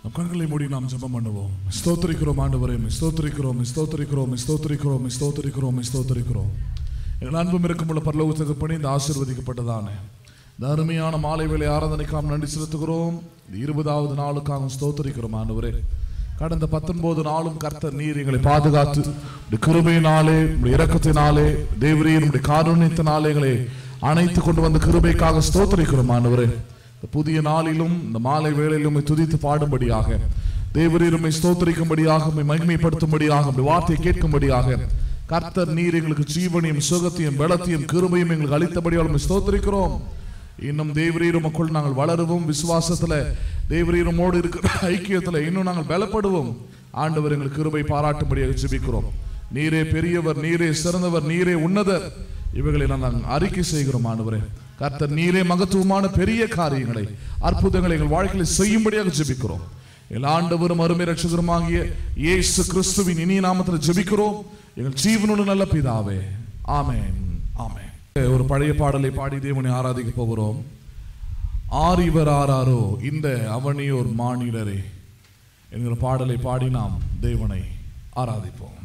நம் கண்களை மூடி நாம் ஜெபம் பண்ணுவோம் ஸ்தோத்திரிக்கிறோம் ஆண்டவரே ஸ்தோத்திரிக்கிறோம் ஸ்தோத்திரிக்கிறோம் ஸ்தோத்திரிக்கிறோம் ஸ்தோத்திரிக்கிறோம் ஸ்தோத்திரிக்கிறோம் எங்கள் அன்பும் இருக்குமுள்ள பரலோகத்துக்கு பணி இந்த ஆசீர்வதிக்கப்பட்டதான இந்த அருமையான மாலை வேலை ஆராதனைக்காக நன்றி செலுத்துகிறோம் இந்த இருபதாவது நாளுக்காக ஸ்தோத்திரிக்கிறோம் ஆண்டவரே கடந்த பத்தொன்பது நாளும் கர்த்தர் நீர் எங்களை பாதுகாத்து உடைய கிருபையினாலே உடைய இரக்கத்தினாலே தேவரீர் உடைய காருண்யத்தினாலே எங்களை அணைத்து கொண்டு வந்த கிருபைக்காக ஸ்தோத்திரிக்கிறோம் ஆண்டவரே இந்த புதிய நாளிலும் இந்த மாலை வேளையிலும் உம்மை துதித்து பாடும்படியாக தேவரீர் உம்மை ஸ்தோத்திரிக்கும்படியாக உம்மை மகிமைப்படுத்தும்படியாக உம்முடைய வார்த்தையை கேட்கும்படியாக கர்த்தர் நீர் எங்களுக்கு ஜீவனையும் சுகத்தையும் பலத்தையும் கிருபையும் எங்களுக்கு அளித்தபடியால் உம்மை ஸ்தோத்திரிக்கிறோம் இன்னும் தேவரீர் உமக்குள் நாங்கள் வளருவோம் விசுவாசத்துல தேவரீர் உம்மோடு இருக்கிற ஐக்கியத்துல இன்னும் நாங்கள் பலப்படுவோம் ஆண்டவர் எங்களுக்கு கிருபை பாராட்டும்படியாக ஜெபிக்கிறோம் நீரே பெரியவர் நீரே சிறந்தவர் நீரே உன்னதர் இவைகளை நாங்கள் அறிக்கை செய்கிறோம் ஆண்டவரே கர்த்தர் நீரே மகத்துவமான பெரிய காரியங்களை அற்புதங்களை எங்கள் வாழ்க்கையில் செய்யும்படியாக ஜெபிக்கிறோம் எல்லா ஆண்டவரும் அருமை ரட்சகருமாகிய இயேசு கிறிஸ்துவின் இனிய நாமத்தில் ஜெபிக்கிறோம் எங்கள் ஜீவனோடு நல்ல பிதாவே ஆமென் ஆமென் ஒரு பழைய பாடலை பாடி தேவனை ஆராதிக்க போகிறோம் ஆரிவர் ஆராரோ இந்த அவனியோர் மானிடரே என்கிற பாடலை பாடி நாம் தேவனை ஆராதிப்போம்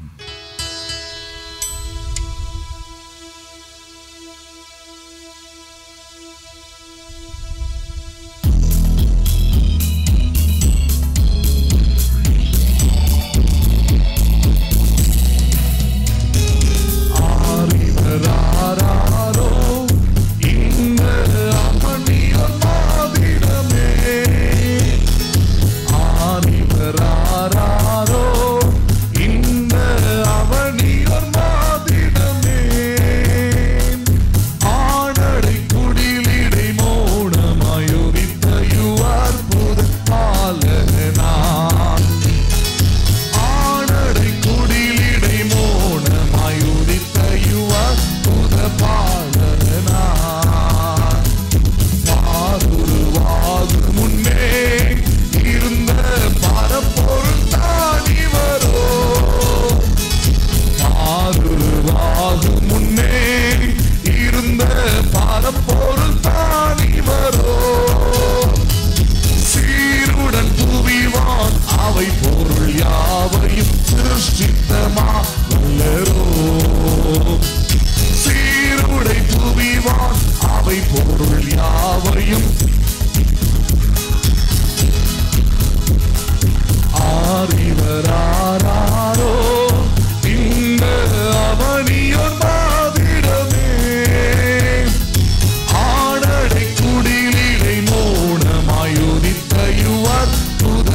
ஆரிவராரோ இந்த அவனியோர் மாதிடமே ஆரிவராரோ இந்த அவனியோர் மாதிடமே ஆடடை குடிலிடை மௌனமாயுரித்த யுவார்புத பாலகனான் ஆனடை குடிலிடை மோனமாய் உதித்த யுவர் புத பாடனான் பாருருவாகு முன்னே இருந்த பரப்பொருள் தானிவரோ பாருருவாகு முன்னே இருந்த பரப்பொருள் தானிவரோ சீருடன் புவிவான் அவை பொருள் யாவையும் சிருஷ்டித்தமா வல்லரோ சீருடை புவிவான் அவை பொருள் யாவையும் ஆரிவராரோ இந்த அவனியோர் மாதிடமே ஆடடை குடிலிடை மோனமாயுதித்த யுவர் புத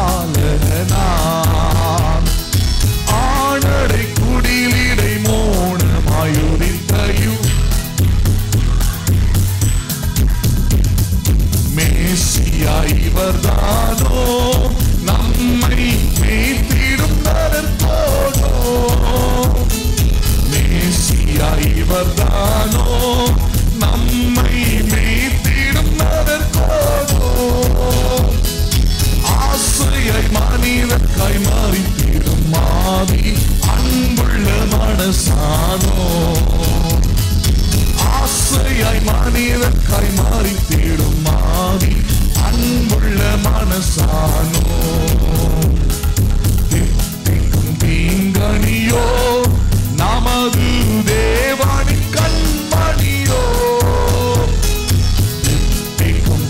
பாலகனான் ஆடடை குடிலிடை மோனமாயுதித்த யு மேசியா இவர்தானோ நம்மை மேய்த்திடும் நரத்தோனோ மேசியா இவர்தானோ நம்மை மேய்த்திடும் நரத்தோனோ ஆசையை மனிதற்காய் மாறித்திடும் மாவி அன்புள்ள மனசானோ ஆசையாய் மனிதற்காய் மாறி தேடும் மாறி அன்புள்ள மனசானோ தித்திக்கும் தீங்கனியோ நமது தேவானி கண்மணியோ தித்திக்கும்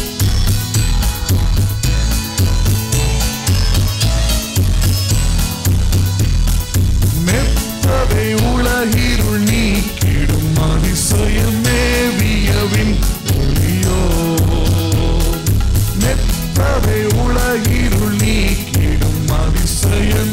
மெத்தவை உலகிருள் நீக்கிடும் அதிசயமேவியவின் ஒளியோ மெத்தவை உலகிருள் நீக்கிடும் அதிசயம்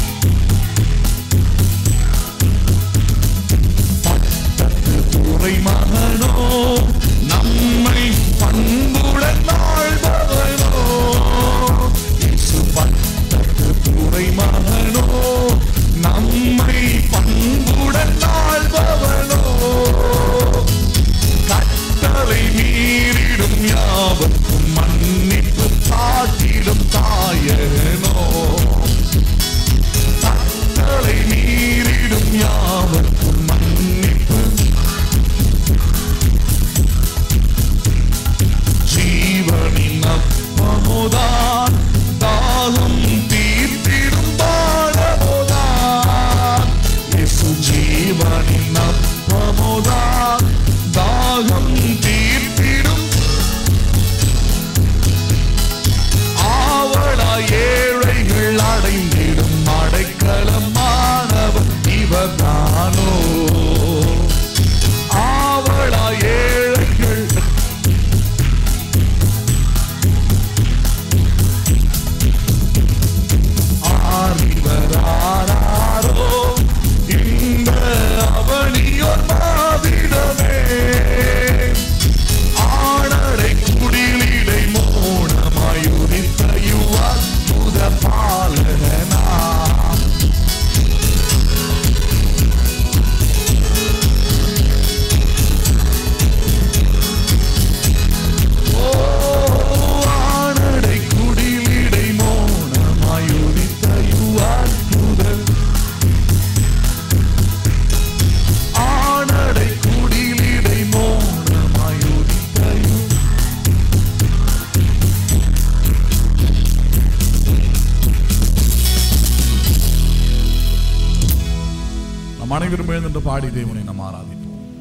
பட்டத்து துறை மகனோ நம்மை பண்புடன் வாழ்பவனோ இயேசு பட்டத்து துறை மகனோ நம்மை பண்புடன் வாழ்பவனோ கட்டளை மீறிடும் யாவர்க்கும் மன்னிப்பு காட்டிடும் தாயனோ கட்டளை மீறிடும் யாவர்க்கும் மன்னிப்பு ஜீவனின் அப்பமுதான் அனைவரும் எழுந்து பாடி தேவனை நாம் ஆராதிப்போம்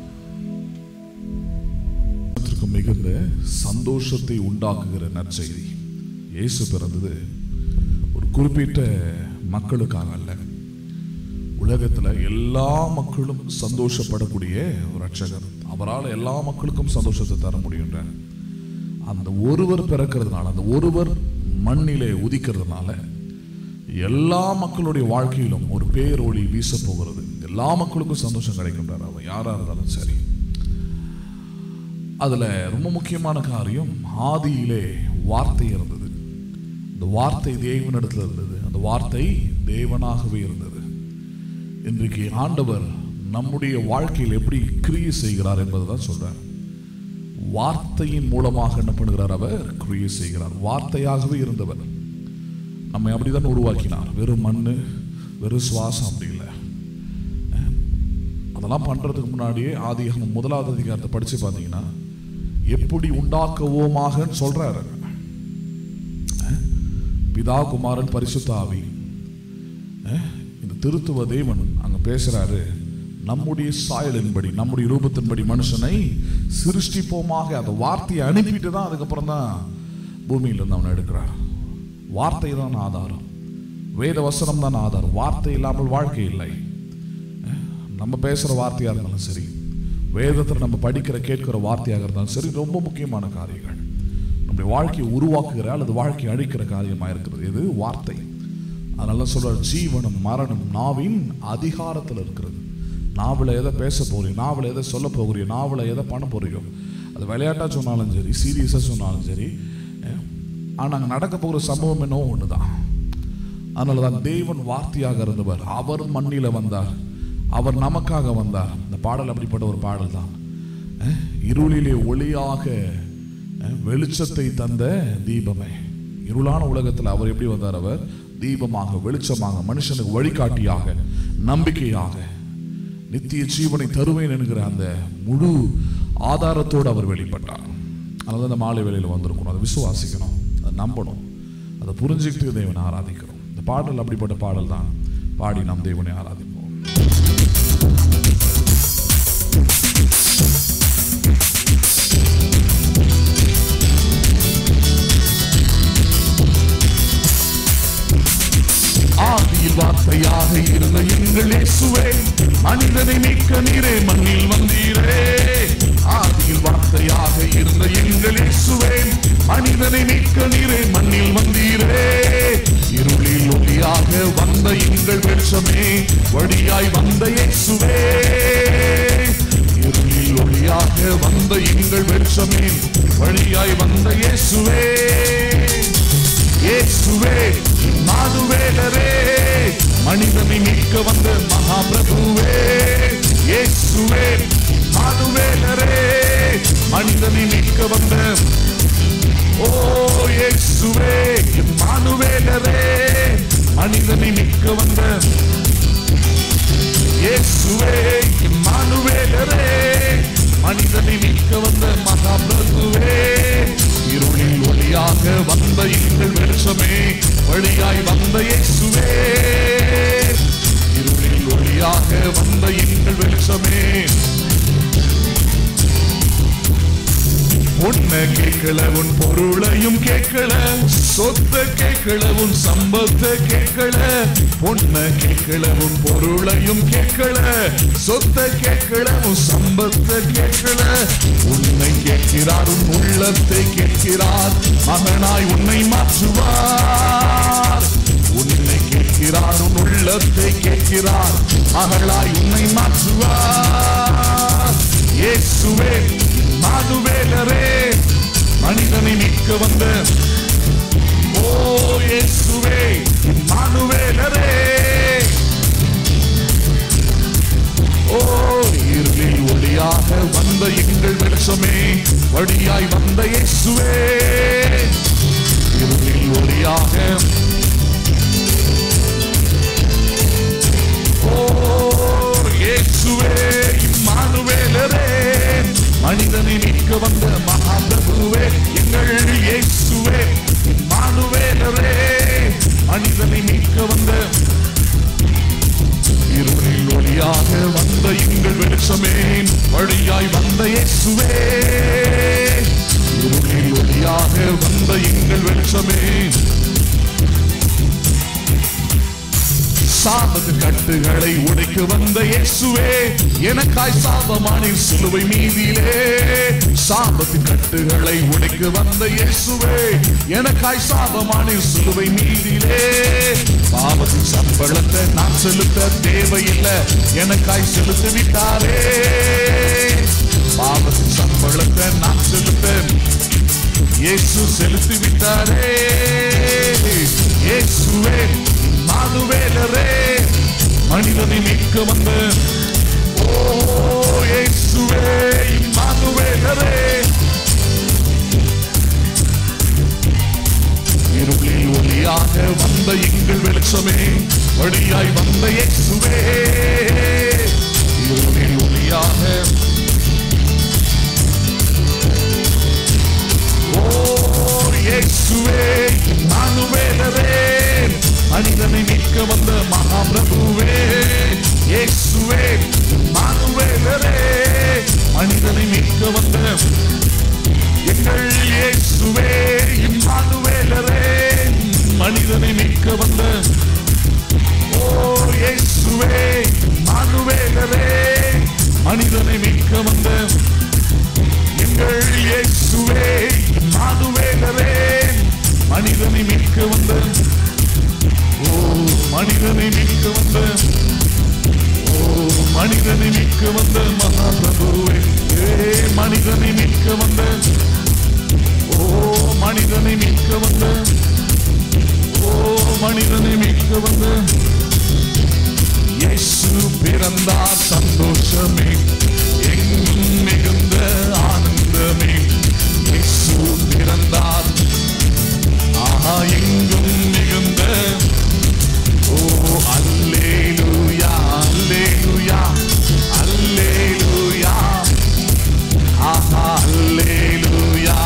இதற்கு மிகுந்த சந்தோஷத்தை உண்டாக்குகிற நற்செய்தி இயேசு பிறந்தது ஒரு குறிப்பிட்ட மக்களுக்காக அல்ல உலகத்துல எல்லா மக்களும் சந்தோஷப்படக்கூடிய ஒரு ரட்சகர் அவரால் எல்லா மக்களுக்கும் சந்தோஷத்தை தர முடியுன்ற அந்த ஒருவர் பிறக்கிறதுனால அந்த ஒருவர் மண்ணிலே உதிக்கிறதுனால எல்லா மக்களுடைய வாழ்க்கையிலும் ஒரு பேரொளி வீச போகிறது எல்லா மக்களுக்கும் சந்தோஷம் கிடைக்கின்றார் அவன் யாரா இருந்தாலும் சரி அதுல ரொம்ப முக்கியமான காரியம் ஆதியிலே வார்த்தை இருந்தது அந்த வார்த்தை தேவனிடத்தில் இருந்தது அந்த வார்த்தை தேவனாகவே இருந்தது இன்றைக்கு ஆண்டவர் நம்முடைய வாழ்க்கையில் எப்படி கிரியை செய்கிறார் என்பதுதான் சொல்றார் வார்த்தையின் மூலமாக என்ன பண்ணுகிறார் அவர் கிரியை செய்கிறார் வார்த்தையாகவே இருந்தவர் நம்மை அப்படிதான் உருவாக்கினார் வெறும் மண்ணு வெறும் சுவாசம் அப்படி இல்லை அதெல்லாம் பண்றதுக்கு முன்னாடியே ஆதியாகமம் முதலாவது அதிகாரத்தை படிச்சு பார்த்தீங்கன்னா எப்படி உண்டாக்குவோமாகன்னு சொல்றாரு அஹ், பிதா குமாரன் பரிசுத்த ஆவி அஹ், இந்த திருத்துவ தேவன் அங்க பேசுறாரு நம்முடைய சாயலின்படி நம்முடைய ரூபத்தின்படி மனுஷனை சிருஷ்டிப்போமாக அந்த வார்த்தையை அனுப்பிட்டு தான் அதுக்கப்புறம் தான் பூமியில இருந்து அவனை எடுக்கிறார் வார்த்தை தான் ஆதாரம் வேத வசனம் தான் ஆதாரம் வார்த்தை இல்லாமல் வாழ்க்கை இல்லை அஹ், நம்ம பேசுற வார்த்தையா இருந்தாலும் சரி வேதத்தில் நம்ம படிக்கிற கேட்கிற வார்த்தையாக இருந்தாலும் சரி ரொம்ப முக்கியமான காரியங்கள் நம்முடைய வாழ்க்கையை உருவாக்குகிற அல்லது வாழ்க்கையை அழிக்கிற காரியமாக இருக்கிறது இது வார்த்தை அதனால சொல்ற ஜீவனும் மரணம் நாவின் அதிகாரத்தில் இருக்கிறது நாவல எதை பேச போறீங்க நாவல எதை சொல்ல போகிறீங்க நாவல எதை பண்ண போறீங்க அது விளையாட்டா சொன்னாலும் சரி சீரியஸாக சொன்னாலும் சரி அஹ், ஆனா அங்க நடக்க போகிற சம்பவம் என்னவோ ஒண்ணுதான் அதனால தான் தேவன் வார்த்தையாக இருந்தவர் அவர் மண்ணில வந்தார் அவர் நமக்காக வந்தார் இந்த பாடல் அப்படிப்பட்ட ஒரு பாடல் தான் அஹ், இருளிலே ஒளியாக அஹ், வெளிச்சத்தை தந்த தீபமே இருளான உலகத்தில் அவர் எப்படி வந்தார் அவர் தீபமாக வெளிச்சமாக மனுஷனுக்கு வழிகாட்டியாக நம்பிக்கையாக நித்திய ஜீவனை தருவேன் என்கிற அந்த முழு ஆதாரத்தோடு அவர் வெளிப்பட்டார் அதனால அந்த மாலை வேளையில் வந்திருக்கணும் அதை விசுவாசிக்கணும் அதை நம்பணும் அதை புரிஞ்சுக்கிட்டு தேவனை ஆராதிக்கிறோம் இந்த பாடல் அப்படிப்பட்ட பாடல் தான் பாடி நாம் தேவனை ஆராதிப்போம் ஆதியில் வார்த்தையாக இருந்த எங்கள் இயேசுவே மனிதனை மீட்க நீரே மண்ணில் வந்தீரே ஆதியில் வார்த்தையாக இருந்த எங்கள் இயேசுவே மனிதனை மீட்க நீரே மண்ணில் வந்தீரே இருளில் ஒளியாக வந்த எங்கள் வெளிச்சமே வழியாய் வந்த இயேசுவே இருளில் ஒளியாக வந்த எங்கள் வெளிச்சமே வழியாய் வந்த இயேசுவே இயேசுவே மாதுவேலரே மனிதனை மீட்க வந்த மகாபிரபுவே இயேசுவே மாதுவேலரே மனிதனை மீட்க வந்த ஓ இயேசுவே மானுவேலரே மனிதனை மீட்க வந்த இயேசுவே இம்மானுவேலரே மனிதனை மீட்க வந்த மகாபிரபுவே இருளில் ஒளியாக வந்த எங்கள் வெளிச்சமே வழியாய் வந்த இயேசுவே இருளில் ஒளியாக வந்த எங்கள் வெளிச்சமே உன்னை கேட்கல உன் பொருளையும் கேட்கல சொத்த கேட்கல உன் சம்பத்தை கேட்கல உன்னை கேட்கல உன் பொருளையும் கேட்கல சொத்த கேட்கல உன் சம்பத்தை கேட்கல உன்னை கேட்கிறார் உன் உள்ளத்தை கேட்கிறார் மகனாய் உன்னை மாற்றுவார் உன்னை கேட்கிறார் உன் உள்ளத்தை கேட்கிறார் மகளாய் உன்னை மாற்றுவார் இயேசுவே மாதுவேலரே மனிதனை மீட்க வந்த ஓ இயேசுவே மானுவேலரே ஓ இருளில் ஒளியாக வந்த எங்கள் வெளிச்சமே வழியாய் வந்த இயேசுவே இருளில் ஒளியாக ஓ இயேசுவே இம்மானுவேலரே மனிதனை மீட்க வந்த மகாபிரபுவே எங்கள் இயேசுவே இம்மானுவேலரே சாபத்து கட்டுகளை உடைக்க வந்த இயேசுவே எனக்காய் சாபமானின் சிலுவை மீதியிலே சாபத்து கட்டுகளை உடைக்க வந்த இயேசுவே எனக்காய் சாபமானின் சிலுவை மீதியிலே பாவத்தின் சம்பளத்தை நான் செலுத்த தேவையில்லை எனக்காய் செலுத்தி விட்டாரே பாவத்தின் சம்பளத்தை நான் செலுத்த இயேசு செலுத்தி விட்டாரே இயேசுவே மானுவேலரே மனிதனை மீட்க வந்த ஓ இயேசுவே மானுவேலரே இருளில் ஒளியாக வந்த எங்கள் வெளிச்சமே வழியாய் வந்த இயேசுவே இருளில் ஒளியாக ஓ இயேசுவே மானுவேலரே மனிதனை மீட்க வந்த மகாபிரபுவே இயேசுவே மானுவேலரே மனிதனை மீட்க வந்த எங்கள் இயேசுவே இம்மானுவேலரே மனிதனை மீட்க வந்த ஓ இயேசுவே இம்மானுவேலரே மனிதனை மீட்க வந்த எங்கள் இயேசுவே இம்மானுவேலரே மனிதனை மீட்க வந்த ஓ மனிதனை மீட்க வந்த ஓ மனிதனை மீட்க வந்த மகாபிரபுவே ஏ மனிதனை மீட்க வந்த ஓ மனிதனை மீட்க வந்த ஓ மனிதனை மீட்க வந்த இயேசு பிறந்தார் சந்தோஷமே எங்கும் மிகுந்த ஆனந்தமே இயேசு பிறந்தார் ஆஹா எங்கும் மிகுந்த ஓ அல்லேலூயா அல்லேலூயா அல்லேலூயா ஆஹா அல்லேலூயா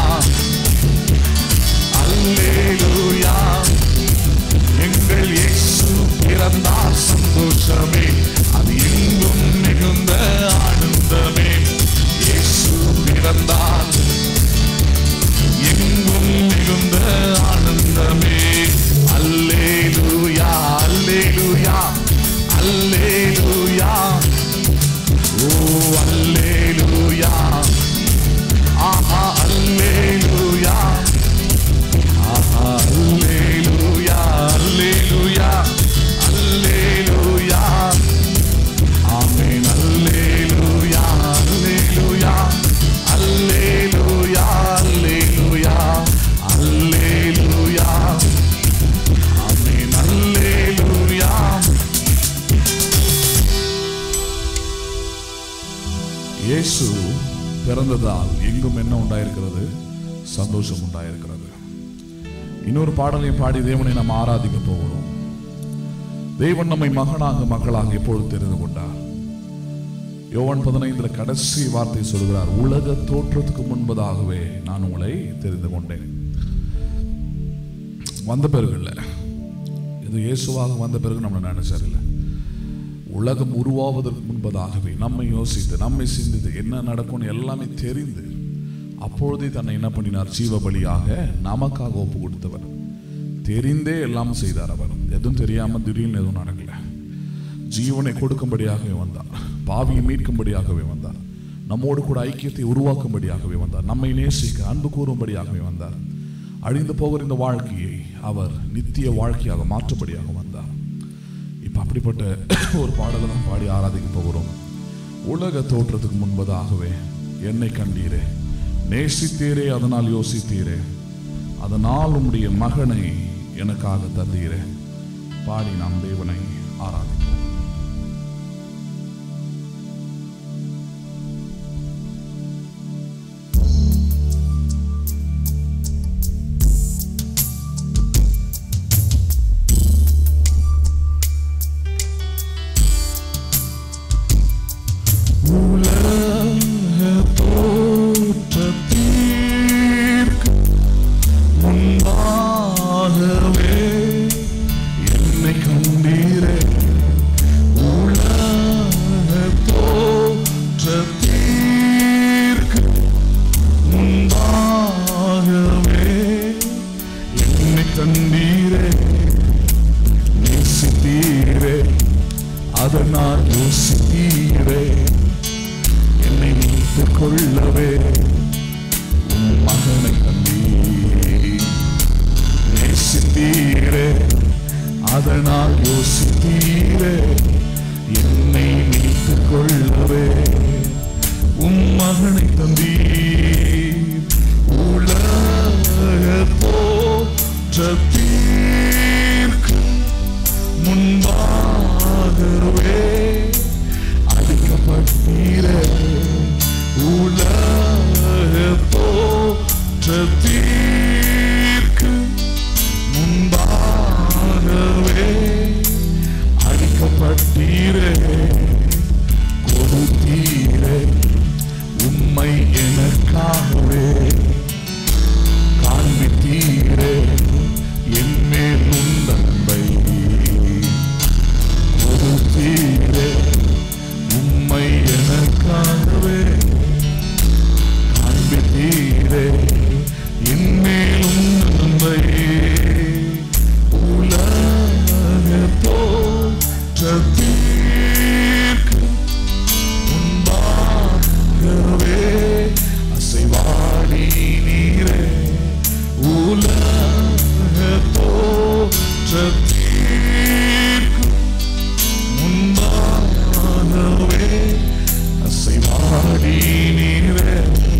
அல்லேலூயா எங்கள் இயேசு பிறந்தார் சந்தோஷமே அது எங்கும் மிகுந்த ஆனந்தமே இயேசு பிறந்தார் எங்கும் மிகுந்த ஆனந்தமே அல்லேலூயா அல்லேலூயா அல்லேலூயா ஓ அல்லேலூயா ஆஹா அல்லேலூயா ஆஹா அல்லேலூயா அல்லேலூயா அல்லேலூயா ஆமென் அல்லேலூயா அல்லேலூயா அல்லேலூயா அல்லேலூயா அல்லேலூயா ஆமென் அல்லேலூயா இயேசு பிறந்ததால் எங்கும் என்ன உண்டாயிருக்கிறது சந்தோஷம் உண்டாயிருக்கிறது இன்னொரு பாடலையும் பாடி தேவனை நாம் ஆராதிக்க போகிறோம் தேவன் நம்மை மகனாக மக்களாக எப்பொழுது தெரிந்து கொண்டார் யோவான் பதினைந்துல கடைசி வார்த்தை சொல்கிறார் உலக தோற்றத்துக்கு முன்பதாகவே நான் உங்களை தெரிந்து கொண்டேன் வந்த பிறகு இல்லை இது இயேசுவாக வந்த பிறகு நம்ம நினைச்சாரில்லை உலகம் உருவாவதற்கு முன்பதாகவே நம்மை யோசித்து நம்மை சிந்தித்து என்ன நடக்கும்னு எல்லாமே தெரிந்து அப்பொழுதே தன்னை என்ன பண்ணினார் ஜீவ பலியாக நமக்காக ஒப்பு கொடுத்தவர் தெரிந்தே எல்லாம் செய்தார் அவர் எதுவும் தெரியாம திடீர்னு எதுவும் நடக்கல ஜீவனை கொடுக்கும்படியாகவே வந்தார் பாவியை மீட்கும்படியாகவே வந்தார் நம்மோடு கூட ஐக்கியத்தை உருவாக்கும்படியாகவே வந்தார் நம்மை நேசிக்க அன்பு கூறும்படியாகவே வந்தார் அழிந்து போகிற இந்த வாழ்க்கையை அவர் நித்திய வாழ்க்கையாக மாற்றும்படியாக வந்தார் இப்போ அப்படிப்பட்ட ஒரு பாடலை தான் பாடி ஆராதிக்க போகிறோம் உலக தோற்றத்துக்கு முன்பதாகவே என்னை கண்டீரே நேசித்தீரே அதனால் யோசித்தீரே அதனால் உம்முடைய மகனை எனக்காக தந்தீரே பாடி நாம் தேவனை ஆராதிப்போம் உலக தோற்றத்திற்கு முன்பாகவே என்னை கண்டீரே உலக தோற்றத்திற்கு முன்பாகவே என்னை கண்டீரே நேசித்தீரே யோசித்தீரே என்னை மீட்டுக் கொள்ளவே உம் மகனை தந்தீர் நேசித்தீரே அதனால் யோசித்தீரே என்னை மீட்டுக் கொள்ளவே உம் மகனை தந்தீர் உலக தோற்றத்தீர்க்கு முன்பாகவே அழைக்கப்பட்டீரே உலக தோற்றத்தீர்க்கு முன்பாகவே அழைக்கப்பட்டீரே கொடுத்தீரே உம்மை எனக்காகவே காண்பித்தீரே என்மேல் உள்ள அன்பை கொடுத்தீரே உம்மை எனக்காகவே காண்பித்தீரே என்மேல் உள்ள அன்பை உலக தோற்றத்தீர்க்கு முன்பாகவே அசைவாடி நீரே உலக தோற்றத்தீர்க்கு முன்பாகவே அசைவாடி நீரே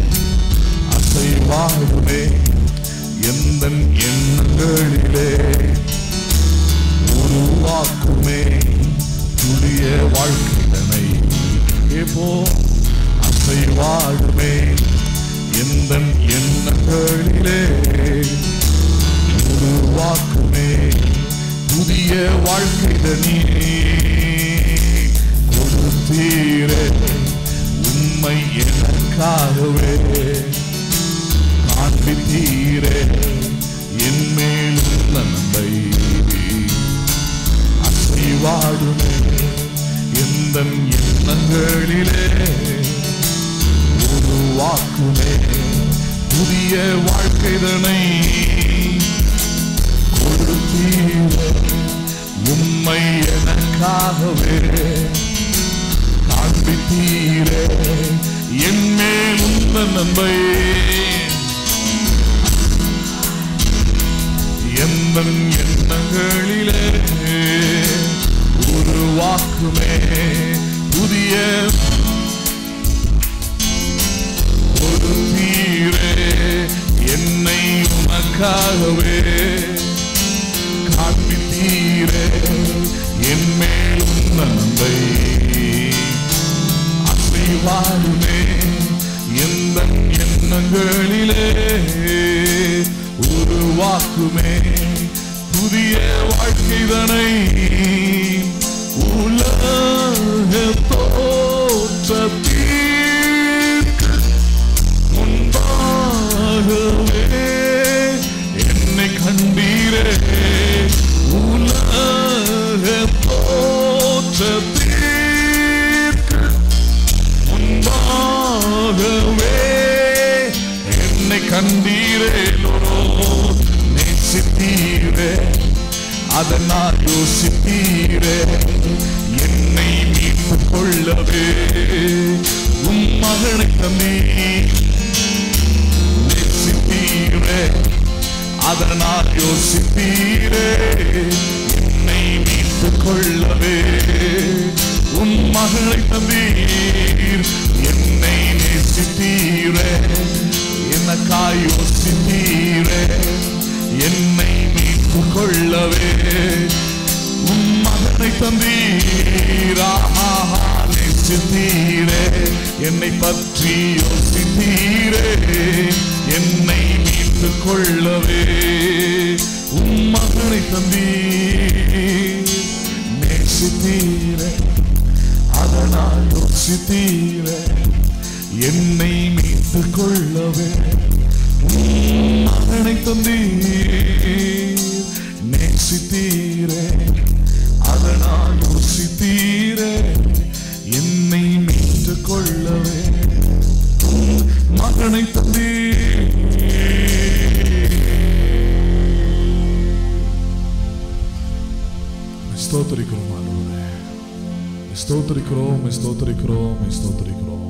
அசைவாடுமே எந்த எண்ணங்களிலே உருவாக்குமே புதிய வாழ்க்கைதனை எப்போ அசைவாடுமே எந்த எண்ணங்களிலே உருவாக்குமே புதிய வாழ்க்கைதனி கொடுத்தீரே உண்மை எனக்காகவே காண்பித்தீரே என் மேலும் நன்மை அசைவாடுமே எந்த எண்ணங்களிலே உருவாக்குமே புதிய வாழ்க்கைதனை கொடுத்தீரே உம்மை எனக்காகவே காண்பித்தீரே என் மேல் உந்த நன்மை எந்த எண்ணங்களிலே உருவாக்குமே புதிய ஒரு தீரே என்னை உனக்காகவே காண்பித்தீரே என் மேலும் நன்மை அசைவாடுமே எந்த எண்ணங்களிலே உருவாக்குமே புதிய வாழ்க்கைதனை உலக தோற்றத்தீர்க்கு முன்பாகவே என்னை கண்டீரே உலக தோற்றத்தீர்க்கு முன்பாகவே என்னை கண்டீரே லோரோ நேசித்தீரே அதனால் யோசித்தீரே என்னை மீட்டுக் கொள்ளவே உம் மகனை தந்தீர் நேசித்தீரே அதனால் யோசித்தீரே என்னை மீட்டுக் கொள்ளவே உன் மகளை தந்தீர் என்னை நேசித்தீரே எனக்காய் யோசித்தீரே என்னை மீட்டுக் கொள்ளவே உன் மகனை தந்தீராஹா நேசித்தீரே என்னை பற்றி யோசித்தீரே என்னை மீட்டுக் கொள்ளவே உம் மகனை தந்தீர் நேசித்தீரே அதனால் யோசித்தீரே என்னை மீட்டுக் கொள்ளவே உம் மகனை தந்தீர் நேசித்தீரே அதனால் யோசித்தீரே என்னை மீட்டுக் கொள்ளவே உம் மகனை தந்தீர் ஸ்தோத்திரிக்கிறோம் ஆண்டவரே ஸ்தோத்திரிக்கிறோம் ஸ்தோத்திரிக்கிறோம் ஸ்தோத்திரிக்கிறோம்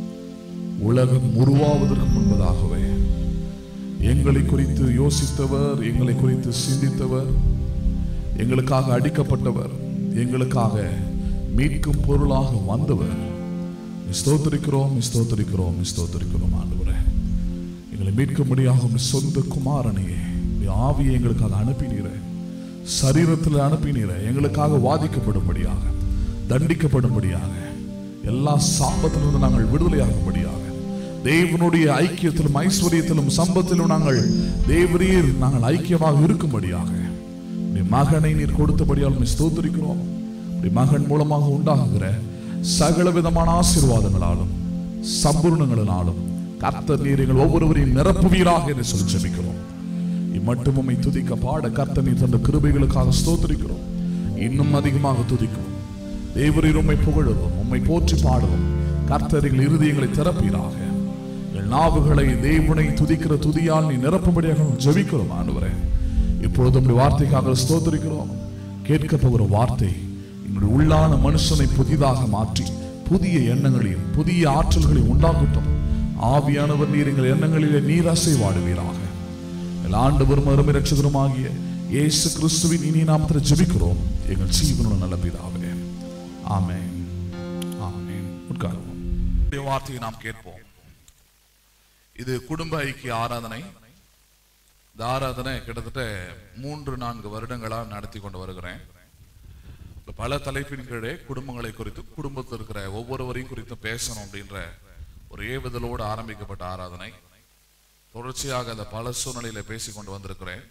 உலகம் உருவாவதற்கு முன்பதாகவே எங்களை குறித்து யோசித்தவர் எங்களை குறித்து சிந்தித்தவர் எங்களுக்காக அடிக்கப்பட்டவர் எங்களுக்காக மீட்கும் பொருளாக வந்தவர் ஸ்தோத்திரிக்கிறோம் ஸ்தோத்திரிக்கிறோம் ஸ்தோத்திரிக்கிறோம் ஆண்டவரே எங்களை மீட்கும்படியாக உம் சொந்த குமாரனையே உம்முடைய ஆவியை எங்களுக்காக அனுப்பினீரே சரீரத்தில் அனுப்பினீரே எங்களுக்காக வாதிக்கப்படும்படியாக தண்டிக்கப்படும்படியாக எல்லா சாபத்திலிருந்து நாங்கள் விடுதலையாகும்படியாக தேவனுடைய ஐக்கியத்திலும் ஐஸ்வர்யத்திலும் சம்பத்திலும் நாங்கள் தேவரீர் நாங்கள் ஐக்கியமாக இருக்கும்படியாக உம்முடைய மகனை நீர் கொடுத்தபடியால் உம்மை ஸ்தோத்திரிக்கிறோம் உம்முடைய மகன் மூலமாக உண்டாகுகிற சகல விதமான ஆசீர்வாதங்களாலும் சம்பூர்ணங்களினாலும் கர்த்தர் நீர் எங்கள் ஒவ்வொருவரையும் நிரப்புவீராக என்று சொல்லி ஜெபிக்கிறோம் இம்மட்டும் உம்மை துதிக்க பாட கர்த்தர் நீர் தந்த கிருபைகளுக்காக ஸ்தோத்திரிக்கிறோம் இன்னும் அதிகமாக துதிக்கிறோம் தேவரீர் உம்மை புகழுவோம் உம்மை போற்றி பாடுவோம் கர்த்தர் எங்கள் இருதயங்களை திறப்பீராக எங்கள் நாவுகளை தேவனை துதிக்கிற துதியால் நீ நிரப்பும்படியாக நாங்கள் ஜெபிக்கிறோம் ஆண்டவரே இப்பொழுது உம்முடைய வார்த்தைக்காக ஸ்தோத்திரிக்கிறோம் கேட்க போகிற வார்த்தை எங்களுடைய உள்ளான மனுஷனை புதிதாக மாற்றி புதிய எண்ணங்களையும் புதிய ஆற்றல்களையும் உண்டாக்கட்டும் ஆவியானவர் நீர் எங்கள் எண்ணங்களிலே நீர் அசைவாடுவீராக எங்கள் ஆண்டவரும் அருமை ரட்சகருமாகிய இயேசு கிறிஸ்துவின் இனி நாமத்தில் ஜெபிக்கிறோம் எங்கள் ஜீவனுள்ள நல்ல பிதாவே ஆமென் ஆமென் உட்காருவோம் இந்த வார்த்தையை நாம் கேட்போம் இது குடும்ப ஐக்கிய ஆராதனை இந்த ஆராதனை கிட்டத்தட்ட மூன்று நான்கு வருடங்களா நடத்தி கொண்டு வருகிறேன் இப்ப பல தலைப்பின் கீழே குடும்பங்களை குறித்து குடும்பத்தில் இருக்கிற ஒவ்வொருவரையும் குறித்து பேசணும் அப்படின்ற ஒரு ஏவுதலோடு ஆரம்பிக்கப்பட்ட ஆராதனை தொடர்ச்சியாக அந்த பல சூழ்நிலையில பேசிக் கொண்டு வந்திருக்கிறேன்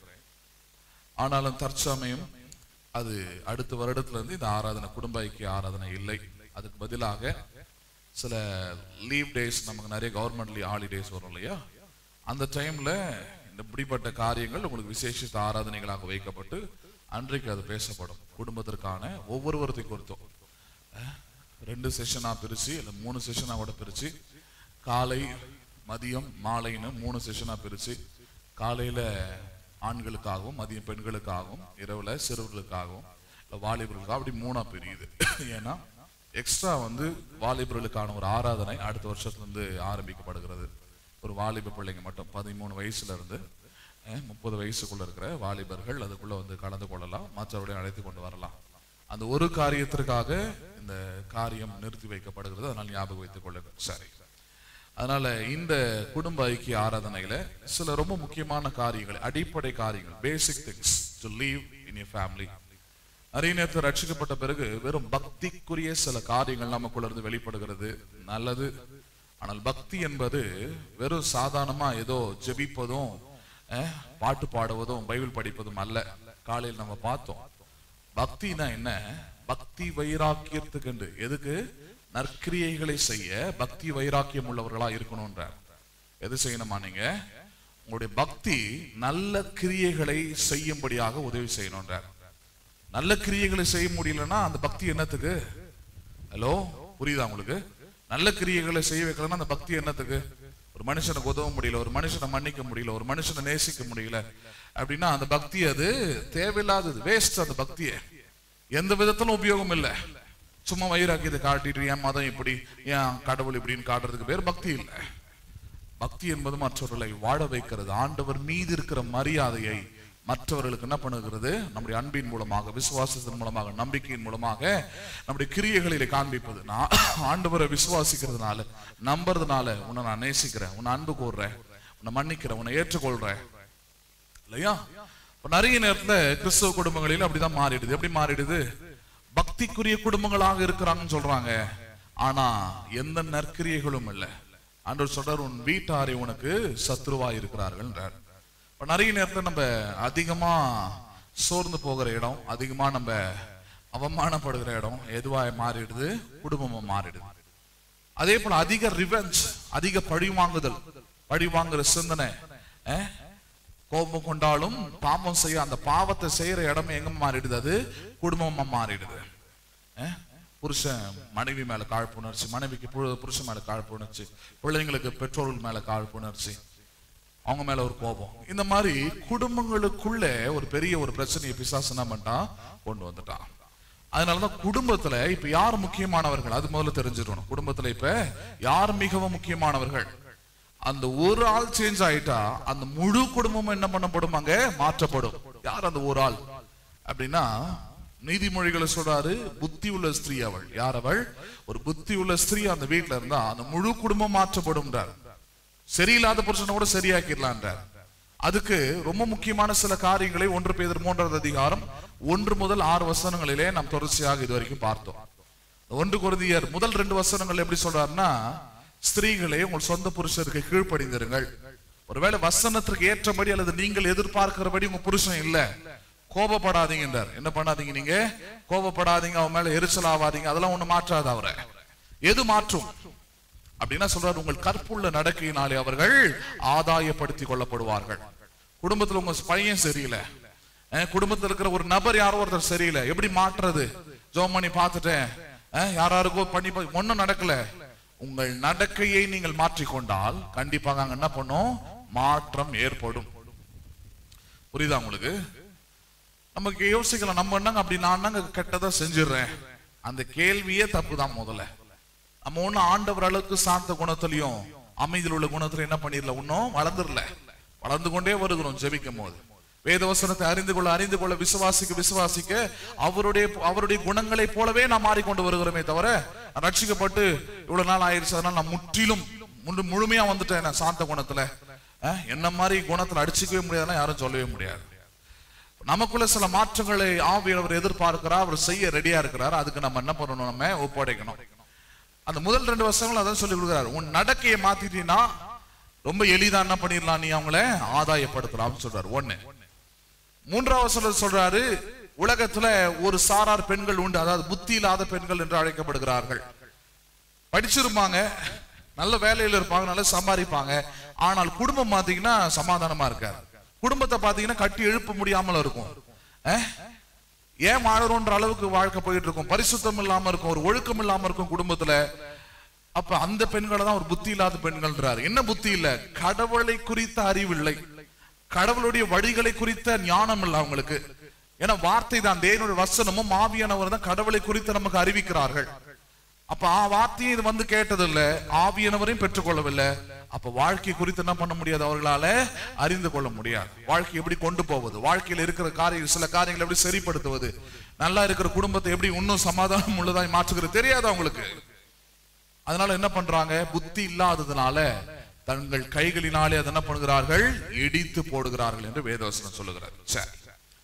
ஆனாலும் தற்சமயம் அது அடுத்த வருடத்துல இருந்து இந்த ஆராதனை குடும்ப ஐக்கிய ஆராதனை இல்லை அதுக்கு பதிலாக சில லீவ் டேஸ் நமக்கு நிறைய கவர்மெண்ட் ஹாலிடேஸ் வரும் இல்லையா அந்த டைம்ல இந்த இப்படிப்பட்ட காரியங்கள் உங்களுக்கு விசேஷித்த ஆராதனைகளாக வைக்கப்பட்டு அன்றைக்கு அது பேசப்படும் குடும்பத்திற்கான ஒவ்வொருவரத்தை குறித்தும் அஹ், ரெண்டு செஷனா பிரிச்சு இல்ல மூணு செஷனா கூட பிரிச்சு காலை மதியம் மாலைன்னு மூணு செஷனா பிரிச்சு காலையில ஆண்களுக்காகவும் மதியம் பெண்களுக்காகவும் இரவுல சிறுவர்களுக்காகவும் இல்ல வாலிபர்களுக்காக அப்படி மூணா பிரியுது ஏன்னா எக்ஸ்ட்ரா வந்து வாலிபர்களுக்கான ஒரு ஆராதனை அடுத்த வருஷத்துல இருந்து ஆரம்பிக்கப்படுகிறது ஒரு வாலிப பிள்ளைங்க மட்டும் பதிமூணு வயசுல இருந்து அஹ், முப்பது வயசுக்குள்ள இருக்கிற வாலிபர்கள் அதுக்குள்ள வந்து கலந்து கொள்ளலாம் மற்றவர்களை அழைத்து கொண்டு வரலாம் அந்த ஒரு காரியத்திற்காக இந்த காரியம் நிறுத்தி வைக்கப்படுகிறது அதனால் ஞாபகம் வைத்துக் கொள்ளுங்கள் சரி அதனால இந்த குடும்ப ஐக்கிய ஆராதனையில சில ரொம்ப முக்கியமான காரியங்கள் அடிப்படை காரியங்கள் basic things to leave in your family நிறைய நேரத்தில் ரட்சிக்கப்பட்ட பிறகு வெறும் பக்திக்குரிய சில காரியங்கள் நமக்குள்ள இருந்து வெளிப்படுகிறது நல்லது ஆனால் பக்தி என்பது வெறும் சாதாரணமா ஏதோ ஜெபிப்பதும் அஹ், பாட்டு பாடுவதும் பைபிள் படிப்பதும் அல்ல காலையில் நம்ம பார்த்தோம் பக்தினா என்ன பக்தி வைராக்கியத்துக்கு எதுக்கு நற்கிரியைகளை செய்ய பக்தி வைராக்கியம் உள்ளவர்களா இருக்கணும்ன்றார் எது செய்யணுமா நீங்க உங்களுடைய பக்தி நல்ல கிரியைகளை செய்யும்படியாக உதவி செய்யணும்ன்றார் நல்ல கிரியைகளை செய்ய முடியலன்னா அந்த பக்தி என்னத்துக்கு ஹலோ புரியுதா உங்களுக்கு நல்ல கிரியைகளை செய்ய வைக்கலன்னா அந்த பக்தி என்னத்துக்கு ஒரு மனுஷனுக்கு உதவ முடியல ஒரு மனுஷனை மன்னிக்க முடியல ஒரு மனுஷனை நேசிக்க முடியல அப்படின்னா அந்த பக்தி அது தேவையில்லாதது வேஸ்ட் அந்த பக்தியை எந்த விதத்திலும் உபயோகம் இல்லை சும்மா வைராக்கியத்தை காட்டிட்டு என் மதம் இப்படி ஏன் கடவுள் இப்படின்னு காட்டுறதுக்கு பேர் பக்தி இல்லை பக்தி என்பது மற்றவர்களை வாழ வைக்கிறது ஆண்டவர் மீது இருக்கிற மரியாதையை மற்றவர்களுக்கு என்ன பண்ணுகிறது நம்முடைய அன்பின் மூலமாக விசுவாசத்தின் மூலமாக நம்பிக்கையின் மூலமாக நம்முடைய கிரியைகளிலே காண்பிப்பது நான் ஆண்டவரை விசுவாசிக்கிறதுனால நம்புறதுனால உன்னை நான் நேசிக்கிறேன் உன்னை அன்பு கூறுறேன் உன்னை மன்னிக்கிறேன் உன்னை ஏற்றுக்கொள்றேன் இல்லையா இப்ப நிறைய நேரத்துல கிறிஸ்தவ குடும்பங்களில் அப்படிதான் மாறிடுது எப்படி மாறிடுது பக்திக்குரிய குடும்பங்களாக இருக்கிறாங்கன்னு சொல்றாங்க ஆனா எந்த நற்கிரியைகளும் இல்லை ஆண்டவர் சொல்றார் உன் வீட்டாரை உனக்கு சத்ருவா இருக்கிறார்கள்ன்றார் இப்ப நிறைய நேரத்துல நம்ம அதிகமா சோர்ந்து போகிற இடம் அதிகமா நம்ம அவமானப்படுகிற இடம் எதுவா மாறிடுது குடும்பமா மாறிடுது அதே போல அதிக ரிவெஞ்ச் அதிக பழி வாங்குதல் பழி வாங்குற சிந்தனை அஹ், கோபம் கொண்டாலும் பாவம் செய்ய அந்த பாவத்தை செய்யற இடம் எங்க மாறிடுது அது குடும்பமா மாறிடுது அஹ், புருஷன் மனைவி மேல காழ்ப்புணர்ச்சி மனைவிக்கு புரு- புருஷன் மேல காழ்ப்புணர்ச்சி பிள்ளைங்களுக்கு பெற்றோர்கள் மேல காழ்ப்புணர்ச்சி அவங்க மேல ஒரு கோபம் இந்த மாதிரி குடும்பங்களுக்குள்ள ஒரு பெரிய ஒரு பிரச்சனையை பிசாசு என்ன பண்ணிட்டான் கொண்டு வந்துட்டான் அதனாலதான் குடும்பத்துல இப்ப யார் முக்கியமானவர்கள் அது முதல்ல தெரிஞ்சிடணும் குடும்பத்துல இப்ப யார் மிகவும் முக்கியமானவர்கள் அந்த ஒரு ஆள் சேஞ்ச் ஆயிட்டா அந்த முழு குடும்பமும் என்ன பண்ணப்படும் அங்க மாற்றப்படும் யார் அந்த ஒரு ஆள் அப்படின்னா நீதிமொழிகளை சொல்றாரு புத்தி உள்ள ஸ்திரீ அவள் யார் அவள் ஒரு புத்தி உள்ள ஸ்திரீ அந்த வீட்டுல இருந்தா அந்த முழு குடும்பம் மாற்றப்படும்ன்றார் சரியில்லாத புருஷனை கூட சரியாக்கிடலான்றார் அதுக்கு ரொம்ப முக்கியமான சில காரியங்களை ஒன்று பேதர் மூன்றாவது அதிகாரம் ஒன்று முதல் ஆறு வசனங்களிலே நாம் தொடர்ச்சியாக இது வரைக்கும் பார்த்தோம் ஒன்று குருதியர் முதல் ரெண்டு வசனங்கள் எப்படி சொல்றாருன்னா ஸ்திரீகளே உங்கள் சொந்த புருஷருக்கு கீழ்ப்படிந்திருங்கள் ஒருவேளை வசனத்திற்கு ஏற்றபடி அல்லது நீங்கள் எதிர்பார்க்கிறபடி உங்க புருஷன் இல்ல கோபப்படாதீங்கன்றார் என்ன பண்ணாதீங்க நீங்க கோபப்படாதீங்க அவன் மேல எரிச்சல் ஆவாதீங்க அதெல்லாம் ஒண்ணு மாற்றாது அவரை எது மாற்றும் அப்படின்னா சொல்றாரு உங்கள் கற்புள்ள நடக்கையினாலே அவர்கள் ஆதாயப்படுத்திக் கொள்ளப்படுவார்கள் குடும்பத்துல உங்க பையன் சரியில்லை அஹ், குடும்பத்துல இருக்கிற ஒரு நபர் யாரோ ஒருத்தர் சரியில்லை எப்படி மாற்றுறது ஜோம் பண்ணி பார்த்துட்டேன் அஹ், யாராருக்கோ பண்ணி பா- ஒண்ணும் நடக்கல உங்கள் நடக்கையை நீங்கள் மாற்றிக்கொண்டால் கண்டிப்பாக அங்க என்ன பண்ணும் மாற்றம் ஏற்படும் புரியுதா உங்களுக்கு நமக்கு யோசிக்கலாம் நம்ம என்னங்க அப்படி நான் என்னங்க கெட்டதா செஞ்சிடுறேன் அந்த கேள்வியே தப்பு தான் முதல்ல நம்ம ஒண்ணும் ஆண்டவர் அளவுக்கு சாந்த குணத்திலையும் அமைதியில் உள்ள குணத்துல என்ன பண்ணிடல இன்னும் வளர்ந்துடல வளர்ந்து கொண்டே வருகிறோம் ஜெபிக்கும் போது வேதவசனத்தை அறிந்து கொள்ள அறிந்து கொள்ள விசுவாசிக்க விசுவாசிக்க அவருடைய அவருடைய குணங்களை போலவே நாம் மாறிக்கொண்டு வருகிறோமே தவிர நான் ரட்சிக்கப்பட்டு இவ்வளவு நாள் ஆயிடுச்சு அதனால நான் முற்றிலும் முழு- முழுமையா வந்துட்டேன் நான் சாந்த குணத்துல அஹ், என்ன மாதிரி குணத்துல அடிச்சுக்கவே முடியாதுன்னா யாரும் சொல்லவே முடியாது நமக்குள்ள சில மாற்றங்களை ஆவியவர் எதிர்பார்க்கிறார் அவர் செய்ய ரெடியா இருக்கிறார் அதுக்கு நம்ம என்ன பண்ணணும் நம்ம ஒப்படைக்கணும் அந்த முதல் ரெண்டு வருஷங்கள் அதான் சொல்லி கொடுக்குறாரு உன் நடக்கையை மாத்திட்டீங்கன்னா ரொம்ப எளிதா என்ன பண்ணிடலாம் நீ அவங்கள ஆதாயப்படுத்தலாம்னு சொல்றாரு ஒண்ணு மூன்றாவது வசனத்துல சொல்றாரு உலகத்துல ஒரு சாரார் பெண்கள் உண்டு அதாவது புத்தி இல்லாத பெண்கள் என்று அழைக்கப்படுகிறார்கள் படிச்சிருப்பாங்க நல்ல வேலையில இருப்பாங்க நல்லா சம்பாதிப்பாங்க ஆனால் குடும்பம் பாத்தீங்கன்னா சமாதானமா இருக்காது குடும்பத்தை பாத்தீங்கன்னா கட்டி எழுப்ப முடியாமல் இருக்கும் அஹ்? ஏன் வாழறோன்ற அளவுக்கு வாழ்க்கை போயிட்டு இருக்கும் பரிசுத்தம் இல்லாம இருக்கும் ஒரு ஒழுக்கம் இல்லாம இருக்கும் குடும்பத்துல அப்ப அந்த பெண்களை தான் ஒரு புத்தி இல்லாத பெண்கள்ன்றாரு என்ன புத்தி இல்ல கடவுளை குறித்த அறிவு இல்லை கடவுளுடைய வழிகளை குறித்த ஞானம் இல்லை அவங்களுக்கு ஏன்னா வார்த்தை தான் தேவனுடைய வசனமும் ஆவியானவர் தான் கடவுளை குறித்து நமக்கு அறிவிக்கிறார்கள் அப்ப ஆ வார்த்தையும் இது வந்து கேட்டதில்ல ஆவியானவரையும் பெற்றுக்கொள்ளவில்லை அப்ப வாழ்க்கை குறித்து என்ன பண்ண முடியாது அவர்களால அறிந்து கொள்ள முடியாது வாழ்க்கை எப்படி கொண்டு போவது வாழ்க்கையில இருக்கிற காரியம் சில காரியங்களை எப்படி சரிப்படுத்துவது நல்லா இருக்கிற குடும்பத்தை எப்படி இன்னும் சமாதானம் உள்ளதாய் மாற்றுகிறது தெரியாது அவங்களுக்கு அதனால என்ன பண்றாங்க புத்தி இல்லாததுனால தங்கள் கைகளினாலே அதை என்ன பண்ணுகிறார்கள் இடித்து போடுகிறார்கள் என்று வேதவசனம் சொல்லுகிறார் சரி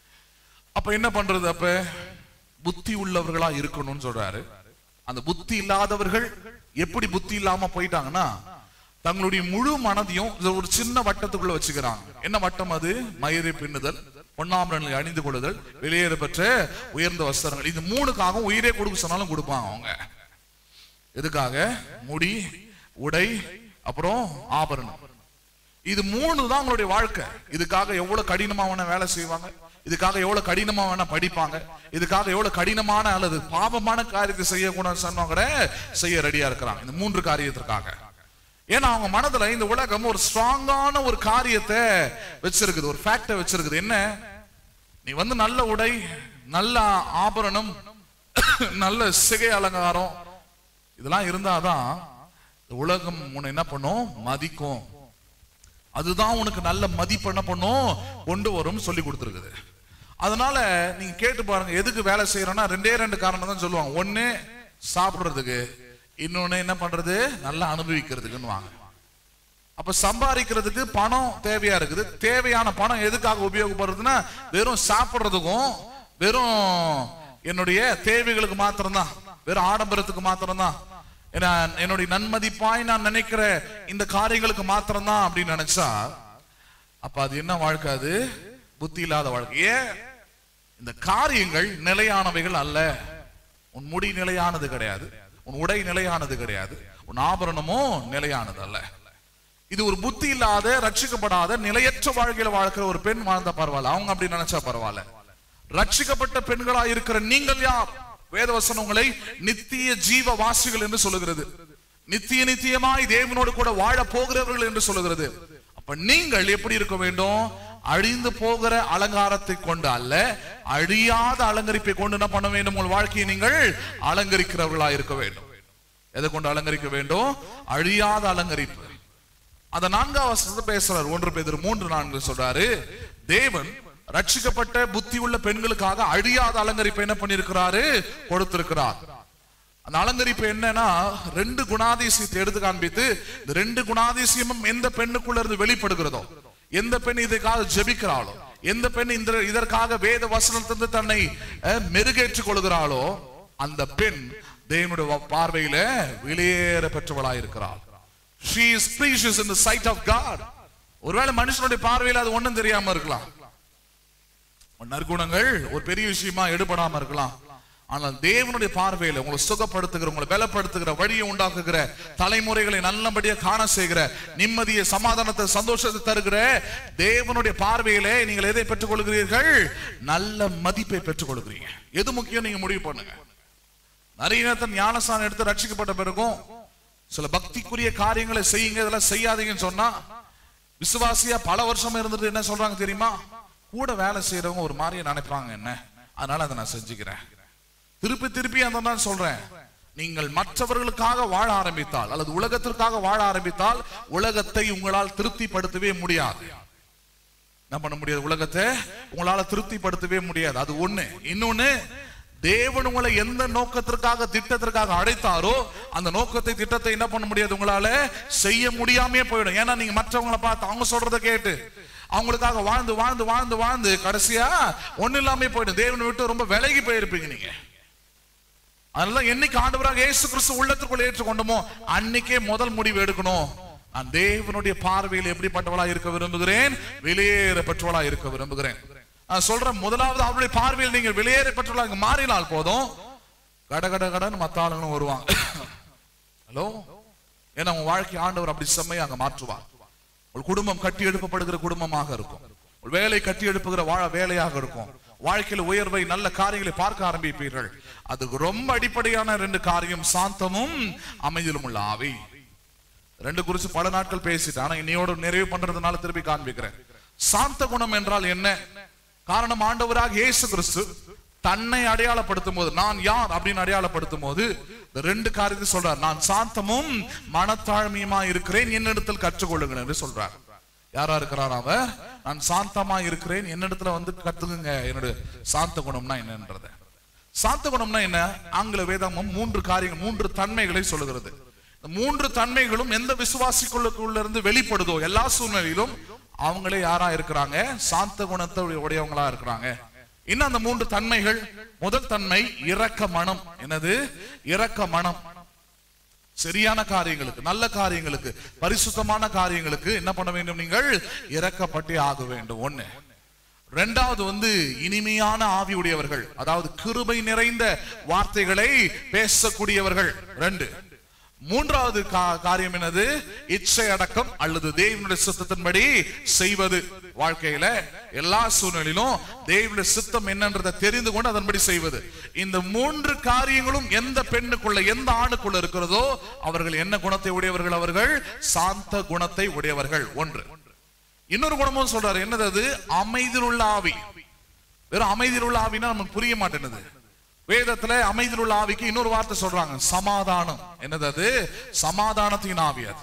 அப்ப என்ன பண்றது அப்ப புத்தி உள்ளவர்களா இருக்கணும்னு சொல்றாரு அந்த புத்தி இல்லாதவர்கள் எப்படி புத்தி இல்லாம போயிட்டாங்கன்னா தங்களுடைய முழு மனதையும் இது ஒரு சின்ன வட்டத்துக்குள்ள வச்சுக்கிறாங்க என்ன வட்டம் அது மயிரை பின்னுதல் பொன்னாமரங்களை அணிந்து கொள்ளுதல் வெளியேற பெற்ற உயர்ந்த வஸ்திரங்கள் இது மூணுக்காகவும் உயிரே கொடுக்க சொன்னாலும் கொடுப்பாங்க அவங்க எதுக்காக முடி உடை அப்புறம் ஆபரணம் இது மூணு தான் அவங்களுடைய வாழ்க்கை இதுக்காக எவ்வளவு கடினமா வேணா வேலை செய்வாங்க இதுக்காக எவ்வளவு கடினமா வேணா படிப்பாங்க இதுக்காக எவ்வளவு கடினமான அல்லது பாவமான காரியத்தை செய்யக்கூடாது சொன்னவங்க செய்ய ரெடியா இருக்கிறாங்க இந்த மூன்று காரியத்திற்காக ஏன்னா அவங்க மனதுல இந்த உலகம் ஒரு ஸ்ட்ராங்கான ஒரு காரியத்தை வச்சிருக்குது ஒரு ஃபேக்டை வச்சிருக்குது என்ன நீ வந்து நல்ல உடை நல்ல ஆபரணம் நல்ல சிகை அலங்காரம் இதெல்லாம் இருந்தாதான் இந்த உலகம் உன்னை என்ன பண்ணும் மதிக்கும் அதுதான் உனக்கு நல்ல மதிப்பு என்ன பண்ணும் கொண்டு வரும் சொல்லி கொடுத்துருக்குது அதனால நீங்க கேட்டு பாருங்க எதுக்கு வேலை செய்யறோம்னா ரெண்டே ரெண்டு காரணம் தான் சொல்லுவாங்க ஒண்ணு சாப்பிடுறதுக்கு இன்னொன்னு என்ன பண்றது நல்லா அனுபவிக்கிறதுக்குன்னு வாங்க அப்ப சம்பாதிக்கிறதுக்கு பணம் தேவையா இருக்குது தேவையான பணம் எதுக்காக உபயோகப்படுறதுன்னா வெறும் சாப்பிடுறதுக்கும் வெறும் என்னுடைய தேவைகளுக்கு மாத்திரம்தான் வெறும் ஆடம்பரத்துக்கு மாத்திரம்தான் ஏன்னா என்னுடைய நன்மதிப்பாய் நான் நினைக்கிற இந்த காரியங்களுக்கு மாத்திரம்தான் அப்படின்னு நினைச்சா அப்ப அது என்ன வாழ்க்கை அது புத்தி இல்லாத வாழ்க்கை ஏன் இந்த காரியங்கள் நிலையானவைகள் அல்ல உன் முடி நிலையானது கிடையாது உன் உடை நிலையானது கிடையாது உன் ஆபரணமும் நிலையானது அல்ல இது ஒரு புத்தி இல்லாத ரட்சிக்கப்படாத நிலையற்ற வாழ்க்கையில வாழ்க்கிற ஒரு பெண் வாழ்ந்தா பரவாயில்ல அவங்க அப்படி நினைச்சா பரவாயில்ல ரட்சிக்கப்பட்ட பெண்களா இருக்கிற நீங்கள் யார் வேதவசனம் உங்களை நித்திய ஜீவ வாசிகள் என்று சொல்லுகிறது நித்திய நித்தியமாய் தேவனோடு கூட வாழ போகிறவர்கள் என்று சொல்லுகிறது அப்ப நீங்கள் எப்படி இருக்க வேண்டும் அழிந்து போகிற அலங்காரத்தை கொண்டு அல்ல அழியாத அலங்கரிப்பை கொண்டு என்ன பண்ண வேண்டும் உங்கள் வாழ்க்கையை நீங்கள் அலங்கரிக்கிறவர்களா இருக்க வேண்டும் எதை கொண்டு அலங்கரிக்க வேண்டும் அழியாத அலங்கரிப்பு அந்த நான்காவது வசனத்தை பேசுறார் ஒன்று பேதர் மூன்று நான்கு சொல்றாரு தேவன் ரட்சிக்கப்பட்ட புத்தி உள்ள பெண்களுக்காக அழியாத அலங்கரிப்பை என்ன பண்ணிருக்கிறாரு கொடுத்திருக்கிறார் அந்த அலங்கரிப்பு என்னன்னா ரெண்டு குணாதிசயத்தை எடுத்து காண்பித்து இந்த ரெண்டு குணாதிசயமும் எந்த பெண்ணுக்குள்ள இருந்து வெளிப்படுகிறதோ எந்த பெண் இதற்காக ஜெபிக்கிறாளோ எந்த பெண் இந்த இதற்காக வேத வசனத்திலிருந்து தன்னை அஹ், மெருகேற்றிக் கொள்கிறாளோ அந்த பெண் தேவனுடைய பார்வையில வெளியேற பெற்றவளாயிருக்கிறாள் she is precious in the sight of god ஒருவேளை மனுஷனுடைய பார்வையில அது ஒண்ணும் தெரியாம இருக்கலாம் உன் நற்குணங்கள் ஒரு பெரிய விஷயமா எடுபடாம இருக்கலாம் ஆனால் தேவனுடைய பார்வையில உங்களை சுகப்படுத்துகிற உங்களை பலப்படுத்துகிற வழியை உண்டாக்குகிற தலைமுறைகளை நல்லபடியா காண செய்கிற நிம்மதியை சமாதானத்தை சந்தோஷத்தை தருகிற தேவனுடைய பார்வையிலே நீங்கள் எதை பெற்றுக் கொள்கிறீர்கள் நல்ல மதிப்பை பெற்றுக் கொள்கிறீங்க எது முக்கியம் நீங்க முடிவு பண்ணுங்க நிறைய நேரத்தில் ஞானஸ்தானம் எடுத்து ரட்சிக்கப்பட்ட பிறகும் சில பக்திக்குரிய காரியங்களை செய்யுங்க இதெல்லாம் செய்யாதீங்கன்னு சொன்னா விசுவாசியா பல வருஷம் இருந்துட்டு என்ன சொல்றாங்க தெரியுமா கூட வேலை செய்யறவங்க ஒரு மாதிரியே நினைப்பாங்க என்ன அதனால அதை நான் செஞ்சுக்கிறேன் திருப்பி திருப்பி அந்த தான் சொல்றேன் நீங்கள் மற்றவர்களுக்காக வாழ ஆரம்பித்தால் அல்லது உலகத்திற்காக வாழ ஆரம்பித்தால் உலகத்தை உங்களால் திருப்திப்படுத்தவே முடியாது என்ன பண்ண முடியாது உலகத்தை உங்களால திருப்திப்படுத்தவே முடியாது அது ஒண்ணு இன்னொன்னு தேவன் உங்களை எந்த நோக்கத்திற்காக திட்டத்திற்காக அழைத்தாரோ அந்த நோக்கத்தை திட்டத்தை என்ன பண்ண முடியாது உங்களால செய்ய முடியாமே போயிடும் ஏன்னா நீங்க மற்றவங்களை பார்த்து அவங்க சொல்றதை கேட்டு அவங்களுக்காக வாழ்ந்து வாழ்ந்து வாழ்ந்து வாழ்ந்து கடைசியா ஒண்ணு இல்லாம போயிடும் தேவனை விட்டு ரொம்ப விலகி போயிருப்பீங்க நீங்க அதனால என்னைக்கு ஆண்டவராக இயேசு கிறிஸ்து உள்ளத்துக்குள்ள ஏற்றுக்கொண்டோமோ அன்னைக்கே முதல் முடிவு எடுக்கணும் நான் தேவனுடைய பார்வையில் எப்படிப்பட்டவளா இருக்க விரும்புகிறேன் வெளியேற பெற்றவளா இருக்க விரும்புகிறேன் நான் சொல்றேன் முதலாவது அவருடைய பார்வையில் நீங்கள் வெளியேற பெற்றவளா இங்க மாறினால் போதும் கட கட கடன்னு மத்த ஆளுங்களும் வருவாங்க ஹலோ ஏன்னா உங்க வாழ்க்கை ஆண்டவர் அப்படி செம்மையா அங்க மாற்றுவார் உங்கள் குடும்பம் கட்டி எழுப்பப்படுகிற குடும்பமாக இருக்கும் உங்கள் வேலை கட்டி எழுப்புகிற வாழ வேலையாக இருக்கும் வாழ்க்கையில உயர்வை நல்ல காரியங்களை பார்க்க ஆரம்பிப்பீர்கள் அதுக்கு ரொம்ப அடிப்படையான ரெண்டு காரியம் சாந்தமும் அமைதியிலும் உள்ள ஆவி ரெண்டு குறிச்சு பல நாட்கள் பேசிட்டேன் ஆனா இன்னையோட நிறைவு பண்றதுனால திருப்பி காண்பிக்கிறேன் சாந்த குணம் என்றால் என்ன காரணம் ஆண்டவராக இயேசு கிறிஸ்து தன்னை அடையாளப்படுத்தும் போது நான் யார் அப்படின்னு அடையாளப்படுத்தும் போது இந்த ரெண்டு காரியத்தை சொல்றார் நான் சாந்தமும் மனத்தாழ்மையுமா இருக்கிறேன் என்னிடத்தில் கற்றுக்கொள்ளுங்கள் என்று சொல்றார் யாரா இருக்கிறார் அவர் நான் சாந்தமா இருக்கிறேன் என்னிடத்துல வந்து கத்துக்குங்க என்னோட சாந்த குணம்னா என்னன்றத சாந்த குணம்னா என்ன ஆங்கில வேதாமம் மூன்று காரியங்கள் மூன்று தன்மைகளை சொல்லுகிறது இந்த மூன்று தன்மைகளும் எந்த விசுவாசிக்குள்ளுக்குள்ள இருந்து வெளிப்படுதோ எல்லா சூழ்நிலையிலும் அவங்களே யாரா இருக்கிறாங்க சாந்த குணத்தை உடையவங்களா இருக்கிறாங்க இன்னும் அந்த மூன்று தன்மைகள் முதல் தன்மை இரக்க மனம் என்னது இரக்க மனம் சரியான காரியங்களுக்கு நல்ல காரியங்களுக்கு பரிசுத்தமான காரியங்களுக்கு என்ன பண்ண வேண்டும் நீங்கள் இறக்கப்பட்டே ஆக வேண்டும் ஒண்ணு ரெண்டாவது வந்து இனிமையான ஆவி உடையவர்கள் அதாவது கிருபை நிறைந்த வார்த்தைகளை பேசக்கூடியவர்கள் ரெண்டு மூன்றாவது கா- காரியம் என்னது இச்சை அடக்கம் அல்லது தேவனுடைய சித்தத்தின்படி செய்வது வாழ்க்கையில எல்லா சூழ்நிலையிலும் தேவனுடைய சித்தம் என்னன்றதை தெரிந்து கொண்டு அதன்படி செய்வது இந்த மூன்று காரியங்களும் எந்த பெண்ணுக்குள்ள எந்த ஆணுக்குள்ள இருக்கிறதோ அவர்கள் என்ன குணத்தை உடையவர்கள் அவர்கள் சாந்த குணத்தை உடையவர்கள் ஒன்று இன்னொரு குணமும் சொல்றாரு என்னது அது அமைதியில் உள்ள ஆவி வெறும் அமைதியில் உள்ள ஆவினா நமக்கு புரிய மாட்டேங்குது வேதத்துல அமைதியில் உள்ள ஆவிக்கு இன்னொரு வார்த்தை சொல்றாங்க சமாதானம் என்னது அது சமாதானத்தின் ஆவி அது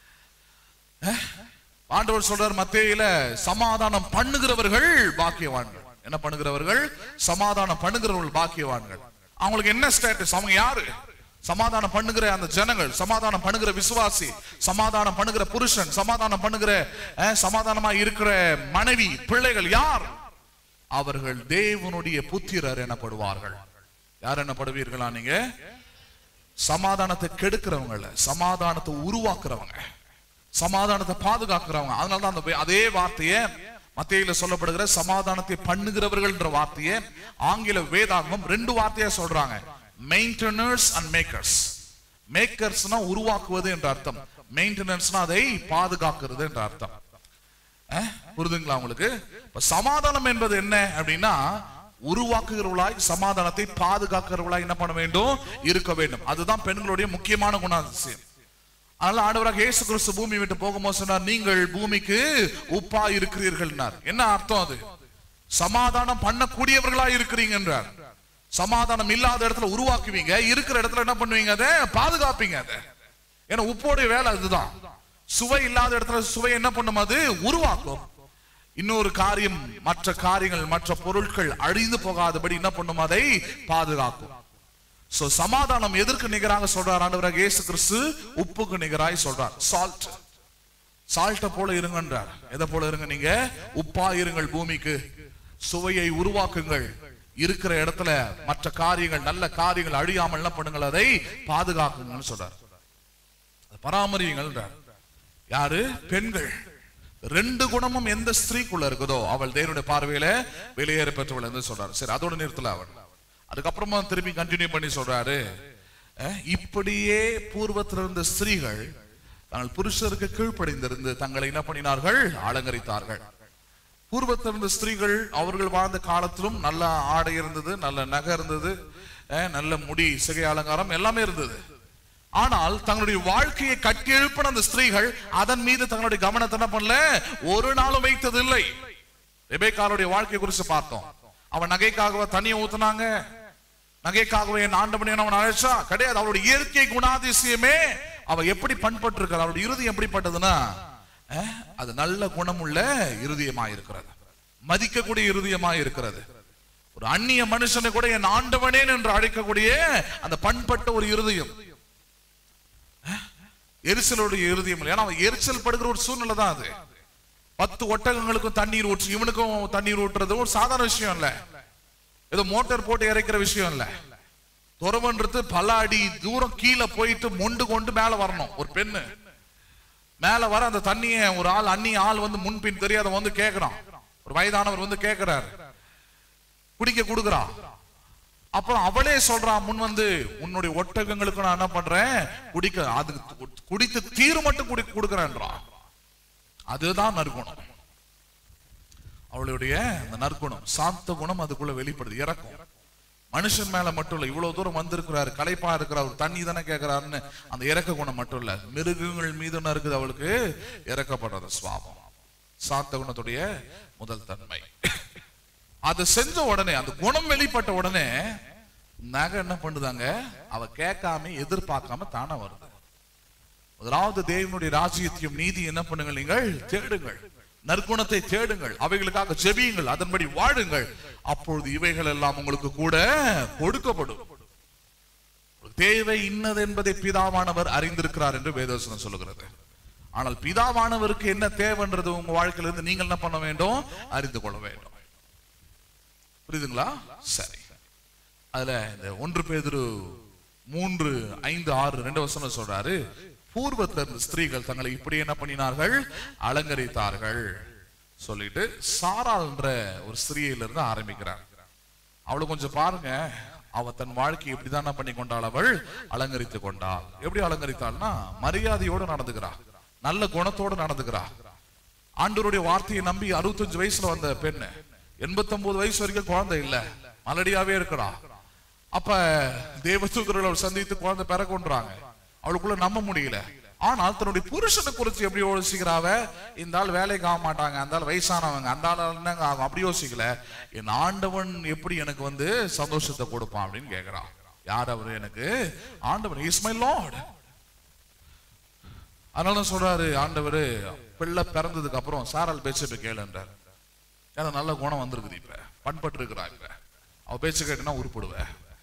அஹ்? ஆண்டவர் சொல்றார் மத்தேயில சமாதானம் பண்ணுகிறவர்கள் பாக்கியவான்கள் என்ன பண்ணுகிறவர்கள் சமாதானம் பண்ணுகிறவர்கள் பாக்கியவான்கள் அவங்களுக்கு என்ன ஸ்டேட்டஸ் அவங்க யாரு சமாதானம் பண்ணுகிற அந்த ஜனங்கள் சமாதானம் பண்ணுகிற விசுவாசி சமாதானம் பண்ணுகிற புருஷன் சமாதானம் பண்ணுகிற அஹ், சமாதானமா இருக்கிற மனைவி பிள்ளைகள் யார் அவர்கள் தேவனுடைய புத்திரர் எனப்படுவார்கள் யார் எனப்படுவீர்களா நீங்க சமாதானத்தை கெடுக்கிறவங்கள சமாதானத்தை உருவாக்குறவங்க சமாதானத்தை பாதுகாக்கிறவங்க அதனால தான் அந்த வே- அதே வார்த்தையை மத்தியில சொல்லப்படுகிற சமாதானத்தை பண்ணுகிறவர்கள் என்ற வார்த்தையை ஆங்கில வேதாகமம் ரெண்டு வார்த்தையா சொல்றாங்க மெயின்டெனர்ஸ் அண்ட் மேக்கர்ஸ் மேக்கர்ஸ்னா உருவாக்குவது என்ற அர்த்தம் மெயின்டெனன்ஸ்னா அதை பாதுகாக்கிறது என்ற அர்த்தம் அஹ், புரிதுங்களா உங்களுக்கு இப்ப சமாதானம் என்பது என்ன அப்படின்னா உருவாக்குகிறவளாய் சமாதானத்தை பாதுகாக்கிறவளாய் என்ன பண்ண வேண்டும் இருக்க வேண்டும் அதுதான் பெண்களுடைய முக்கியமான குணாதிசயம் அதனால ஆண்டவராக இயேசு கிறிஸ்து பூமி விட்டு போகும்போது சொன்னார் நீங்கள் பூமிக்கு உப்பா இருக்கிறீர்கள்னார் என்ன அர்த்தம் அது சமாதானம் பண்ணக்கூடியவர்களா இருக்கிறீங்கன்றார் சமாதானம் இல்லாத இடத்துல உருவாக்குவீங்க இருக்கிற இடத்துல என்ன பண்ணுவீங்க அதை பாதுகாப்பீங்க அதை ஏன்னா உப்போடைய வேலை அதுதான் சுவை இல்லாத இடத்துல சுவை என்ன பண்ணும் அது உருவாக்கும் இன்னொரு காரியம் மற்ற காரியங்கள் மற்ற பொருட்கள் அழிந்து போகாதபடி என்ன பண்ணும் அதை பாதுகாக்கும் சோ சமாதானம் எதற்கு நிகராக சொல்றார் ஆண்டவராக இயேசு கிறிஸ்து உப்புக்கு நிகராய் சொல்றார் சால்ட் சால்ட்ட போல இருங்கன்றார் எதை போல இருங்க நீங்க உப்பா இருங்கள் பூமிக்கு சுவையை உருவாக்குங்கள் இருக்கிற இடத்துல மற்ற காரியங்கள் நல்ல காரியங்கள் அழியாமல் என்ன பண்ணுங்கள் அதை பாதுகாக்குங்கன்னு சொல்றார் அதை பராமரியுங்கள்ன்றார் யாரு பெண்கள் ரெண்டு குணமும் எந்த ஸ்திரீக்குள்ள இருக்குதோ அவள் தேவனுடைய பார்வையில வெளியேற பெற்றவள் என்று சொல்றாரு சரி அதோட நிறுத்தல அவள் அதுக்கப்புறமா திரும்பி கண்டினியூ பண்ணி சொல்றாரு அஹ், இப்படியே பூர்வத்தில் இருந்த ஸ்திரீகள் தங்கள் புருஷருக்கு கீழ்ப்படிந்திருந்து தங்களை என்ன பண்ணினார்கள் அலங்கரித்தார்கள் பூர்வத்தில் இருந்த ஸ்திரீகள் அவர்கள் வாழ்ந்த காலத்திலும் நல்ல ஆடை இருந்தது நல்ல நகை இருந்தது அஹ், நல்ல முடி சிகை அலங்காரம் எல்லாமே இருந்தது ஆனால் தங்களுடைய வாழ்க்கையை கட்டி எழுப்பின அந்த ஸ்திரீகள் அதன் மீது தங்களுடைய கவனத்தை என்ன பண்ணல ஒரு நாளும் வைத்ததில்லை ரெபேக்காளுடைய வாழ்க்கை குறித்து பார்த்தோம் அவன் நகைக்காகவே தண்ணியை ஊத்துனாங்க நகைக்காகவே என் ஆண்டவனை அவன் அழைச்சா கிடையாது அவளுடைய இயற்கை குணாதிசயமே அவ எப்படி பண்பட்டு இருக்கிற அவளுடைய இறுதி எப்படிப்பட்டதுன்னா அஹ், அது நல்ல குணமுள்ள இருதயமா இருக்கிறது மதிக்கக்கூடிய இருதயமா இருக்கிறது ஒரு அந்நிய மனுஷனை கூட என் ஆண்டவனேன் என்று அழைக்கக்கூடிய அந்த பண்பட்ட ஒரு இருதயம் எரிச்சலுடைய இருதயம் இல்லை. ஏன்னா அவன் எரிச்சல் படுகிற ஒரு சூழ்நிலை தான் அது பத்து ஒட்டகங்களுக்கும் தண்ணீர் ஊற்று இவனுக்கும் தண்ணீர் ஊற்றுறது ஒரு சாதாரண விஷயம் இல்ல ஏதோ மோட்டார் போட்டு இறைக்கிற விஷயம் இல்ல துறவன்றது பல அடி தூரம் கீழே போயிட்டு மொண்டு கொண்டு மேல வரணும் ஒரு பெண்ணு மேல வர அந்த தண்ணிய ஒரு ஆள் அந்நிய ஆள் வந்து முன்பின் தெரியாத வந்து கேக்குறான் ஒரு வயதானவர் வந்து கேக்குறாரு குடிக்க கொடுக்குறா அப்புறம் அவளே சொல்றா முன் வந்து உன்னுடைய ஒட்டகங்களுக்கு நான் என்ன பண்றேன் குடிக்க அது குடித்து தீரு மட்டும் குடி கொடுக்குறேன்றா அதுதான் நற்குணம் அவளுடைய அந்த நற்குணம் சாந்த குணம் அதுக்குள்ள வெளிப்படுது இறக்கும் மனுஷன் மேல மட்டும் இல்ல இவ்வளவு தூரம் வந்திருக்கிறாரு களைப்பா இருக்கிறார் ஒரு தண்ணி தானே கேட்கிறாருன்னு அந்த இறக்க குணம் மட்டும் இல்ல மிருகங்கள் மீது என்ன இருக்குது அவளுக்கு இறக்கப்படுறது சுவாபம் சாந்த குணத்துடைய முதல் தன்மை அது செஞ்ச உடனே அந்த குணம் வெளிப்பட்ட உடனே நகை என்ன பண்ணுதாங்க அவ கேட்காம எதிர்பார்க்காம தானே வருது முதலாவது தேவனுடைய ராஜ்யத்தையும் நீதி என்ன பண்ணுங்கள் நீங்கள் தேடுங்கள் நற்குணத்தை தேடுங்கள் அவைகளுக்காக ஜெபியுங்கள் அதன்படி வாழுங்கள் அப்பொழுது இவைகள் எல்லாம் உங்களுக்கு கூட கொடுக்கப்படும் தேவை இன்னது என்பதை பிதாவானவர் அறிந்திருக்கிறார் என்று வேதவசனம் சொல்லுகிறது ஆனால் பிதாவானவருக்கு என்ன தேவைன்றது உங்க வாழ்க்கையில இருந்து நீங்கள் என்ன பண்ண வேண்டும் அறிந்து கொள்ள வேண்டும் புரியுதுங்களா சரி அதுல இந்த ஒன்று பேதுரு மூன்று ஐந்து ஆறு ரெண்டு வசனம் சொல்றாரு பூர்வத்துல இருந்த ஸ்திரீகள் தங்களை இப்படி என்ன பண்ணினார்கள் அலங்கரித்தார்கள் சொல்லிட்டு சாராள்ன்ற ஒரு ஸ்திரீயில இருந்து ஆரம்பிக்கிறார் அவளை கொஞ்சம் பாருங்க அவ தன் வாழ்க்கையை இப்படிதான் பண்ணி கொண்டாள் அவள் அலங்கரித்து கொண்டாள் எப்படி அலங்கரித்தாள்னா மரியாதையோடு நடந்துக்கிறா நல்ல குணத்தோடு நடந்துக்கிறா ஆண்டவருடைய வார்த்தையை நம்பி அறுபத்தஞ்சு வயசுல வந்த பெண்ணு எண்பத்தொன்பது வயசு வரைக்கும் குழந்தை இல்ல மலடியாவே இருக்கிறா அப்ப தேவதூதர்கள் அவள் சந்தித்து குழந்தை பிற கொண்டுறாங்க அவளுக்குள்ள நம்ப முடியல ஆனால் தன்னுடைய புருஷனை குறித்து எப்படி யோசிக்கிறாவ இந்த ஆள் வேலைக்கு ஆக மாட்டாங்க அந்த ஆள் வயசானவங்க அந்த ஆள் என்னங்க ஆகும் அப்படி யோசிக்கல என் ஆண்டவன் எப்படி எனக்கு வந்து சந்தோஷத்தை கொடுப்பான் அப்படின்னு கேக்குறான் யார் அவரு எனக்கு ஆண்டவன் இஸ் மை லார்ட் அதனால தான் சொல்றாரு ஆண்டவர் பிள்ளை பிறந்ததுக்கு அப்புறம் சாரால் பேச்சு கேளுன்றார் ஏன்னா நல்ல குணம் வந்திருக்குது இப்ப பண்பட்டு இருக்கிறா இப்ப அவ பேச்சு கேட்டுனா உருப்படுவ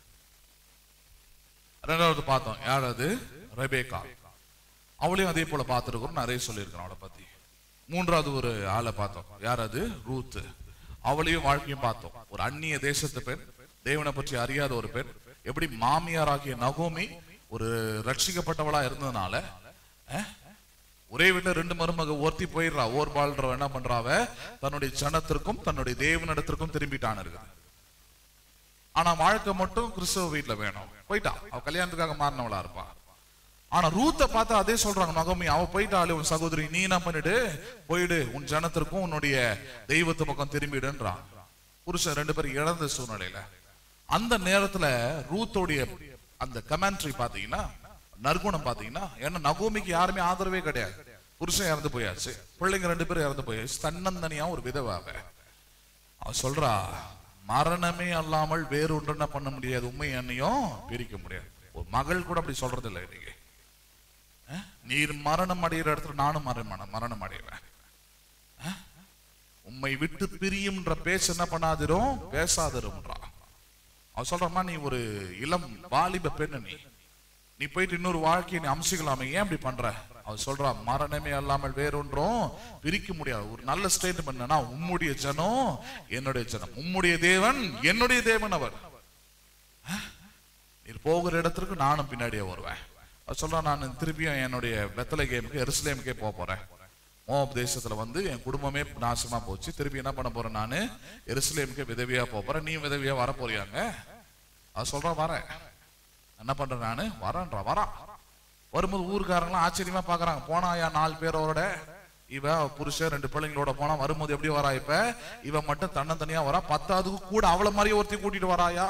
ரெண்டாவது பார்த்தோம் யார் அது ரெபேக்கா அவளையும் அதே போல பார்த்துருக்கோம் நிறைய சொல்லியிருக்கிறோம் அவளை பத்தி மூன்றாவது ஒரு ஆளை பார்த்தோம் யார் அது ரூத்து அவளையும் வாழ்க்கையும் பார்த்தோம் ஒரு அந்நிய தேசத்து பெண் தேவனை பற்றி அறியாத ஒரு பெண் எப்படி மாமியாராகிய நகோமி ஒரு ரட்சிக்கப்பட்டவளா இருந்ததுனால அஹ், ஒரே வீட்டுல ரெண்டு மருமக ஒருத்தி போயிடுறா ஓர்பால்ன்ற என்ன பண்றாவ தன்னுடைய ஜனத்திற்கும் தன்னுடைய தேவனிடத்திற்கும் திரும்பிட்டான் இருக்குது ஆனா வாழ்க்கை மட்டும் கிறிஸ்தவ வீட்டுல வேணும் போயிட்டா அவ கல்யாணத்துக்காக மாறினவளா இருப்பா ஆனா ரூத்தை பார்த்தா அதே சொல்றாங்க நகமி அவ போயிட்டாளே உன் சகோதரி நீ என்ன பண்ணிடு போயிடு உன் ஜனத்திற்கும் உன்னுடைய தெய்வத்து பக்கம் திரும்பிடுன்றான் புருஷன் ரெண்டு பேரும் இழந்த சூழ்நிலையில அந்த நேரத்துல ரூத்தோடைய அந்த கமெண்ட்ரி பாத்தீங்கன்னா நற்குணம் பாத்தீங்கன்னா ஏன்னா நகோமிக்கு யாருமே ஆதரவே கிடையாது புருஷன் இறந்து போயாச்சு பிள்ளைங்க ரெண்டு பேரும் இறந்து போயாச்சு தன்னந்தனியா ஒரு விதவாவ அவ சொல்றா மரணமே அல்லாமல் வேறு ஒன்று என்ன பண்ண முடியாது உண்மை என்னையும் பிரிக்க முடியாது ஒரு மகள் கூட அப்படி சொல்றது இல்லை இன்னைக்கு அஹ்? நீர் மரணம் அடைகிற இடத்துல நானும் மரணம் மரணம் அடைவேன் அஹ்? உம்மை விட்டு பிரியும்ன்ற பேச்சு என்ன பண்ணாதிரும் பேசாதிரும்ன்றா அவ சொல்றமா நீ ஒரு இளம் வாலிப பெண்ணு நீ நீ போயிட்டு இன்னொரு வாழ்க்கையை நீ அம்சிக்கலாமே ஏன் இப்படி பண்ற அவ சொல்றா மரணமே அல்லாமல் வேறொன்றும் பிரிக்க முடியாது ஒரு நல்ல ஸ்டேட்மெண்ட் என்னன்னா உம்முடைய ஜனம் என்னுடைய ஜனம் உம்முடைய தேவன் என்னுடைய தேவன் அவர் அஹ்? நீர் போகிற இடத்துக்கு நானும் பின்னாடியே வருவேன் அவ சொல்றா நான் திருப்பியும் என்னுடைய வெத்தலை கேமுக்கு எருசலேமுக்கே போக போறேன் மோப் தேசத்துல வந்து என் குடும்பமே நாசமா போச்சு திருப்பி என்ன பண்ண போறேன் நானு எருசலேமுக்கு விதவியா போக போறேன் நீ விதவியா வர போறியாங்க அவ சொல்றா வரேன் என்ன பண்றேன் நானு வரேன்றா வரா வரும்போது ஊருக்காரங்களாம் ஆச்சரியமா பாக்குறாங்க போனாயா நாலு பேரோட இவ அவ புருஷன் ரெண்டு பிள்ளைங்களோட போனா வரும்போது எப்படி வரா இப்ப இவ மட்டும் தன்னந்தனியா வரா பத்தாவதுக்கு கூட அவள மாதிரியே ஒருத்தி கூட்டிட்டு வராயா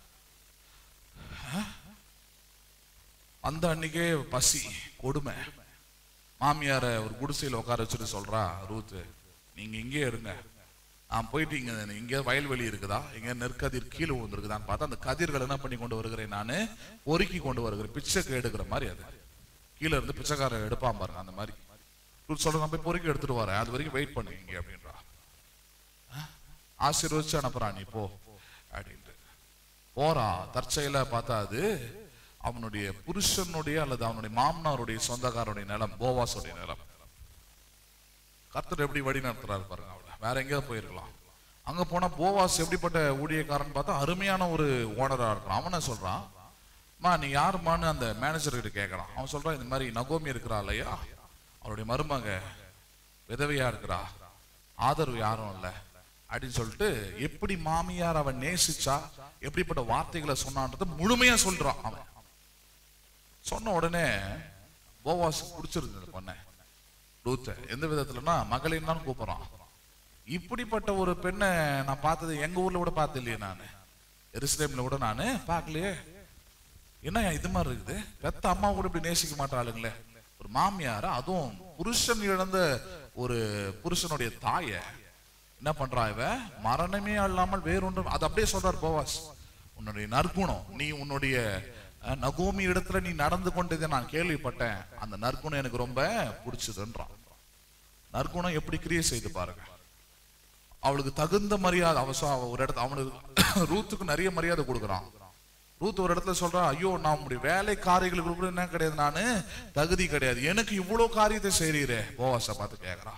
அந்த அன்னைக்கே பசி கொடுமை மாமியார ஒரு குடிசையில உட்கார வச்சுட்டு சொல்றா ரூத்து நீங்க இங்கே இருங்க நான் போயிட்டு இங்க இங்க வயல்வெளி இருக்குதா இங்க நெற்கதிர் கீழே விழுந்திருக்குதான்னு பார்த்தா அந்த கதிர்கள் என்ன பண்ணி கொண்டு வருகிறேன் நானு பொறுக்கி கொண்டு வருகிறேன் பிச்சைக்கு எடுக்கிற மாதிரி அது கீழே இருந்து பிச்சைக்காரன் எடுப்பான் பாருங்க அந்த மாதிரி ரூத் சொல்ற நான் போய் பொறுக்கி எடுத்துட்டு வரேன் அது வரைக்கும் வெயிட் பண்ணு இங்க அப்படின்றா அஹ்? ஆசீர்வதிச்சு அனுப்புறான் நீ போ அப்படின்ட்டு போறா தற்செயலா பார்த்தா அது அவனுடைய புருஷனுடைய அல்லது அவனுடைய மாமனாருடைய சொந்தக்காரனுடைய நிலம் போவாஸுடைய நிலம் கர்த்தர் எப்படி வழி நடத்துறாரு பாருங்க அவளை வேற எங்கேயாவது போயிருக்கலாம் அங்க போனா போவாஸ் எப்படிப்பட்ட ஊழியக்காரன் பார்த்தா அருமையான ஒரு ஓனரா இருக்கான் அவன சொல்றான் மா நீ யாருமான்னு அந்த மேனேஜர் கிட்ட கேட்கறான் அவன் சொல்றான் இந்த மாதிரி நகோமி இருக்கிறா இல்லையா அவருடைய மருமக விதவையா இருக்கிறா ஆதரவு யாரும் இல்ல அப்படின்னு சொல்லிட்டு எப்படி மாமியார் அவன் நேசிச்சா எப்படிப்பட்ட வார்த்தைகளை சொன்னான்றது முழுமையா சொல்றான் அவன் சொன்ன உடனே போவாஸ் பிடிச்சிருந்தது இந்த பொண்ணை ரூத்த எந்த விதத்துலன்னா மகளின் தான் கூப்பிடுறான் இப்படிப்பட்ட ஒரு பெண்ணை நான் பார்த்தது எங்க ஊர்ல கூட பார்த்து இல்லையே நான் எருசலேம்ல கூட நான் பார்க்கலையே என்ன இது மாதிரி இருக்குது பெத்த அம்மா கூட இப்படி நேசிக்க மாட்டாளுங்களே ஒரு மாமியார அதுவும் புருஷன் இழந்த ஒரு புருஷனுடைய தாய என்ன பண்றா இவ மரணமே அல்லாமல் வேறொன்றும் அது அப்படியே சொல்றார் போவாஸ் உன்னுடைய நற்குணம் நீ உன்னுடைய அஹ், நகோமி இடத்துல நீ நடந்து கொண்டதை நான் கேள்விப்பட்டேன் அந்த நற்குணம் எனக்கு ரொம்ப பிடிச்சதுன்றான் நற்குணம் எப்படி கிரியை செய்து பாருங்க அவளுக்கு தகுந்த மரியாதை அவ சொ- அவ ஒரு இடத்துல அவனுக்கு ரூத்துக்கு நிறைய மரியாதை கொடுக்குறான் ரூத் ஒரு இடத்துல சொல்றான் ஐயோ நான் உங்களுடைய வேலை காரியங்களுக்கு கூட என்ன கிடையாது நானு தகுதி கிடையாது எனக்கு இவ்வளவு காரியத்தை செய்றீரே போவாச பார்த்து கேக்குறான்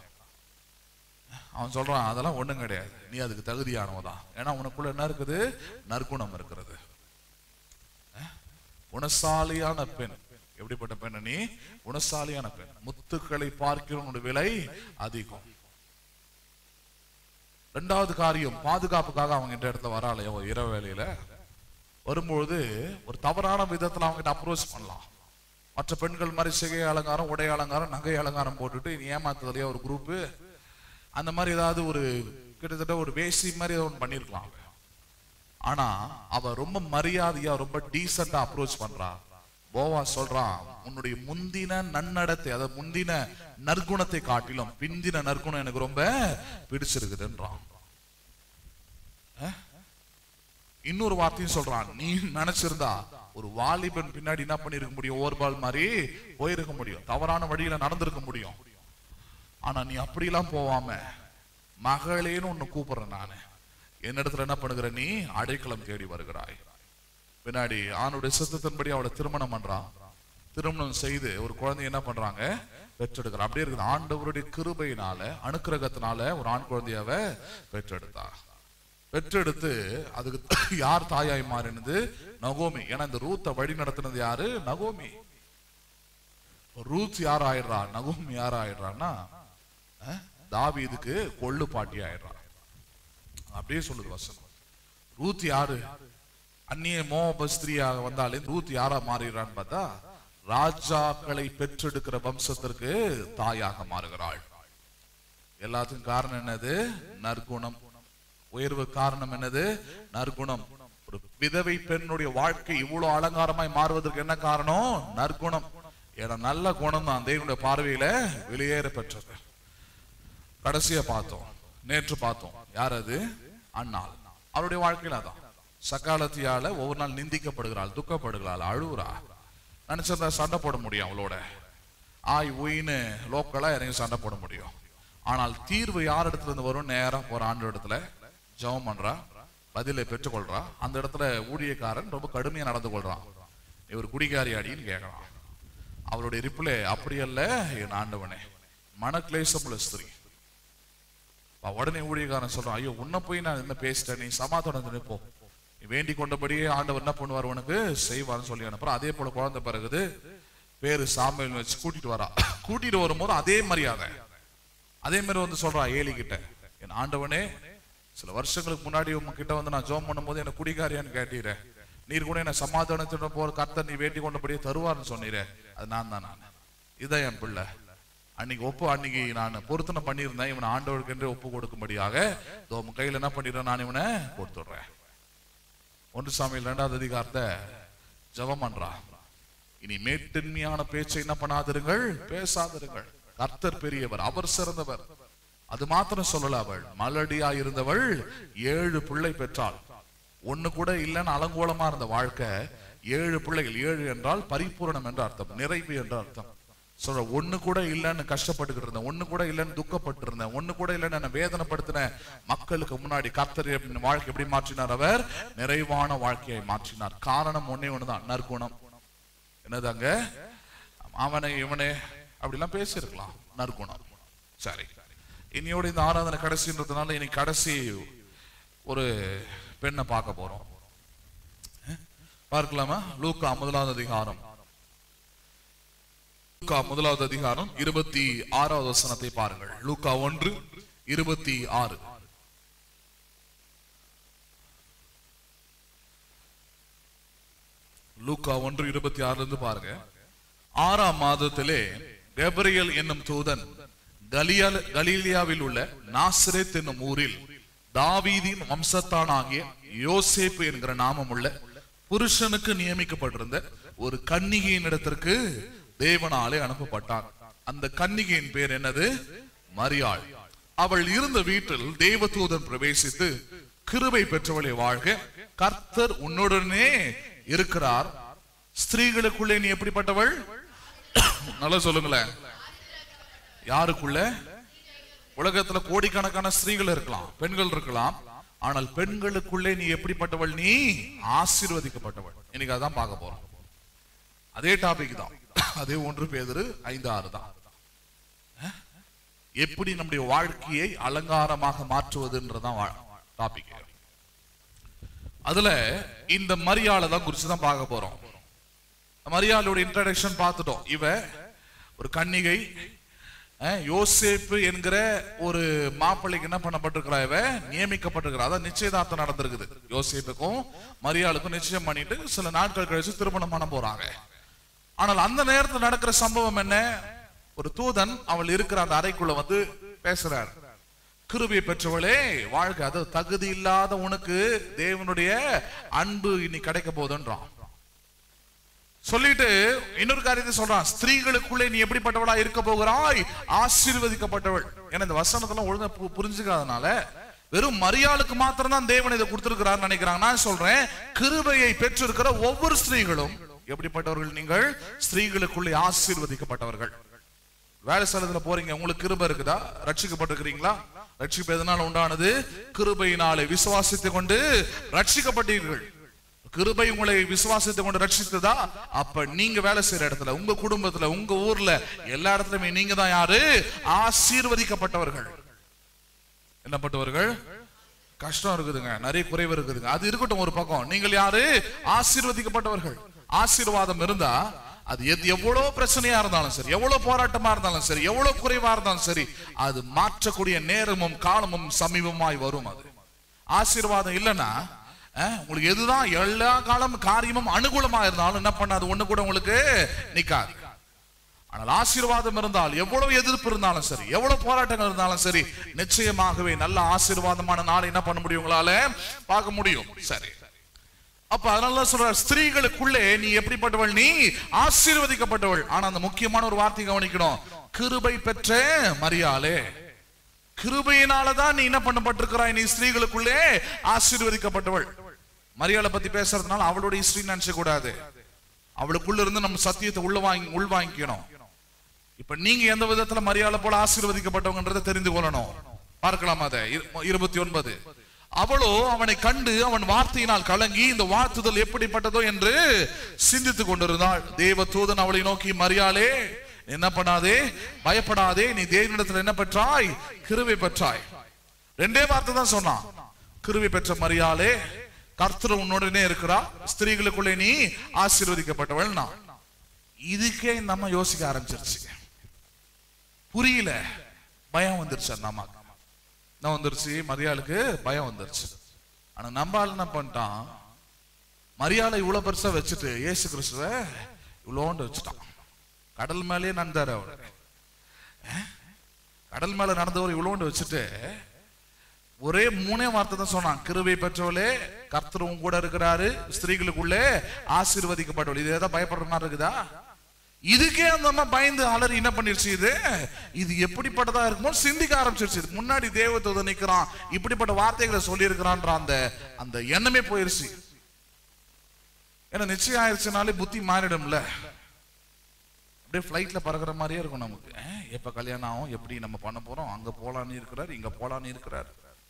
அவன் சொல்றான் அதெல்லாம் ஒண்ணும் கிடையாது நீ அதுக்கு தகுதியானவதான் ஏன்னா உனக்குள்ள என்ன இருக்குது நற்குணம் இருக்கிறது அஹ்? குணசாலியான பெண் எப்படிப்பட்ட பெண் நீ குணசாலியான பெண் முத்துக்களை பார்க்கிறவனுடைய விலை அதிகம் ரெண்டாவது காரியம் பாதுகாப்புக்காக அவங்க இந்த இடத்துல வராலையோ இரவு வேலையில வரும்பொழுது ஒரு தவறான விதத்துல அவங்க அப்ரோச் பண்ணலாம் மற்ற பெண்கள் மாதிரி சிகை அலங்காரம் உடை அலங்காரம் நகை அலங்காரம் போட்டுட்டு நீ ஏமாத்துறதுலையா ஒரு குரூப் அந்த மாதிரி ஏதாவது ஒரு கிட்டத்தட்ட ஒரு வேசி மாதிரி ஏதோ ஒன்று பண்ணியிருக்கலாம் அவ. ஆனா அவ ரொம்ப மரியாதையா ரொம்ப டீசெண்டா அப்ரோச் பண்றா போவா சொல்றான் உன்னுடைய முந்தின நன்னடத்தை அதாவது முந்தின நற்குணத்தை காட்டிலும் பிந்தின நற்குணம் எனக்கு ரொம்ப பிடிச்சிருக்குதுன்றான் அஹ்? இன்னொரு வார்த்தையும் சொல்றான் நீ நினைச்சிருந்தா ஒரு வாலிபன் பின்னாடி என்ன பண்ணிருக்க முடியும் ஓர்பால் மாதிரி போயிருக்க முடியும் தவறான வழியில நடந்திருக்க முடியும் ஆனா நீ அப்படிலாம் போவாம மகளேன்னு ஒண்ணு கூப்பிடுறேன் நானு என்னிடத்துல என்ன பண்ணுகிற நீ அடைக்கலம் தேடி வருகிறாய் பின்னாடி ஆணுடைய சித்தத்தின்படி அவளை திருமணம் பண்றான் திருமணம் செய்து ஒரு குழந்தை என்ன பண்றாங்க பெற்றெடுக்கிறான் அப்படியே இருக்குது ஆண்டவருடைய கிருபையினால அனுக்கிரகத்தினால ஒரு ஆண் குழந்தையாவ பெற்றெடுத்தா பெற்றெடுத்து அதுக்கு யார் தாயாய் மாறினது நகோமி ஏன்னா இந்த ரூத்தை வழி நடத்தினது யாரு நகோமி ரூத் யார் ஆயிடுறா நகோமி யார் ஆயிடுறான்னா அஹ், தாவீதுக்கு கொள்ளு பாட்டி ஆயிடுறா அப்படியே சொல்லுது வசனம் ரூத் யாரு அந்நிய மோப ஸ்திரீயாக வந்தாலே ரூத் யாரா மாறுகிறான்னு பார்த்தா ராஜாக்களை பெற்றெடுக்கிற வம்சத்திற்கு தாயாக மாறுகிறாள் எல்லாத்துக்கும் காரணம் என்னது நற்குணம் உயர்வு காரணம் என்னது நற்குணம் ஒரு ஒரு விதவை பெண்ணுடைய வாழ்க்கை இவ்வளவு அலங்காரமாய் மாறுவதற்கு என்ன காரணம் நற்குணம் ஏன்னா நல்ல குணம் தான் தேவனுடைய பார்வையில வெளியேற பெற்றது கடைசியா பார்த்தோம் நேற்று பார்த்தோம் யார் அது அண்ணாள் அவருடைய வாழ்க்கையில அதான் சக்காலத்தியால ஒவ்வொரு நாள் நிந்திக்கப்படுகிறாள் துக்கப்படுகிறாள் அழுகுறா நினைச்சிருந்தா சண்டை போட முடியும் அவளோட ஆய் உயின்னு லோக்கலா இறங்கி சண்டை போட முடியும் ஆனால் தீர்வு யார் இடத்துல இருந்து வரும் நேரா போற ஆண்டு இடத்துல ஜெபம் பண்றா பதிலை பெற்றுக்கொள்றா அந்த இடத்துல ஊழியக்காரன் ரொம்ப கடுமையா நடந்து கொள்றான் இவர் குடிகாரி அடின்னு கேட்கறான் அவருடைய ரிப்ளே அப்படி அல்ல என் ஆண்டவனே மனக்லேசமுள்ள ஸ்திரீ அப்ப உடனே ஊழியக்காரன் சொல்றான் ஐயோ உன்னை போய் நான் என்ன பேசிட்டேன் நீ சமாதானம் நினைப்போ நீ வேண்டி கொண்டபடியே ஆண்டவர் என்ன பண்ணுவார் உனக்கு செய்வார்னு சொல்லி அனுப்புறான் அதே போல குழந்தை பிறகுது பேரு சாமியல் வச்சு கூட்டிட்டு வரா கூட்டிட்டு வரும்போது அதே மரியாதை அதே மாதிரி வந்து சொல்றா ஏலி கிட்ட என் ஆண்டவனே சில வருஷங்களுக்கு முன்னாடி உங்க கிட்ட வந்து நான் ஜோம் பண்ணும்போது என்ன குடிகாரியான்னு கேட்டீரே நீர் கூட என்ன சமாதானத்திட போற கர்த்தர் நீ வேண்டி கொண்டபடியே தருவார்னு சொன்னீரே அது நான் தான் நான் இதான் என் பிள்ளை அன்னைக்கு ஒப்பு அன்னைக்கு நான் பொருத்தனை பண்ணியிருந்தேன் இவனை ஆண்டவருக்கு என்று ஒப்பு கொடுக்கும்படியாக இதோ உன் கையில என்ன பண்ணிடுறேன் நான் இவனை கொடுத்துடுறேன் ஒன்று சாமியில் இரண்டாவது அதிகாரத்தை ஜெபம் பண்றா இனி மேட்டின்மையான பேச்சை என்ன பண்ணாதிருங்கள் பேசாதிருங்கள் கர்த்தர் பெரியவர் அவர் சிறந்தவர் அது மாத்திரம் சொல்லல அவள் மலடியா இருந்தவள் ஏழு பிள்ளை பெற்றாள் ஒண்ணு கூட இல்லைன்னு அலங்கோலமா இருந்த வாழ்க்கை ஏழு பிள்ளைகள் ஏழு என்றால் பரிபூரணம் என்று அர்த்தம் நிறைவு என்று அர்த்தம் சொல்ற ஒண்ணு கூட இல்லைன்னு கஷ்டப்பட்டுக்கிட்டு இருந்தேன் ஒண்ணு கூட இல்லைன்னு துக்கப்பட்டு இருந்தேன் ஒண்ணு கூட இல்லைன்னு என்ன வேதனைப்படுத்தின மக்களுக்கு முன்னாடி கர்த்தர் எப்படி- வாழ்க்கை எப்படி மாற்றினார் அவர் நிறைவான வாழ்க்கையை மாற்றினார் காரணம் ஒண்ணே ஒண்ணுதான் நற்குணம் என்னதாங்க அவனை இவனே அப்படிலாம் பேசியிருக்கலாம் நற்குணம் சரி இனியோட இந்த ஆராதனை கடைசின்றதுனால இனி கடைசி ஒரு பெண்ணை பார்க்க போறோம் அஹ், பார்க்கலாமா லூக்கா முதலாவது அதிகாரம் லூக்கா முதலாவது அதிகாரம் இருபத்தி ஆறாவது வசனத்தை பாருங்கள் லூக்கா ஒன்று இருபத்தி ஆறு லூக்கா ஒன்று இருபத்தி ஆறுல இருந்து பாருங்க ஆறாம் மாதத்திலே கெப்ரியல் என்னும் தூதன் கலியால கலீலியாவில் உள்ள நாசரேத் என்னும் ஊரில் தாவீதின் வம்சத்தானாகிய யோசேப்பு என்கிற நாமமுள்ள புருஷனுக்கு நியமிக்கப்பட்டிருந்த ஒரு கன்னிகையின் இடத்திற்கு தேவனாலே அனுப்பப்பட்டான் அந்த கன்னிகையின் பேர் என்னது மரியாள் அவள் இருந்த வீட்டில் தேவதூதன் பிரவேசித்து கிருபை பெற்றவளை வாழ்க கர்த்தர் உன்னுடனே இருக்கிறார் ஸ்திரீகளுக்குள்ளே நீ எப்படிப்பட்டவள் நல்லா சொல்லுங்களேன் யாருக்குள்ள உலகத்துல கோடிக்கணக்கான ஸ்திரீகள் இருக்கலாம் பெண்கள் இருக்கலாம் ஆனால் பெண்களுக்குள்ளே நீ எப்படிப்பட்டவள் நீ ஆசீர்வதிக்கப்பட்டவள் இன்னைக்கு அதான் பார்க்க போறோம் அதே டாபிக் தான் அதே ஒன்று பேதரு ஐந்து ஆறு தான் அஹ்? எப்படி நம்முடைய வாழ்க்கையை அலங்காரமாக மாற்றுவதுன்றதான் டாபிக் அதுல இந்த மரியாதை தான் குறிச்சு தான் பார்க்க போறோம் மரியாதையோட இன்ட்ரடக்ஷன் பார்த்துட்டோம் இவ ஒரு கன்னிகை அஹ், யோசேப்பு என்கிற ஒரு மாப்பிள்ளைக்கு என்ன பண்ணப்பட்டிருக்கிறா இவ நியமிக்கப்பட்டிருக்கிறா அதான் நிச்சயதார்த்தம் நடந்திருக்குது யோசேப்புக்கும் மரியாளுக்கும் நிச்சயம் பண்ணிட்டு சில நாட்கள் கழிச்சு திருமணம் பண்ண போறாங்க ஆனால் அந்த நேரத்தில் நடக்கிற சம்பவம் என்ன ஒரு தூதன் அவள் இருக்கிற அந்த அறைக்குள்ள வந்து பேசுறார் கிருபை பெற்றவளே வாழ்க அது தகுதி இல்லாத உனக்கு தேவனுடைய அன்பு இனி கிடைக்க போதுன்றான் சொல்லிட்டு இன்னொரு காரியத்தை சொல்றான் ஸ்திரீகளுக்குள்ளே நீ எப்படிப்பட்டவளா இருக்க போகிறாய் ஆசீர்வதிக்கப்பட்டவள் ஏன்னா இந்த வசனத்தெல்லாம் ஒழுங்கா பு- புரிஞ்சுக்காதனால வெறும் மரியாளுக்கு மாத்திரம் தான் தேவன் இதை கொடுத்திருக்கிறார் நினைக்கிறாங்க நான் சொல்றேன் கிருபையை பெற்றிருக்கிற ஒவ்வொரு ஸ்திரீகளும் எப்படிப்பட்டவர்கள் நீங்கள் ஸ்திரீகளுக்குள்ளே ஆசீர்வதிக்கப்பட்டவர்கள் வேலை ஸ்தலத்துல போறீங்க உங்களுக்கு கிருபை இருக்குதா ரட்சிக்கப்பட்டிருக்கிறீங்களா ரட்சிப்பு எதனால உண்டானது கிருபையினாலே விசுவாசித்து கொண்டு ரட்சிக்கப்பட்டீர்கள் கிருபை உங்களை விசுவாசத்தை கொண்டு ரட்சித்ததா அப்ப நீங்க வேலை செய்யற இடத்துல உங்க குடும்பத்துல உங்க ஊர்ல எல்லா இடத்துலயுமே நீங்க தான் யாரு ஆசீர்வதிக்கப்பட்டவர்கள் என்னப்பட்டவர்கள் கஷ்டம் இருக்குதுங்க நிறைய குறைவு இருக்குதுங்க அது இருக்கட்டும் ஒரு பக்கம் நீங்கள் யாரு ஆசீர்வதிக்கப்பட்டவர்கள் ஆசீர்வாதம் இருந்தா அது எது எவ்வளவு பிரச்சனையா இருந்தாலும் சரி எவ்வளவு போராட்டமா இருந்தாலும் சரி எவ்வளவு குறைவா இருந்தாலும் சரி அது மாற்றக்கூடிய நேரமும் காலமும் சமீபமாய் வரும் அது ஆசீர்வாதம் இல்லைன்னா அஹ், உங்களுக்கு எதுதான் எல்லா காலம் காரியமும் அனுகூலமா இருந்தாலும் என்ன பண்ணாது ஒண்ணு கூட உங்களுக்கு நிக்காது ஆனால் ஆசீர்வாதம் இருந்தால் எவ்வளவு எதிர்ப்பு இருந்தாலும் சரி எவ்வளவு போராட்டங்கள் இருந்தாலும் சரி நிச்சயமாகவே நல்ல ஆசீர்வாதமான நாளை என்ன பண்ண முடியும் உங்களால பார்க்க முடியும் சரி அப்ப அதனால சொல்றார் ஸ்திரீகளுக்குள்ளே நீ எப்படிப்பட்டவள் நீ ஆசீர்வதிக்கப்பட்டவள் ஆனா அந்த முக்கியமான ஒரு வார்த்தை கவனிக்கணும் கிருபை பெற்ற மரியாளே கிருபையினாலதான் நீ என்ன பண்ணப்பட்டிருக்கிறாய் நீ ஸ்திரீகளுக்குள்ளே ஆசீர்வதிக்கப்பட்டவள் மரியாதை பத்தி பேசுறதுனால அவளுடைய ஸ்ரீ நினைச்ச கூடாது அவளுக்குள்ள இருந்து நம்ம சத்தியத்தை உள்ள வாங்கி உள் வாங்கிக்கணும் இப்ப நீங்க எந்த விதத்துல மரியாதை போல ஆசீர்வதிக்கப்பட்டவங்கன்றதை தெரிந்து கொள்ளணும் பார்க்கலாம் அதை இரு- இருபத்தி ஒன்பது அவளோ அவனை கண்டு அவன் வார்த்தையினால் கலங்கி இந்த வாழ்த்துதல் எப்படிப்பட்டதோ என்று சிந்தித்துக் கொண்டிருந்தாள் தேவ தூதன் அவளை நோக்கி மரியாளே என்ன பண்ணாதே பயப்படாதே நீ தேவனிடத்தில் என்ன பெற்றாய் கிருவை பெற்றாய் ரெண்டே வார்த்தை தான் சொன்னான் கிருவை பெற்ற மரியாளே கர்த்தர் உன்னுடனே இருக்கிறா ஸ்திரீகளுக்குள்ளே நீ ஆசீர்வதிக்கப்பட்டவள் நான் இதுக்கே இந்த அம்மா யோசிக்க ஆரம்பிச்சிருச்சு புரியல பயம் வந்துருச்சு அந்த அம்மாக்கு என்ன வந்துருச்சு மரியாளுக்கு பயம் வந்துருச்சு ஆனா நம்ம ஆள் என்ன பண்ணிட்டான் மரியாதை இவ்வளவு பெருசா வச்சுட்டு இயேசு கிறிஸ்துவ இவ்வளோண்டு வச்சுட்டான் கடல் மேலேயே நடந்தாரு அவரு அஹ்? கடல் மேல நடந்தவர் இவ்வளோண்டு வச்சுட்டு ஒரே மூணே வார்த்தை தான் சொன்னான் கிருபை பெற்றவளே கர்த்தர் உன் கூட இருக்கிறாரு ஸ்திரீகளுக்குள்ளே ஆசீர்வதிக்கப்பட்டவள் இது ஏதாவது பயப்படுற மாதிரி இருக்குதா இதுக்கே அந்த அம்மா பயந்து அலறி என்ன பண்ணிருச்சு இது இது எப்படிப்பட்டதா இருக்குமோ சிந்திக்க ஆரம்பிச்சிருச்சு இதுக்கு முன்னாடி தேவதூதன் நிக்கிறான் இப்படிப்பட்ட வார்த்தைகளை சொல்லி இருக்கிறான்ற அந்த அந்த எண்ணமே போயிருச்சு ஏன்னா நிச்சயம் ஆயிடுச்சுனாலே புத்தி மாறிடும்ல அப்படியே ஃப்ளைட்ல பறக்கிற மாதிரியே இருக்கும் நமக்கு அஹ், எப்ப கல்யாணம் ஆகும் எப்படி நம்ம பண்ண போறோம் அங்க போலான்னு இருக்கிறார் இங்க போலான்னு இருக்கிறார்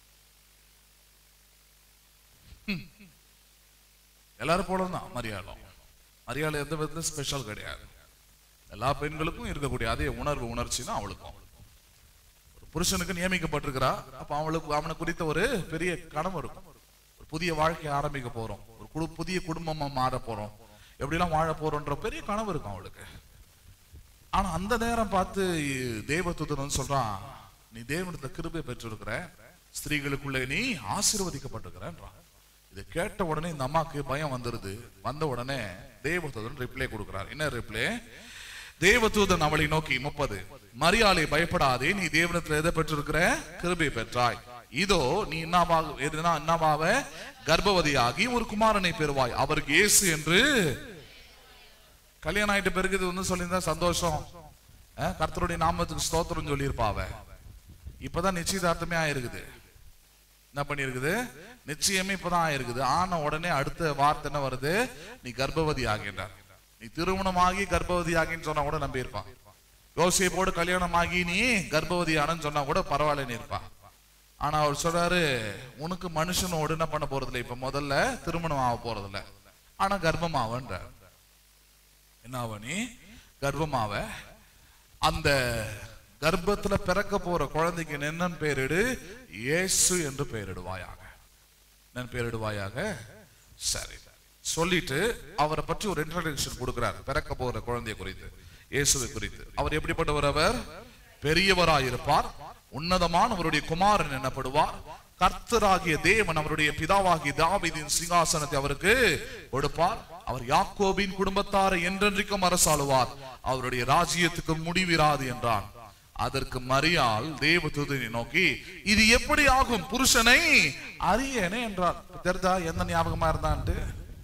ஹம். எல்லாரும் போல தான் மரியாதை மரியாதை எந்த விதத்துல ஸ்பெஷல் கிடையாது எல்லா பெண்களுக்கும் இருக்கக்கூடிய அதே உணர்வு உணர்ச்சி தான் அவளுக்கும் ஒரு புருஷனுக்கு நியமிக்கப்பட்டிருக்கிறா அப்ப அவளுக்கு அவனை குறித்த ஒரு பெரிய கனவு இருக்கும் ஒரு புதிய வாழ்க்கையை ஆரம்பிக்க போறோம் ஒரு குடு புதிய குடும்பமா மாற போறோம் எப்படிலாம் வாழ போறோன்ற பெரிய கனவு இருக்கும் அவளுக்கு ஆனா அந்த நேரம் பார்த்து தேவதூதன் வந்து சொல்றான் நீ தேவனத்துல கிருபை பெற்றிருக்கிற ஸ்திரீகளுக்குள்ளே நீ ஆசீர்வதிக்கப்பட்டிருக்கிறன்றான் இதை கேட்ட உடனே இந்த அம்மாக்கு பயம் வந்துருது வந்த உடனே தேவதூதன் ரிப்ளை கொடுக்கிறார் என்ன ரிப்ளை தேவதூதன் அவளை நோக்கி முப்பது மரியாதை பயப்படாதே நீ தேவனத்துல எதை பெற்றிருக்கிற கிருபை பெற்றாய் இதோ நீ என்னவாக எதுனா என்னவாவ கர்ப்பவதியாகி ஒரு குமாரனை பெறுவாய் அவருக்கு இயேசு என்று கல்யாணம் ஆயிட்ட பிறகு இது வந்து சொல்லியிருந்தா சந்தோஷம் அஹ், கர்த்தருடைய நாமத்துக்கு ஸ்தோத்திரம் சொல்லியிருப்பாவ இப்பதான் நிச்சயதார்த்தமே ஆயிருக்குது என்ன பண்ணிருக்குது நிச்சயமே இப்பதான் ஆயிருக்குது ஆன உடனே அடுத்த வார்த்தை என்ன வருது நீ கர்ப்பவதி ஆகின்றார் நீ திருமணமாகி கர்ப்பவதி ஆகின்னு சொன்னா கூட நம்பி இருப்பான் யோசிப்போடு கல்யாணம் ஆகி நீ கர்ப்பவதி ஆனன்னு சொன்னா கூட பரவாயில்லன்னு இருப்பான் ஆனா அவர் சொல்றாரு உனக்கு மனுஷனோடு என்ன பண்ண போறதில்ல இப்ப முதல்ல திருமணம் ஆக போறதில்ல ஆனா கர்ப்பமாவன்ற என்ன ஆவ நீ கர்ப்பமாவ அந்த கர்ப்பத்துல பிறக்க போற குழந்தைக்கு என்னன்னு பேரிடு இயேசு என்று பெயரிடுவாயாக என்னன்னு பேரிடுவாயாக சரி சொல்லிட்டு அவரை பற்றி ஒரு இன்ட்ரடக்ஷன் கொடுக்கிறார் பிறக்க போற குழந்தையை குறித்து இயேசுவை குறித்து அவர் எப்படிப்பட்டவர் அவர் பெரியவராயிருப்பார் உன்னதமான அவருடைய குமாரன் எனப்படுவார் கர்த்தராகிய தேவன் அவருடைய பிதாவாகிய தாவீதின் சிங்காசனத்தை அவருக்கு கொடுப்பார் அவர் யாக்கோபின் குடும்பத்தாரை என்றென்றைக்கும் அரசாளுவார் அவருடைய ராஜ்யத்துக்கு முடிவிராது என்றான் அதற்கு மரியாள் தேவதூதனை நோக்கி இது எப்படி ஆகும் புருஷனை அறியேனே என்றார் தெரிதா எந்த ஞாபகமா இருந்தான்ட்டு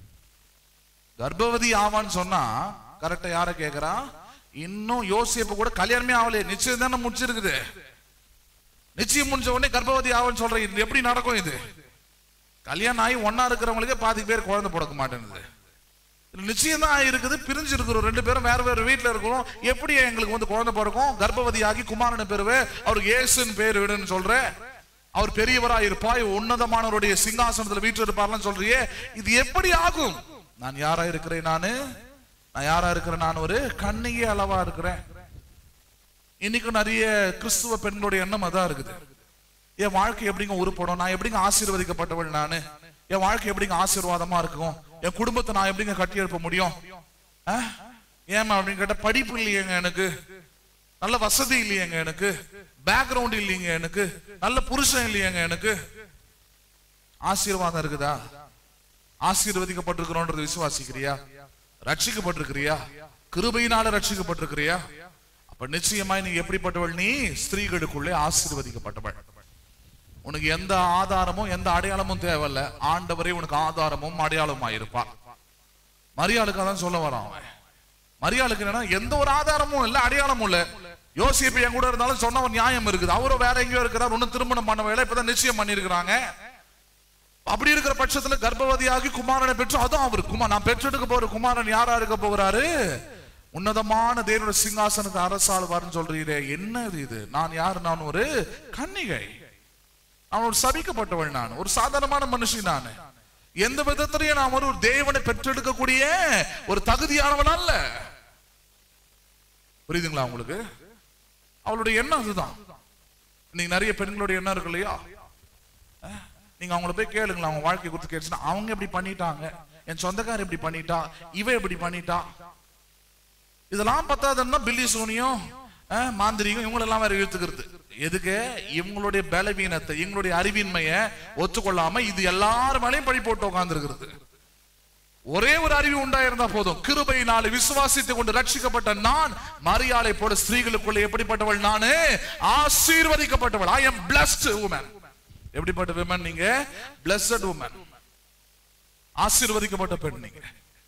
கர்ப்பவதி ஆவான்னு சொன்னா கரெக்டா யார கேக்குறா இன்னும் யோசிப்பு கூட கல்யாணமே ஆகலையே நிச்சயம் தானே முடிச்சிருக்குது நிச்சயம் முடிஞ்ச உடனே கர்ப்பவதி ஆவன்னு சொல்றேன் இது எப்படி நடக்கும் இது கல்யாணம் ஆகி ஒன்னா இருக்கிறவங்களுக்கே பாதி பேர் குழந்தை பிறக்க மாட்டேங்குது இது நிச்சயம் தான் இருக்குது பிரிஞ்சு இருக்கிறோம் ரெண்டு பேரும் வேற வேற வீட்டுல இருக்கிறோம் எப்படி எங்களுக்கு வந்து குழந்தை பிறக்கும் கர்ப்பவதியாகி குமாரனை பெறுவே அவருக்கு இயேசுன்னு பேர் விடுன்னு சொல்ற அவர் பெரியவராய் இருப்பாய் உன்னதமானவருடைய சிங்காசனத்துல வீட்டு இருப்பார்லாம் சொல்றியே இது எப்படி ஆகும் நான் யாரா இருக்கிறேன் நானு நான் யாரா இருக்கிறேன் நான் ஒரு கண்ணிகே அளவா இருக்கிறேன் இன்னைக்கு நிறைய கிறிஸ்துவ பெண்களுடைய எண்ணம் அதான் இருக்குது என் வாழ்க்கை எப்படிங்க உருப்படும் நான் எப்படிங்க ஆசீர்வதிக்கப்பட்டவள் நானு என் வாழ்க்கை எப்படிங்க ஆசீர்வாதமா இருக்கும் என் குடும்பத்தை நான் எப்படிங்க கட்டி எழுப்ப முடியும் ஆ? ஏம்மா அப்படின்னு கேட்டா படிப்பு இல்லையேங்க எனக்கு நல்ல வசதி இல்லையேங்க எனக்கு பேக்ரவுண்ட் இல்லைங்க எனக்கு நல்ல புருஷன் இல்லையேங்க எனக்கு ஆசீர்வாதம் இருக்குதா ஆசீர்வதிக்கப்பட்டிருக்கிறோன்றது விசுவாசிக்கிறியா ரட்சிக்கப்பட்டிருக்கிறியா கிருபையினால ரட்சிக்கப்பட்டிருக்கிறியா அப்ப நிச்சயமாய் நீ எப்படிப்பட்டவள் நீ ஸ்திரீகளுக்குள்ளே ஆசீர்வதிக்கப்பட்டவள் உனக்கு எந்த ஆதாரமும் எந்த அடையாளமும் தேவையில்ல ஆண்டவரே உனக்கு ஆதாரமும் அடையாளமும் இருப்பார் மரியாளுக்கு அதான் சொல்ல வரான் அவன் மரியாளுக்கு என்னன்னா எந்த ஒரு ஆதாரமும் இல்ல அடையாளமும் இல்ல யோசிப்பு என் கூட இருந்தாலும் சொன்னவன் நியாயம் இருக்குது அவரும் வேற எங்கேயோ இருக்கிறார் ஒன்னும் திருமணம் பண்ண வேலை இப்பதான் நிச்சயம் பண்ணிருக்கிறாங்க அப்படி இருக்கிற பட்சத்துல கர்ப்பவதியாகி குமாரனை பெற்று அதுவும் அவர் குமார் நான் பெற்றெடுக்க போற குமாரன் யாரா இருக்க போகிறாரு உன்னதமான தேவனுடைய சிங்காசனத்தை அரசாளுவார்னு சொல்றீரே என்ன இது நான் யாரு நான் ஒரு கன்னிகை நான் ஒரு சபிக்கப்பட்டவள் நான் ஒரு சாதாரணமான மனுஷன் நான் எந்த விதத்திலையும் நான் ஒரு தேவனை பெற்றெடுக்கக்கூடிய ஒரு தகுதியானவன் அல்ல புரியுதுங்களா உங்களுக்கு அவளுடைய எண்ணம் அதுதான் இன்னைக்கு நிறைய பெண்களுடைய எண்ணம் இருக்கு இல்லையா அஹ், நீங்க அவங்கள போய் கேளுங்களா அவங்க வாழ்க்கை குறித்து கேட்டுச்சுன்னா அவங்க எப்படி பண்ணிட்டாங்க என் சொந்தக்காரர் எப்படி பண்ணிட்டா இவ எப்படி பண்ணிட்டா இதெல்லாம் பத்தாதுன்னா பில்லி சோனியும் அஹ், மாந்திரிகம் இவங்களெல்லாம் வேற இழுத்துக்கிறது எதுக்கு இவங்களுடைய பலவீனத்தை இவங்களுடைய அறிவின்மையை ஒத்துக்கொள்ளாம இது எல்லாரும் மேலேயும் பழி போட்டு உட்கார்ந்து ஒரே ஒரு அறிவு உண்டாயிருந்தா போதும் கிருபையினாலே விசுவாசித்துக் கொண்டு ரட்சிக்கப்பட்ட நான் மரியாதை போல ஸ்திரீகளுக்குள்ள எப்படிப்பட்டவள் நானு ஆசீர்வதிக்கப்பட்டவள் ஐ எம் பிளஸ்ட் உமன் எப்படிப்பட்ட விமன் நீங்க பிளஸ்ட் உமன் ஆசீர்வதிக்கப்பட்ட பெண் நீங்க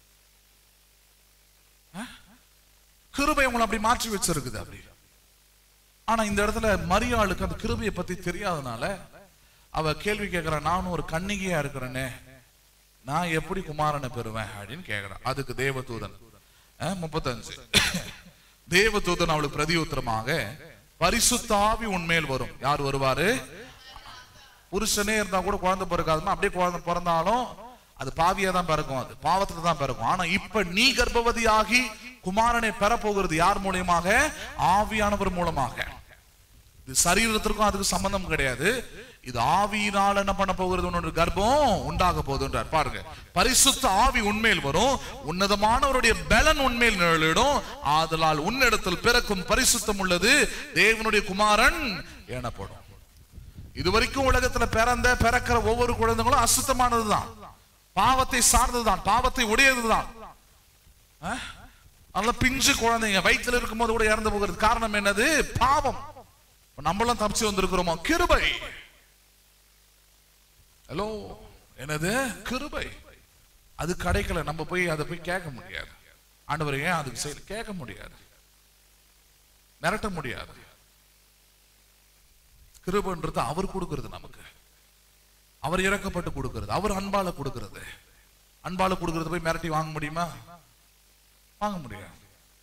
அஹ்? கிருபை உங்களை அப்படி மாற்றி வச்சிருக்குது அப்படி ஆனா இந்த இடத்துல மரியாளுக்கு அந்த கிருபையை பத்தி தெரியாதனால அவ கேள்வி கேட்கிறா நானும் ஒரு கன்னிகையா இருக்கிறேனே நான் எப்படி குமாரனை பெறுவேன் அப்படின்னு கேக்குறான் அதுக்கு தேவதூதன் அஹ், முப்பத்தஞ்சு தேவதூதன் அவளுக்கு பிரதியுத்தரமாக பரிசுத்தாவி உன்மேல் வரும் யார் வருவாரு புருஷனே இருந்தா கூட குழந்தை பிறக்காதுன்னா அப்படியே குழந்தை பிறந்தாலும் அது பாவியா தான் பிறக்கும் அது பாவத்துல தான் பிறக்கும் ஆனா இப்ப நீ கர்ப்பவதியாகி குமாரனை பெற போகிறது யார் மூலியமாக ஆவியானவர் மூலமாக இது சரீரத்திற்கும் அதுக்கு சம்பந்தம் கிடையாது இது ஆவியினால் என்ன பண்ண போகிறது உன்னோட கர்ப்பம் உண்டாக போகுதுன்றார் பாருங்க பரிசுத்த ஆவி உண்மையில் வரும் உன்னதமானவருடைய பலன் உண்மையில் நிழலிடும் ஆதலால் உன்னிடத்தில் பிறக்கும் பரிசுத்தம் உள்ளது தேவனுடைய குமாரன் எனப்படும் இதுவரைக்கும் உலகத்துல பிறந்த பிறக்கிற ஒவ்வொரு குழந்தைகளும் அசுத்தமானதுதான் பாவத்தை சார்ந்ததுதான் பாவத்தை உடையதுதான் அஹ்? நல்ல பிஞ்சு குழந்தைங்க வயித்துல இருக்கும்போது கூட இறந்து போகிறது காரணம் என்னது பாவம் இப்ப நம்மளும் தப்பிச்சு வந்திருக்கிறோமோ கிருபை ஹலோ என்னது கிருபை அது கிடைக்கல நம்ம போய் அதை போய் கேட்க முடியாது ஆண்டவர் ஏன் அதுக்கு செய்ய கேட்க முடியாது மிரட்ட முடியாது கிருபன்றது அவர் கொடுக்கிறது நமக்கு அவர் இறக்கப்பட்டு கொடுக்கிறது அவர் அன்பால கொடுக்கிறது அன்பால கொடுக்கிறது போய் மிரட்டி வாங்க முடியுமா வாங்க முடியாது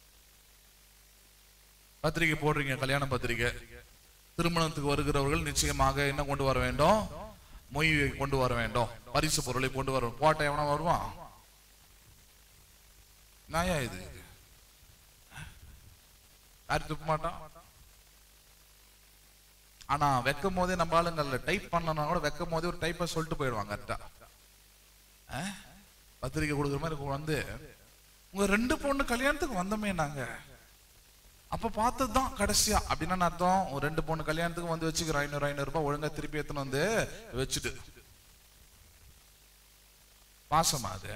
பத்திரிகை போடுறீங்க கல்யாண பத்திரிகை திருமணத்துக்கு வருகிறவர்கள் நிச்சயமாக என்ன கொண்டு வர வேண்டும் மொய்யை கொண்டு வர வேண்டும் பரிசு பொருளை கொண்டு வர போட்ட எவனா வருவான் நாயா இது யாரும் துப்ப மாட்டான் ஆனா வைக்கும் போதே நம்ம ஆளுங்கள்ல டைப் பண்ணனா கூட வைக்கும் போதே ஒரு டைப்பை சொல்லிட்டு போயிடுவாங்க கரெக்டா பத்திரிக்கை கொடுக்குற மாதிரி இப்ப வந்து உங்க ரெண்டு பொண்ணு கல்யாணத்துக்கு வந்தோமே நாங்க அப்ப பார்த்தது தான் கடைசியா அப்படின்னா என்ன அர்த்தம் ஒரு ரெண்டு பொண்ணு கல்யாணத்துக்கு வந்து வச்சுக்கிறோம் ஐநூறு ஐநூறு ரூபாய் ஒழுங்கா திருப்பி எடுத்துன்னு வந்து வச்சுட்டு பாசமா அது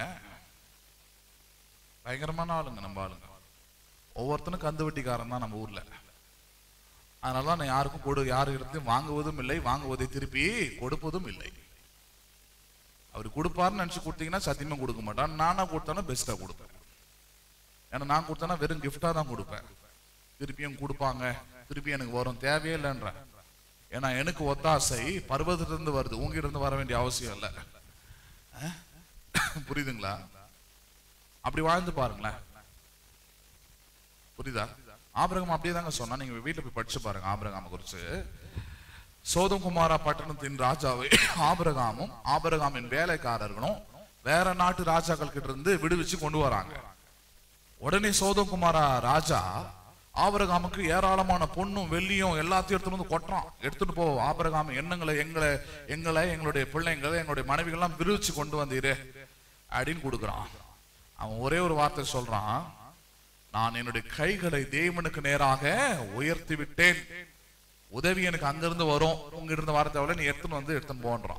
பயங்கரமான ஆளுங்க நம்ம ஆளுங்க ஒவ்வொருத்தனும் கந்து வெட்டிக்காரன் தான் நம்ம ஊர்ல அதனால நான் யாருக்கும் கொடு யாரு இடத்தையும் வாங்குவதும் இல்லை வாங்குவதை திருப்பி கொடுப்பதும் இல்லை அவர் கொடுப்பாருன்னு நினைச்சு கொடுத்தீங்கன்னா சத்தியமா கொடுக்க மாட்டான் நானா கொடுத்தானா பெஸ்டா கொடுப்பேன் ஏன்னா நான் கொடுத்தேன்னா வெறும் gift-ஆ தான் கொடுப்பேன் திருப்பியும் கொடுப்பாங்க திருப்பி எனக்கு வரும் தேவையே இல்லைன்ற ஏன்னா எனக்கு ஒத்தாசை பர்வதத்திலிருந்து வருது உங்ககிட்ட இருந்து வர வேண்டிய அவசியம் இல்லை அஹ்? புரியுதுங்களா அப்படி வாழ்ந்து பாருங்களேன் புரியுதா ஆபிரகம் அப்படியே தாங்க சொன்னா நீங்க வீட்டுல போய் படிச்சு பாருங்க ஆபிரகாம குறிச்சு சோதம் குமாரா பட்டணத்தின் ராஜாவை ஆபிரகாமும் ஆபிரகாமின் வேலைக்காரர்களும் வேற நாட்டு ராஜாக்கள் கிட்ட இருந்து விடுவிச்சு கொண்டு வராங்க உடனே சோதம் குமாரா ராஜா ஆபிரகாமுக்கு ஏராளமான பொண்ணும் வெள்ளியும் எல்லாத்தையும் எடுத்துட்டு வந்து கொட்டுறான் எடுத்துட்டு போ ஆபிரகாம் எண்ணங்களை எங்களை எங்களை எங்களுடைய பிள்ளைங்களை எங்களுடைய மனைவிகள்லாம் விரிவிச்சு கொண்டு வந்தீரு அப்படின்னு கொடுக்குறான் அவன் ஒரே ஒரு வார்த்தை சொல்றான் நான் என்னுடைய கைகளை தேவனுக்கு நேராக உயர்த்தி விட்டேன் உதவி எனக்கு அங்கிருந்து வரும் உங்க இருந்து வர தேவையில்ல நீ எடுத்துன்னு வந்து எடுத்துன்னு போன்றான்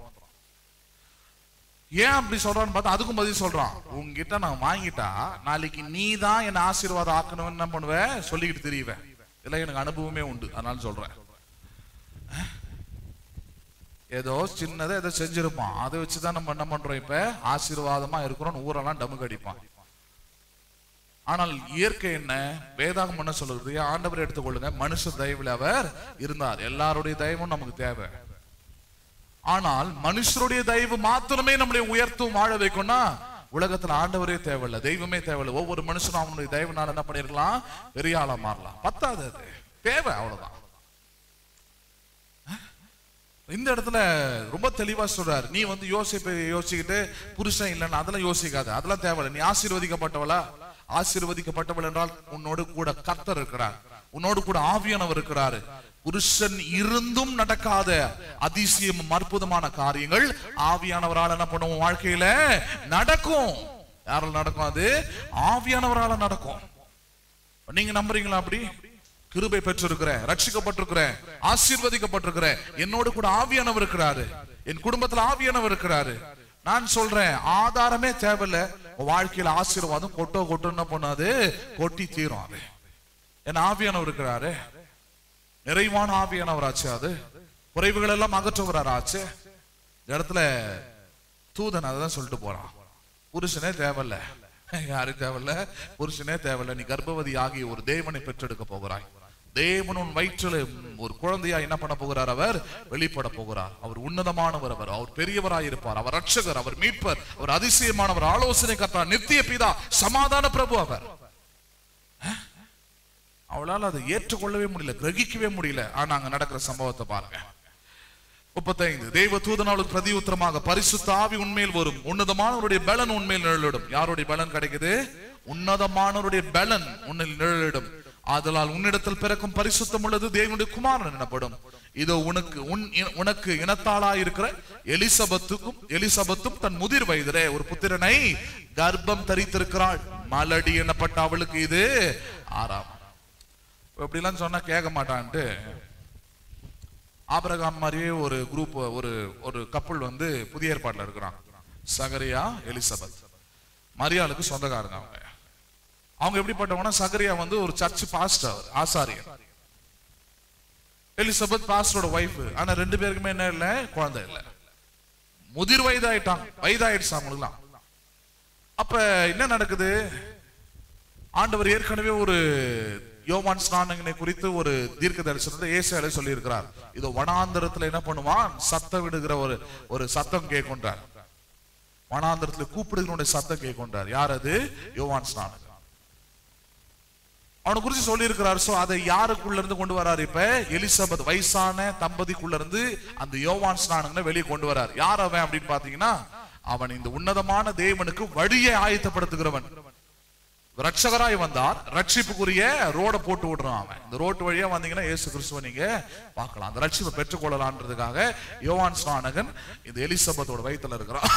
ஏன் அப்படி சொல்றான்னு பார்த்தா அதுக்கும் பதில் சொல்றான் உங்ககிட்ட நான் வாங்கிட்டா நாளைக்கு நீ தான் என்ன ஆசீர்வாதம் ஆக்கணும்னு என்ன பண்ணுவேன் சொல்லிக்கிட்டு தெரியவேன் இல்ல எனக்கு அனுபவமே உண்டு அதனால சொல்றேன் ஏதோ சின்னதை ஏதோ செஞ்சிருப்பான் அதை வச்சுதான் நம்ம என்ன பண்றோம் இப்ப ஆசீர்வாதமா இருக்கிறோம் ஊரெல்லாம் டமுக்கு அடிப்பான் ஆனால் இயற்கை என்ன வேதாகம் என்ன சொல்லுது ஆண்டவர் எடுத்துக்கொள்ளுங்க மனுஷ தயவில் அவர் இருந்தார் எல்லாருடைய தயவும் நமக்கு தேவை ஆனால் மனுஷருடைய தயவு மாத்திரமே நம்மளை உயர்த்தும் வாழ வைக்கும்னா உலகத்துல ஆண்டவரே தேவையில்ல தெய்வமே தேவையில்ல ஒவ்வொரு மனுஷனும் அவனுடைய தயவுனால என்ன பண்ணிருக்கலாம் பெரிய ஆளா மாறலாம் பத்தாது அது தேவை அவ்வளவுதான் இந்த இடத்துல ரொம்ப தெளிவா சொல்றாரு நீ வந்து யோசிப்பு யோசிச்சுக்கிட்டு புருஷன் இல்லைன்னு அதெல்லாம் யோசிக்காத அதெல்லாம் தேவையில்லை நீ ஆசீர்வதிக்கப்பட்டவளா ஆசீர்வதிக்கப்பட்டவள் என்றால் உன்னோடு கூட கர்த்தர் இருக்கிறார் உன்னோடு கூட ஆவியானவர் இருக்கிறாரு புருஷன் இருந்தும் நடக்காத அதிசயம் அற்புதமான காரியங்கள் ஆவியானவரால் என்ன பண்ணுவோம் வாழ்க்கையில நடக்கும் யாரால நடக்கும் அது ஆவியானவரால நடக்கும் நீங்க நம்புறீங்களா அப்படி கிருபை பெற்றிருக்கிறேன் ரட்சிக்கப்பட்டிருக்கிறேன் ஆசீர்வதிக்கப்பட்டிருக்கிறேன் என்னோடு கூட ஆவியானவர் இருக்கிறாரு என் குடும்பத்துல ஆவியானவர் இருக்கிறாரு நான் சொல்றேன் ஆதாரமே தேவையில்ல உன் வாழ்க்கையில ஆசீர்வாதம் கொட்டோ கொட்டோ என்ன பண்ணாது கொட்டி தீரும் அது என் ஆவியானவர் இருக்கிறாரு நிறைவான ஆவியானவராச்சு அது குறைவுகள் எல்லாம் அகற்றுவராச்சு இந்த இடத்துல தூதன் அதான் சொல்லிட்டு போறான் புருஷனே தேவையில்ல யாரும் தேவையில்ல புருஷனே தேவையில்ல நீ கர்ப்பவதி ஆகிய ஒரு தேவனை பெற்றெடுக்க போகிறாய் தேவன் உன் வயிற்றில் ஒரு குழந்தையா என்ன பண்ண போகிறார் அவர் வெளிப்பட போகிறார் அவர் உன்னதமானவர் அவர் அவர் பெரியவராய் இருப்பார் அவர் ரட்சகர் அவர் மீட்பர் அவர் அதிசயமானவர் ஆலோசனை கர்த்தா நித்திய பிதா சமாதான பிரபு அவர் அவளால் அதை ஏற்றுக்கொள்ளவே முடியல கிரகிக்கவே முடியல ஆனா அங்க நடக்கிற சம்பவத்தை பாருங்க முப்பத்தைந்து தெய்வ தூதனாளுக்கு பிரதி உத்தரமாக பரிசுத்த ஆவி உண்மையில் வரும் உன்னதமானவருடைய பலன் உண்மையில் நிழலிடும் யாருடைய பலன் கிடைக்குது உன்னதமானவருடைய பலன் உன்னில் நிழலிடும் ஆதலால் உன்னிடத்தில் பிறக்கும் பரிசுத்தம் உள்ளது தேவனுடைய குமாரன் எனப்படும் இதோ உனக்கு உன் உனக்கு இனத்தாளா இருக்கிற எலிசபத்துக்கும் எலிசபத்தும் தன் முதிர் வயதிலே ஒரு புத்திரனை கர்ப்பம் தரித்திருக்கிறாள் மலடி எனப்பட்ட அவளுக்கு இது ஆறாம் இப்படிலாம் சொன்னா கேட்க மாட்டான்ட்டு ஆபரகாம் மாதிரியே ஒரு குரூப் ஒரு ஒரு கப்பல் வந்து புதிய ஏற்பாடுல இருக்கிறாங்க சகரியா எலிசபெத் மரியாளுக்கு சொந்தக்காரங்க அவங்க அவங்க எப்படிப்பட்டவங்கன்னா சகரியா வந்து ஒரு சர்ச் பாஸ்டர் ஆசாரியர் எலிசபெத் பாஸ்டரோட ஒய்ஃப் ஆனா ரெண்டு பேருக்குமே என்ன இல்ல குழந்தை இல்ல முதிர் வயதாயிட்டாங்க வயதாயிடுச்சு அவங்களுக்குலாம் அப்ப என்ன நடக்குது ஆண்டவர் ஏற்கனவே ஒரு யோவான் ஸ்நானங்களை குறித்து ஒரு தீர்க்க தரிசனத்தை ஏசாயில சொல்லி இருக்கிறார் இதோ வனாந்தரத்துல என்ன பண்ணுவான் சத்தம் விடுகிற ஒரு ஒரு சத்தம் கேட்கொண்டார் வனாந்தரத்துல கூப்பிடுகிறவனுடைய சத்தம் கேட்கொண்டார் யார் அது யோவான் ஸ்நானன் அவனை குறிச்சு சொல்லி இருக்கிறார் சோ அதை யாருக்குள்ள இருந்து கொண்டு வராரு இப்ப எலிசபெத் வயசான தம்பதிக்குள்ள இருந்து அந்த யோவான் ஸ்நானங்களை வெளியே கொண்டு வரார் யார் அவன் அப்படின்னு பாத்தீங்கன்னா அவன் இந்த உன்னதமான தேவனுக்கு வழியை ஆயத்தப்படுத்துகிறவன் ரட்சகராய் வந்தார் ரட்சிப்புக்குரிய ரோட போட்டு விடுறான் அவன் இந்த ரோட்டு வழியா வந்தீங்கன்னா இயேசு கிறிஸ்துவ நீங்க பார்க்கலாம் அந்த ரட்சிப்பை பெற்றுக்கொள்ளலான்றதுக்காக யோவான் ஸ்நானகன் இந்த எலிசபத்தோட வயித்துல இருக்கிறான்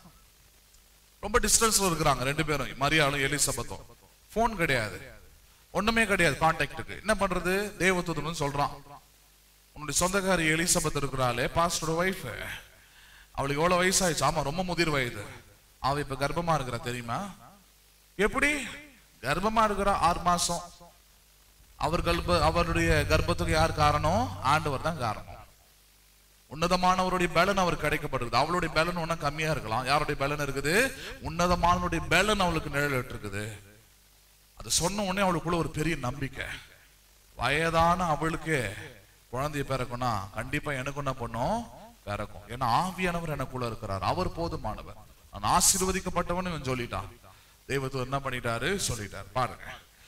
ரொம்ப டிஸ்டன்ஸ்ல இருக்கிறாங்க ரெண்டு பேரும் மரியாளும் எலிசபத்தும் போன் கிடையாது ஒண்ணுமே கிடையாது கான்டாக்டுக்கு என்ன பண்றது தேவதூதன் சொல்றான் உன்னுடைய சொந்தக்காரி எலிசபெத் இருக்கிறாளே பாஸ்டரோட ஒய்ஃப் அவளுக்கு எவ்வளவு வயசாயிடுச்சு ஆமா ரொம்ப முதிர் வயது அவ இப்ப கர்ப்பமா இருக்கிறா தெரியுமா எப்படி கர்ப்பமா இருக்கிற ஆறு மாசம் அவர் கர்ப்ப அவருடைய கர்ப்பத்துக்கு யார் காரணம் ஆண்டவர் தான் காரணம் உன்னதமானவருடைய பலன் அவர் கிடைக்கப்படுகிறது அவளுடைய பலன் ஒன்னும் கம்மியா இருக்கலாம் யாருடைய பலன் இருக்குது உன்னதமானவருடைய பலன் அவளுக்கு நிழலிட்டு இருக்குது அது சொன்ன உடனே அவளுக்குள்ள ஒரு பெரிய நம்பிக்கை வயதான அவளுக்கு குழந்தைய பிறக்கும்னா கண்டிப்பா எனக்கு என்ன பண்ணும் பிறக்கும் ஏன்னா ஆவியானவர் எனக்குள்ள இருக்கிறார் அவர் போதுமானவர் நான் ஆசீர்வதிக்கப்பட்டவன் இவன் சொல்லிட்டான் தெய்வத்து என்ன பண்ணிட்டாரு சொல்லிட்டார் பாருங்க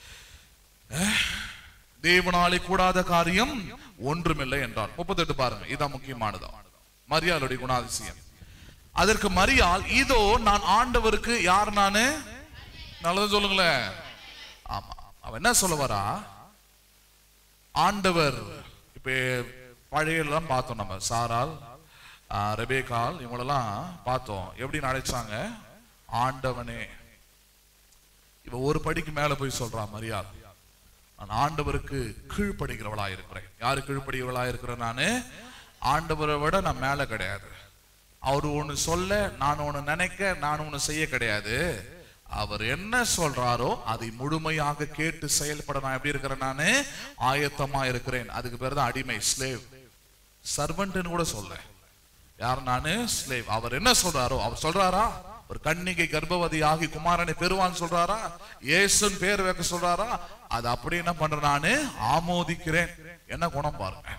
அஹ், தேவனாலே கூடாத காரியம் ஒன்றுமில்லை என்றார் முப்பத்தெட்டு பாருங்க இதான் முக்கியமானதா மரியாளுடைய குணாதிசயம் அதற்கு மரியாள் இதோ நான் ஆண்டவருக்கு யார் நானு நல்லது சொல்லுங்களேன் ஆமா அவன் என்ன சொல்ல வரா ஆண்டவர் இப்ப பழைய எல்லாம் பார்த்தோம் நம்ம சாரால் ஆ, ரெபேக்கால் இவங்களெல்லாம் பார்த்தோம் எப்படி அழைச்சாங்க ஆண்டவனே இவ ஒரு படிக்கு மேல போய் சொல்றான் மரியாள் நான் ஆண்டவருக்கு கீழ்ப்படுகிறவளா இருக்கிறேன் யாரு கீழ்ப்படுகிறவளா இருக்கிறேன் நானு ஆண்டவரை விட நான் மேல கிடையாது அவர் ஒண்ணு சொல்ல நான் ஒண்ணு நினைக்க நான் ஒண்ணு செய்ய கிடையாது அவர் என்ன சொல்றாரோ அதை முழுமையாக கேட்டு செயல்பட நான் எப்படி இருக்கிறேன் நானு ஆயத்தமா இருக்கிறேன் அதுக்கு பேர் தான் அடிமை ஸ்லேவ் சர்வன்ட்னு கூட சொல்ல யார் நானு ஸ்லேவ் அவர் என்ன சொல்றாரோ அவர் சொல்றாரா ஒரு கன்னிகை கர்ப்பவதி ஆகி குமாரனை பெறுவான்னு சொல்றாரா இயேசுன்னு பேர் வைக்க சொல்றாரா அது அப்படி என்ன பண்றேன் நானு ஆமோதிக்கிறேன் என்ன குணம் பாருங்க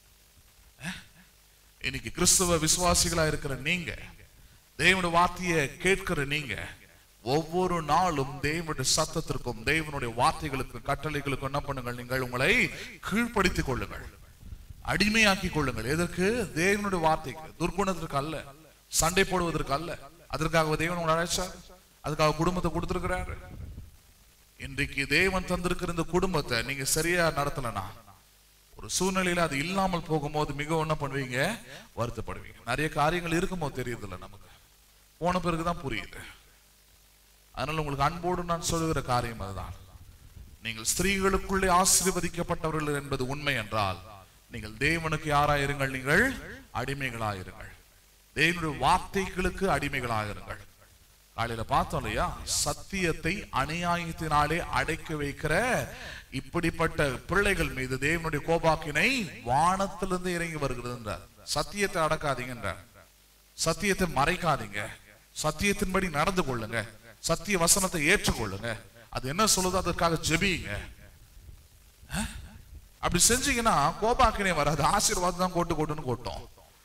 அஹ்? இன்னைக்கு கிறிஸ்துவ விசுவாசிகளா இருக்கிற நீங்க தேவனுடைய வார்த்தையை கேட்கிற நீங்க ஒவ்வொரு நாளும் தேவனுடைய சத்தத்திற்கும் தேவனுடைய வார்த்தைகளுக்கும் கட்டளைகளுக்கும் என்ன பண்ணுங்கள் நீங்கள் உங்களை கீழ்ப்படுத்திக் கொள்ளுங்கள் அடிமையாக்கி கொள்ளுங்கள் எதற்கு தேவனுடைய வார்த்தைக்கு துர்க்குணத்திற்கு அல்ல சண்டை போடுவதற்கு அல்ல அதற்காக தேவன் உங்களை அழைச்சார் அதுக்காக குடும்பத்தை கொடுத்திருக்கிறாரு இன்றைக்கு தேவன் தந்திருக்கிற இந்த குடும்பத்தை நீங்க சரியா நடத்தலனா ஒரு சூழ்நிலையில அது இல்லாமல் போகும்போது மிக என்ன பண்ணுவீங்க வருத்தப்படுவீங்க நிறைய காரியங்கள் இருக்கும்போது தெரியுது இல்ல நமக்கு போன பிறகுதான் புரியுது அதனால உங்களுக்கு அன்போடு நான் சொல்லுகிற காரியம் அதுதான் நீங்கள் ஸ்திரீகளுக்குள்ளே ஆசீர்வதிக்கப்பட்டவர்கள் என்பது உண்மை என்றால் நீங்கள் தேவனுக்கு யாராயிருங்கள் நீங்கள் அடிமைகளாயிருங்கள் தேவனுடைய வார்த்தைகளுக்கு அடிமைகளாயிருங்கள் காலையில பார்த்தோம் இல்லையா சத்தியத்தை அநியாயத்தினாலே அடைக்க வைக்கிற இப்படிப்பட்ட பிள்ளைகள் மீது தேவனுடைய கோபாக்கினை வானத்திலிருந்து இறங்கி வருகிறது என்றார் சத்தியத்தை அடக்காதீங்கன்றார் சத்தியத்தை மறைக்காதீங்க சத்தியத்தின்படி நடந்து கொள்ளுங்க சத்திய வசனத்தை ஏற்றுக்கொள்ளுங்க அது என்ன சொல்லுதோ அதற்காக ஜெபியுங்க அஹ்? அப்படி செஞ்சீங்கன்னா கோபாக்கினை வராது ஆசீர்வாதம் தான் கோட்டு கோட்டுன்னு கொட்டும்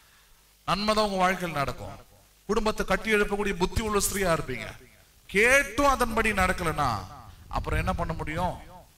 நன்மை தான் உங்க வாழ்க்கையில் நடக்கும் குடும்பத்தை கட்டி எழுப்பக்கூடிய புத்தி உள்ள ஸ்திரீயா இருப்பீங்க கேட்டும் அதன்படி நடக்கலனா அப்புறம் என்ன பண்ண முடியும்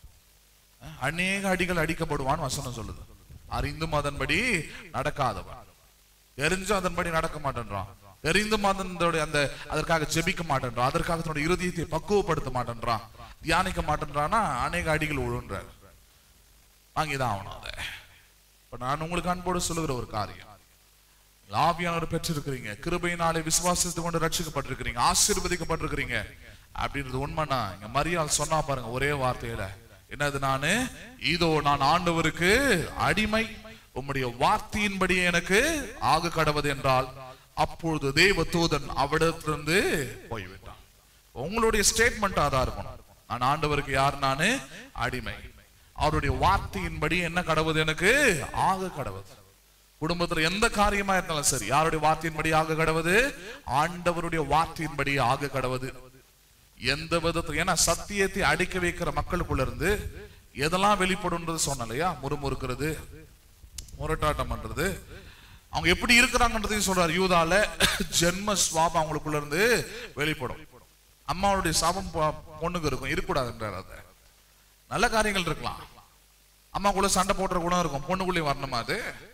அஹ்? அநேக அடிகள் அடிக்கப்படுவான்னு வசனம் சொல்லுது அறிந்தும் அதன்படி நடக்காதவன் தெரிஞ்சும் அதன்படி நடக்க மாட்டேன்றான் தெரிந்தும் அதனுடைய அந்த அதற்காக ஜெபிக்க மாட்டேன்றான் அதற்காக தன்னுடைய இருதயத்தை பக்குவப்படுத்த மாட்டேன்றான் தியானிக்க மாட்டேன்றான்னா அநேக அடிகள் விழுன்றார் வாங்கிதான் ஆகணும் அதை இப்ப நான் உங்களுக்கு அன்போடு சொல்லுகிற ஒரு காரியம் ஆவியானவர் பெற்றிருக்கிறீங்க கிருபையினாலே விசுவாசத்தை கொண்டு ரட்சிக்கப்பட்டிருக்கிறீங்க ஆசீர்வதிக்கப்பட்டிருக்கிறீங்க அப்படின்றது உண்மைனா இங்க மரியாள் சொன்னா பாருங்க ஒரே வார்த்தையில என்னது நானு இதோ நான் ஆண்டவருக்கு அடிமை உம்முடைய வார்த்தையின்படி எனக்கு ஆக கடவது என்றால் அப்பொழுது தேவ தூதன் அவிடத்திலிருந்து போய்விட்டான் உங்களுடைய ஸ்டேட்மெண்ட் அதான் இருக்கணும் நான் ஆண்டவருக்கு யார் நானு அடிமை அவருடைய வார்த்தையின்படி என்ன கடவுது எனக்கு ஆக கடவுது குடும்பத்துல எந்த காரியமா இருந்தாலும் சரி யாருடைய வார்த்தையின்படி ஆக கடவுது ஆண்டவருடைய வார்த்தையின்படி ஆக கடவுது எந்த விதத்துல ஏன்னா சத்தியத்தை அடிக்க வைக்கிற மக்களுக்குள்ள இருந்து எதெல்லாம் வெளிப்படும்ன்றது சொன்ன இல்லையா முறுமுறுக்கிறது முரட்டாட்டம் பண்றது அவங்க எப்படி இருக்கிறாங்கன்றதையும் சொல்றாரு யூதால ஜென்ம சுவாபம் அவங்களுக்குள்ள இருந்து வெளிப்படும் அம்மாவுடைய சாபம் பொ- பொண்ணுக்கு இருக்கும் இருக்கக்கூடாதுன்றார் அதை நல்ல காரியங்கள் இருக்கலாம் அம்மாக்குள்ள சண்டை போடுற குணம் இருக்கும் பொண்ணுக்குள்ளேயும் வரணுமா அது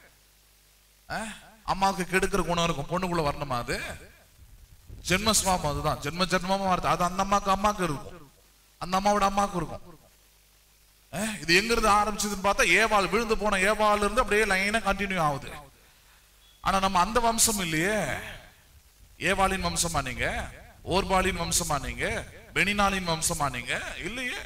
அஹ்? அம்மாவுக்கு கெடுக்கிற குணம் இருக்கும் பொண்ணுக்குள்ள வரணுமா அது ஜென்ம சுவாபம் அதுதான் ஜென்ம ஜென்மமா வருது அது அந்த அம்மாக்கு அம்மாக்கு இருக்கும் அந்த அம்மாவோட அம்மாக்கு இருக்கும் அஹ்? இது எங்க இருந்து ஆரம்பிச்சதுன்னு பார்த்தா ஏவாள் விழுந்து போன ஏவாள் இருந்து அப்படியே லைனா கண்டினியூ ஆகுது ஆனா நம்ம அந்த வம்சம் இல்லையே ஏவாளின் வம்சமா நீங்க ஓர்பாலின் வம்சமா நீங்க பெனினாலின் வம்சமா நீங்க இல்லையே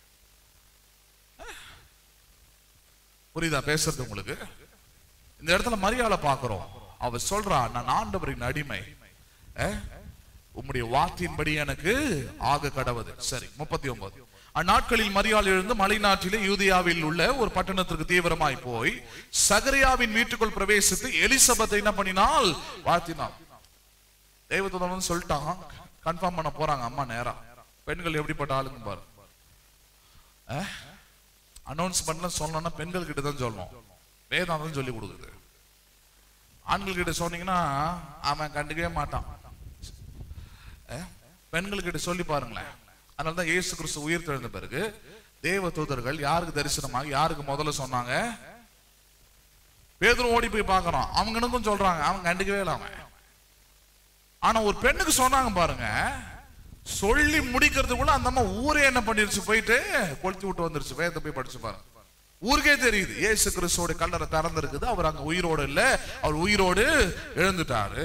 புரியுதா பேசுறது உங்களுக்கு இந்த இடத்துல மரியாதை பாக்குறோம் அவ சொல்றா நான் ஆண்டவரின் அடிமை அஹ், உம்முடைய வார்த்தையின்படி எனக்கு ஆக கடவுது சரி முப்பத்தி ஒன்பது அந்நாட்களில் மரியாள் எழுந்து மலைநாட்டிலே யூதியாவில் உள்ள ஒரு பட்டணத்திற்கு தீவிரமாய் போய் சகரியாவின் வீட்டுக்குள் பிரவேசித்து எலிசபெத்தை என்ன பண்ணினால் வாழ்த்தினாள் தெய்வத்தோட வந்து சொல்லிட்டான் கன்ஃபார்ம் பண்ண போறாங்க அம்மா நேரா பெண்கள் எப்படிப்பட்ட ஆளுங்க பாரு அனௌன்ஸ்மெண்ட்ல சொல்லணும்னா பெண்கள் கிட்ட தான் சொல்லணும் வேதம் தான் சொல்லி கொடுக்குது ஆண்கள் கிட்ட சொன்னீங்கன்னா அவன் கண்டுக்கவே மாட்டான் அஹ், பெண்கள் கிட்ட சொல்லி பாருங்களேன் அதனால தான் இயேசு கிறிஸ்து உயிர் தெழுந்த பிறகு தேவ தூதர்கள் யாருக்கு தரிசனமாக யாருக்கு முதல்ல சொன்னாங்க பேதுரு ஓடி போய் பார்க்கறான் அவங்களுக்கும் சொல்றாங்க அவன் கண்டுக்கவே இல்லை அவன் ஆனா ஒரு பெண்ணுக்கு சொன்னாங்க பாருங்க சொல்லி முடிக்கிறதுக்குள்ள அந்த அம்மா ஊரே என்ன பண்ணிருச்சு போயிட்டு கொளுத்தி விட்டு வந்துருச்சு வேதத்தை போய் படிச்சு பாருங்க ஊருக்கே தெரியுது இயேசு கிறிஸ்துவோட கல்லறை திறந்திருக்குது அவர் அங்க உயிரோடு இல்ல அவர் உயிரோடு எழுந்துட்டாரு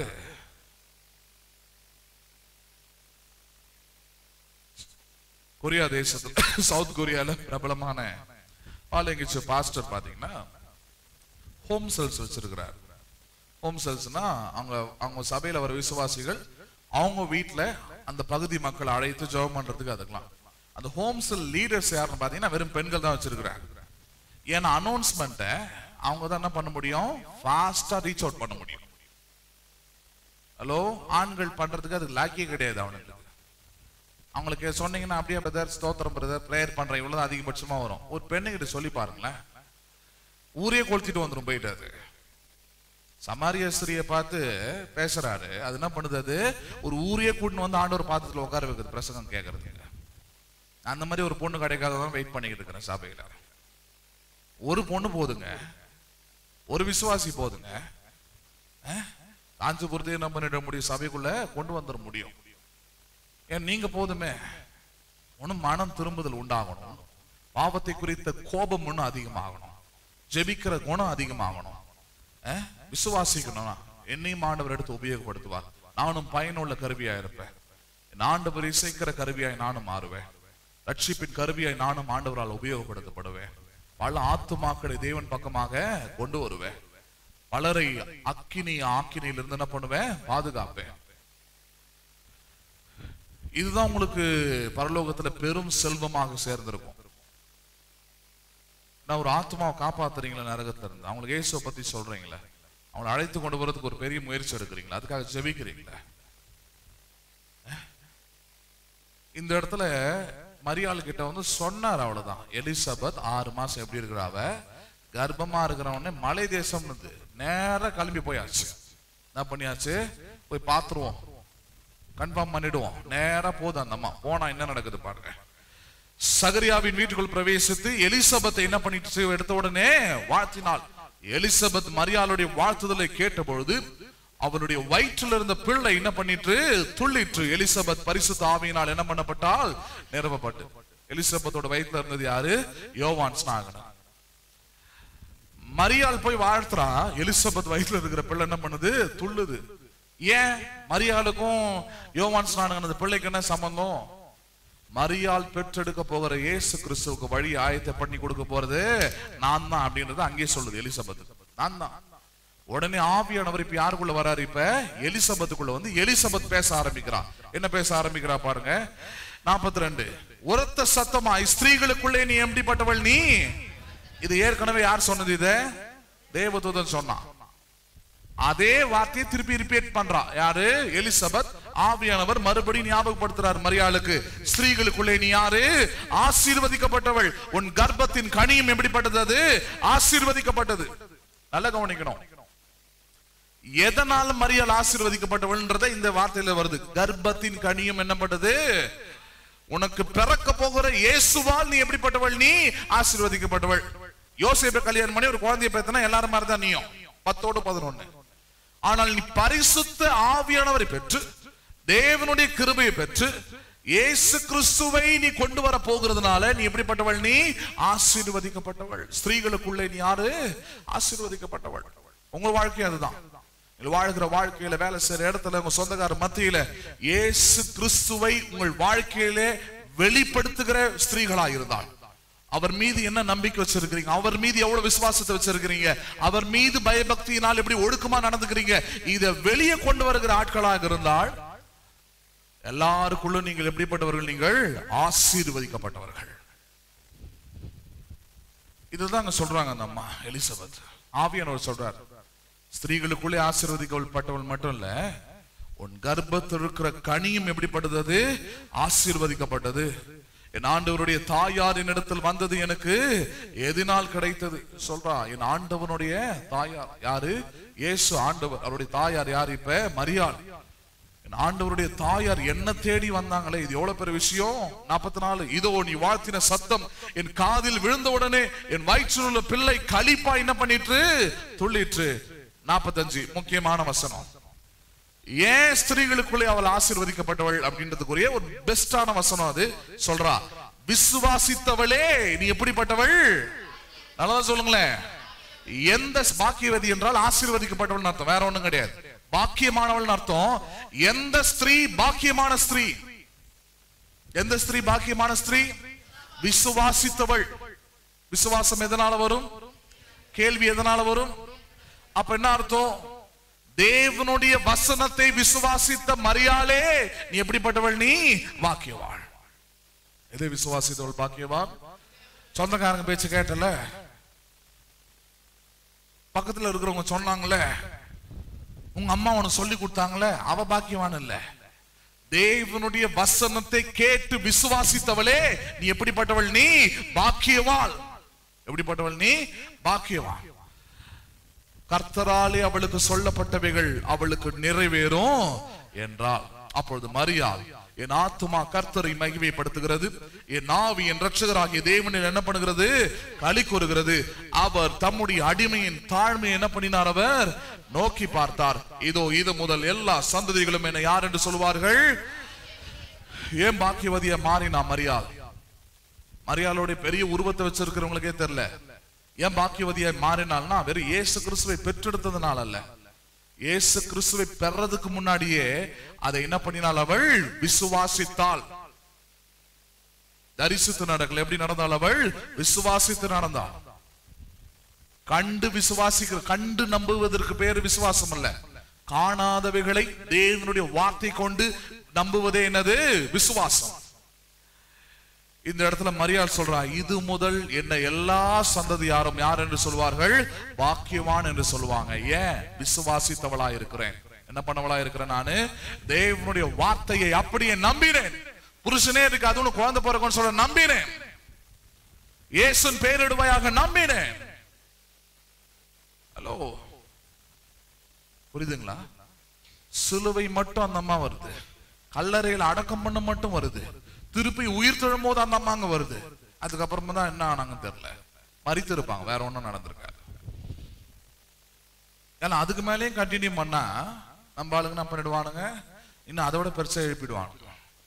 கொரியா தேசத்துல சவுத் கொரியால பிரபலமான பாலங்கிச்சு பாஸ்டர் பாத்தீங்கன்னா ஹோம் செல்ஸ் வச்சிருக்கிறார் ஹோம் செல்ஸ்னா அவங்க அவங்க சபையில வர விசுவாசிகள் அவங்க வீட்ல அந்த பகுதி மக்களை அழைத்து ஜெபம் பண்றதுக்கு அதுக்கெல்லாம் அந்த ஹோம் செல் லீடர்ஸ் யாருன்னு பாத்தீங்கன்னா வெறும் பெண்கள் தான் வச்சிருக்கிறாங்க ஏன்னா அனௌன்ஸ்மெண்ட்டை அவங்க தான் என்ன பண்ண முடியும் ஃபாஸ்டா ரீச் அவுட் பண்ண முடியும் ஹலோ ஆண்கள் பண்றதுக்கு அது லாக்கியே கிடையாது அவனுக்கு அவங்களுக்கு சொன்னீங்கன்னா அப்படியே பிரதர் ஸ்தோத்திரம் பிரதர் ப்ரேயர் பண்றேன் இவ்வளவுதான் அதிகபட்சமா வரும் ஒரு பெண்ணுகிட்ட சொல்லி பாருங்களேன் ஊரே கொளுத்திட்டு வந்துடும் போயிட்டு அது சமாரிய ஸ்திரியை பார்த்து பேசுறாரு அது என்ன பண்ணுது அது ஒரு ஊரையே கூட்டின்னு வந்து ஆண்டவர் பாத்திரத்துல உட்கார வைக்குது பிரசங்கம் கேட்கறதுக்கு அந்த மாதிரி ஒரு பொண்ணு கிடைக்காததான் வெயிட் பண்ணிக்கிட்டு இருக்கிறேன் சபையில ஒரு பொண்ணு போதுங்க ஒரு விசுவாசி போதுங்க அஹ்? காஞ்சிபுரத்தையும் என்ன பண்ணிட முடியும் சபைக்குள்ள கொண்டு வந்துட முடியும் ஏன் நீங்க போதுமே ஒன்னும் மனம் திரும்புதல் உண்டாகணும் பாவத்தை குறித்த கோபம் இன்னும் அதிகமாகணும் ஜெபிக்கிற குணம் அதிகமாகணும் அஹ்? விசுவாசிக்கணும் என்னையும் ஆண்டவர் எடுத்து உபயோகப்படுத்துவார் நானும் பயனுள்ள கருவியா இருப்பேன் என் ஆண்டவர் இசைக்கிற கருவியாய் நானும் மாறுவேன் ரட்சிப்பின் கருவியாய் நானும் ஆண்டவரால் உபயோகப்படுத்தப்படுவேன் பல ஆத்துமாக்களை தேவன் பக்கமாக கொண்டு வருவேன் பலரை அக்கினி ஆக்கினியிலிருந்து என்ன பண்ணுவேன் பாதுகாப்பேன் இதுதான் உங்களுக்கு பரலோகத்துல பெரும் செல்வமாக சேர்ந்திருக்கும் நான் ஒரு ஆத்மாவை காப்பாத்துறீங்களா நரகத்துல இருந்து அவங்களுக்கு இயேசுவை பத்தி சொல்றீங்களே அவங்களை அழைத்து கொண்டு வரதுக்கு ஒரு பெரிய முயற்சி எடுக்கிறீங்களா அதுக்காக ஜெபிக்கிறீங்களா இந்த இடத்துல மரியாள் கிட்ட வந்து சொன்னார் அவ்வளவுதான் எலிசபெத் ஆறு மாசம் எப்படி இருக்கிறாவ கர்ப்பமா இருக்கிறவனே மலை தேசம் நேரா கிளம்பி போயாச்சு என்ன பண்ணியாச்சு போய் பார்த்துருவோம் கன்ஃபார்ம் பண்ணிடுவோம் நேரா போதும் அந்த அம்மா போனா என்ன நடக்குது பாருங்க சகரியாவின் வீட்டுக்குள் பிரவேசித்து எலிசபெத்தை என்ன பண்ணிட்டு எடுத்த உடனே வாழ்த்தினாள் எலிசபெத் மரியாளுடைய வாழ்த்துதலை கேட்ட பொழுது அவருடைய வயிற்றில் இருந்த பிள்ளை என்ன பண்ணிட்டு துள்ளிற்று எலிசபெத் பரிசுத்த ஆவியினால் என்ன பண்ணப்பட்டால் நிரப்பப்பட்டு எலிசபெத்தோட வயிற்றுல இருந்தது யாரு யோவான் ஸ்நாகன் மரியாள் போய் வாழ்த்துறா எலிசபெத் வயிற்றுல இருக்கிற பிள்ளை என்ன பண்ணுது துள்ளுது ஏன் மரியாளுக்கும் யோவான் ஸ்நானகன் அந்த பிள்ளைக்கு என்ன சம்பந்தம் மரியாள் பெற்றெடுக்க போகிற இயேசு கிறிஸ்துவுக்கு வழி ஆயத்தை பண்ணி கொடுக்க போறது நான் தான் அப்படின்றது அங்கே சொல்லுது எலிசபெத் நான் தான் உடனே ஆவியானவர் இப்ப யாருக்குள்ள வராரு இப்ப எலிசபெத்துக்குள்ள வந்து எலிசபெத் பேச ஆரம்பிக்கிறா என்ன பேச ஆரம்பிக்கிறா பாருங்க நாற்பத்தி ரெண்டு உரத்த சத்தமாய் ஸ்திரீகளுக்குள்ளே நீ எப்படிப்பட்டவள் நீ இது ஏற்கனவே யார் சொன்னது இத தேவதூதன் சொன்னான் அதே வார்த்தையை திருப்பி ரிப்பீட் பண்றா யாரு எலிசபெத் ஆவியானவர் மறுபடியும் ஞாபகப்படுத்துறார் மரியாளுக்கு ஸ்திரீகளுக்குள்ளே நீ யாரு ஆசீர்வதிக்கப்பட்டவள் உன் கர்ப்பத்தின் கனியும் எப்படிப்பட்டது அது ஆசீர்வதிக்கப்பட்டது நல்லா கவனிக்கணும் எதனால மரியாள் ஆசீர்வதிக்கப்பட்டவள்ன்றத இந்த வார்த்தையில வருது கர்ப்பத்தின் கனியும் என்னப்பட்டது உனக்கு பிறக்க போகிற இயேசுவால் நீ எப்படிப்பட்டவள் நீ ஆசீர்வதிக்கப்பட்டவள் யோசேப்பை கல்யாணம் பண்ணி ஒரு குழந்தைய பேத்தனா எல்லாரும் மாதிரி தான் நீயும் பத்தோடு பதினொன்னு ஆனால் நீ பரிசுத்த ஆவியானவரை பெற்று தேவனுடைய கிருபையை பெற்று இயேசு கிறிஸ்துவை நீ கொண்டு வர போகிறதுனால நீ எப்படிப்பட்டவள் நீ ஆசீர்வதிக்கப்பட்டவள் ஸ்திரீகளுக்குள்ளே நீ யாரு ஆசீர்வதிக்கப்பட்டவள் உங்க வாழ்க்கை அதுதான் நீங்க வாழ்கிற வாழ்க்கையில வேலை செய்யற இடத்துல உங்க சொந்தக்கார மத்தியில இயேசு கிறிஸ்துவை உங்கள் வாழ்க்கையிலே வெளிப்படுத்துகிற ஸ்திரீகளா இருந்தால் அவர் மீது என்ன நம்பிக்கை வச்சிருக்கிறீங்க அவர் மீது எவ்வளவு விசுவாசத்தை வச்சிருக்கிறீங்க அவர் மீது பயபக்தியினால் எப்படி ஒழுக்கமா நடந்துக்கிறீங்க இத வெளியே கொண்டு வருகிற ஆட்களாக இருந்தால் எல்லாருக்குள்ளும் நீங்கள் எப்படிப்பட்டவர்கள் நீங்கள் ஆசீர்வதிக்கப்பட்டவர்கள் இதுதான் அங்க சொல்றாங்க அந்த அம்மா எலிசபெத் ஆவியானவர் சொல்றார் ஸ்திரீகளுக்குள்ளே ஆசீர்வதிக்கப்பட்டவள் மட்டும் இல்ல உன் கர்ப்பத்தில் இருக்கிற கனியும் எப்படிப்பட்டது அது ஆசீர்வதிக்கப்பட்டது என் ஆண்டவருடைய தாயார் என்னிடத்தில் வந்தது எனக்கு எதினால் கிடைத்தது சொல்றா என் ஆண்டவனுடைய தாயார் யாரு இயேசு ஆண்டவர் அவருடைய தாயார் யார் இப்ப மரியாள் என் ஆண்டவருடைய தாயார் என்ன தேடி வந்தாங்களே இது எவ்வளவு பெரிய விஷயம் நாற்பத்தி நாலு இதோ நீ வாழ்த்தின சத்தம் என் காதில் விழுந்த உடனே என் வயிற்றில் உள்ள பிள்ளை களிப்பா என்ன பண்ணிட்டு துள்ளிற்று நாற்பத்தஞ்சு முக்கியமான வசனம் ஏன் ஸ்திரீகளுக்குள்ளே அவள் ஆசீர்வதிக்கப்பட்டவள் அப்படின்றதுக்குரிய ஒரு பெஸ்டான வசனம் அது சொல்றா விசுவாசித்தவளே நீ எப்படிப்பட்டவள் நல்லா சொல்லுங்களேன் எந்த பாக்கியவதி என்றால் ஆசீர்வதிக்கப்பட்டவள் அர்த்தம் வேற ஒண்ணும் கிடையாது பாக்கியமானவள் அர்த்தம் எந்த ஸ்திரீ பாக்கியமான ஸ்திரீ எந்த ஸ்திரீ பாக்கியமான ஸ்திரீ விசுவாசித்தவள் விசுவாசம் எதனால வரும் கேள்வி எதனால வரும் அப்ப என்ன அர்த்தம் தேவனுடைய வசனத்தை விசுவாசித்த மரியாளே நீ எப்படிப்பட்டவள் நீ பாக்கியவாள் எதை விசுவாசித்தவள் பாக்கியவாள் சொந்தக்காரங்க பேச்சு கேட்டல பக்கத்துல இருக்கிறவங்க சொன்னாங்களே உங்க அம்மா உனக்கு சொல்லி கொடுத்தாங்களே அவ பாக்கியவான் இல்ல தேவனுடைய வசனத்தை கேட்டு விசுவாசித்தவளே நீ எப்படிப்பட்டவள் நீ பாக்கியவாள் எப்படிப்பட்டவள் நீ பாக்கியவான் கர்த்தராலே அவளுக்கு சொல்லப்பட்டவைகள் அவளுக்கு நிறைவேறும் என்றால் அப்பொழுது மரியாள் என் ஆத்துமா கர்த்தரை மகிமைப்படுத்துகிறது என் நாவி என் ரட்சகராகிய தேவனில் என்ன பண்ணுகிறது களி கூறுகிறது அவர் தம்முடைய அடிமையின் தாழ்மை என்ன பண்ணினார் அவர் நோக்கி பார்த்தார் இதோ இது முதல் எல்லா சந்ததிகளும் என்ன யார் என்று சொல்வார்கள் ஏன் பாக்கியவதிய மாறினா மரியாள் மரியாளுடைய பெரிய உருவத்தை வச்சிருக்கிறவங்களுக்கே தெரியல ஏன் பாக்கியவதியாய் மாறினால்னா வெறும் இயேசு கிறிஸ்துவை பெற்றெடுத்ததுனால அல்ல இயேசு கிறிஸ்துவை பெறதுக்கு முன்னாடியே அதை என்ன பண்ணினாள் அவள் விசுவாசித்தாள் தரிசித்து நடக்கல எப்படி நடந்தாள் அவள் விசுவாசித்து நடந்தாள் கண்டு விசுவாசிக்கிற கண்டு நம்புவதற்கு பேரு விசுவாசம் அல்ல காணாதவைகளை தேவனுடைய வார்த்தை கொண்டு நம்புவதே என்னது விசுவாசம் இந்த இடத்துல மரியாள் சொல்றா இது முதல் என்ன எல்லா சந்ததியாரும் யார் என்று சொல்வார்கள் பாக்கியவான் என்று சொல்லுவாங்க ஏன் விசுவாசித்தவளா இருக்கிறேன் என்ன பண்ணவளா இருக்கிறேன் நானு தேவனுடைய வார்த்தையை அப்படியே நம்பினேன் புருஷனே இருக்கு அது ஒண்ணு குழந்தை பிறகுன்னு சொல்ல நம்பினேன் இயேசுன் பேரிடுவாயாக நம்பினேன் ஹலோ புரியுதுங்களா சிலுவை மட்டும் அந்த அம்மா வருது கல்லறையில் அடக்கம் பண்ண மட்டும் வருது திருப்பி உயிர் தொழும் போது அந்த அம்மாங்க வருது அதுக்கப்புறமா தான் என்ன ஆனாங்கன்னு தெரியல மறித்து இருப்பாங்க வேற ஒண்ணும் நடந்திருக்காது ஏன்னா அதுக்கு மேலேயும் கண்டினியூ பண்ணா நம்ம ஆளுங்க என்ன பண்ணிடுவானுங்க இன்னும் அதை விட பெருசா எழுப்பிடுவானுங்க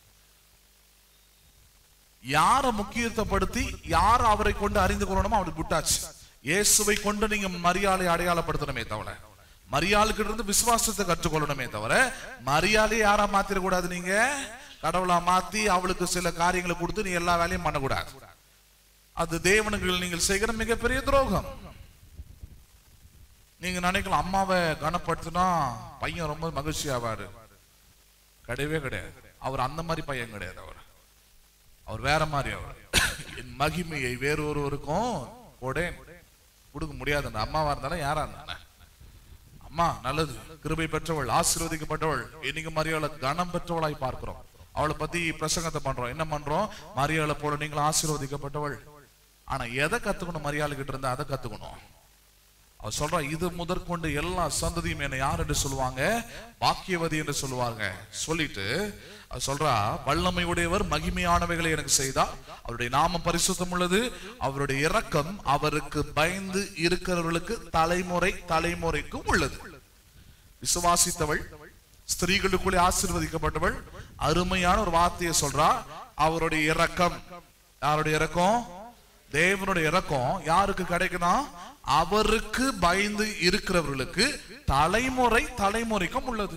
யாரை முக்கியத்துவப்படுத்தி யார் அவரை கொண்டு அறிந்து கொள்ளணுமோ அவருக்கு விட்டாச்சு இயேசுவை கொண்டு நீங்க மரியாதை அடையாளப்படுத்தணுமே தவிர மரியாளுக்கிட்ட இருந்து விசுவாசத்தை கற்றுக்கொள்ளணுமே தவிர மரியாதையை யாரா மாத்திர கூடாது நீங்க கடவுளா மாத்தி அவளுக்கு சில காரியங்களை கொடுத்து நீ எல்லா வேலையும் பண்ணக்கூடாது அது தேவனுக்கு நீங்கள் செய்கிற மிகப்பெரிய துரோகம் நீங்க நினைக்கலாம் அம்மாவை கனப்படுத்தினா பையன் ரொம்ப மகிழ்ச்சி ஆவாரு கிடையவே கிடையாது அவர் அந்த மாதிரி பையன் கிடையாது அவர் அவர் வேற மாதிரி அவர் என் மகிமையை வேறொருவருக்கும் கொடேன் கொடுக்க முடியாது அந்த அம்மாவா இருந்தாலும் யாரா இருந்தானே அம்மா நல்லது கிருபை பெற்றவள் ஆசீர்வதிக்கப்பட்டவள் இன்னைக்கு மரியாதை கனம் பெற்றவளாய் பார்க்கிறோம் அவளை பத்தி பிரசங்கத்தை பண்றோம் என்ன பண்றோம் மரியாதை போல நீங்களும் ஆசீர்வதிக்கப்பட்டவள் ஆனா எதை கத்துக்கணும் மரியாதை கிட்ட இருந்தா அதை கத்துக்கணும் அவ சொல்றா இது முதற்கொண்டு எல்லா சந்ததியும் என்ன யார் என்று சொல்லுவாங்க பாக்கியவதி என்று சொல்லுவாங்க சொல்லிட்டு அவ சொல்றா வல்லமை உடையவர் மகிமையானவைகளை எனக்கு செய்தார் அவருடைய நாமம் பரிசுத்தம் உள்ளது அவருடைய இரக்கம் அவருக்கு பயந்து இருக்கிறவர்களுக்கு தலைமுறை தலைமுறைக்கும் உள்ளது விசுவாசித்தவள் ஸ்திரீகளுக்குள்ளே ஆசீர்வதிக்கப்பட்டவள் அருமையான ஒரு வார்த்தையை சொல்றா அவருடைய இரக்கம் யாருடைய இரக்கம் தேவனுடைய இரக்கம் யாருக்கு கிடைக்குதா அவருக்கு பயந்து இருக்கிறவர்களுக்கு தலைமுறை தலைமுறைக்கும் உள்ளது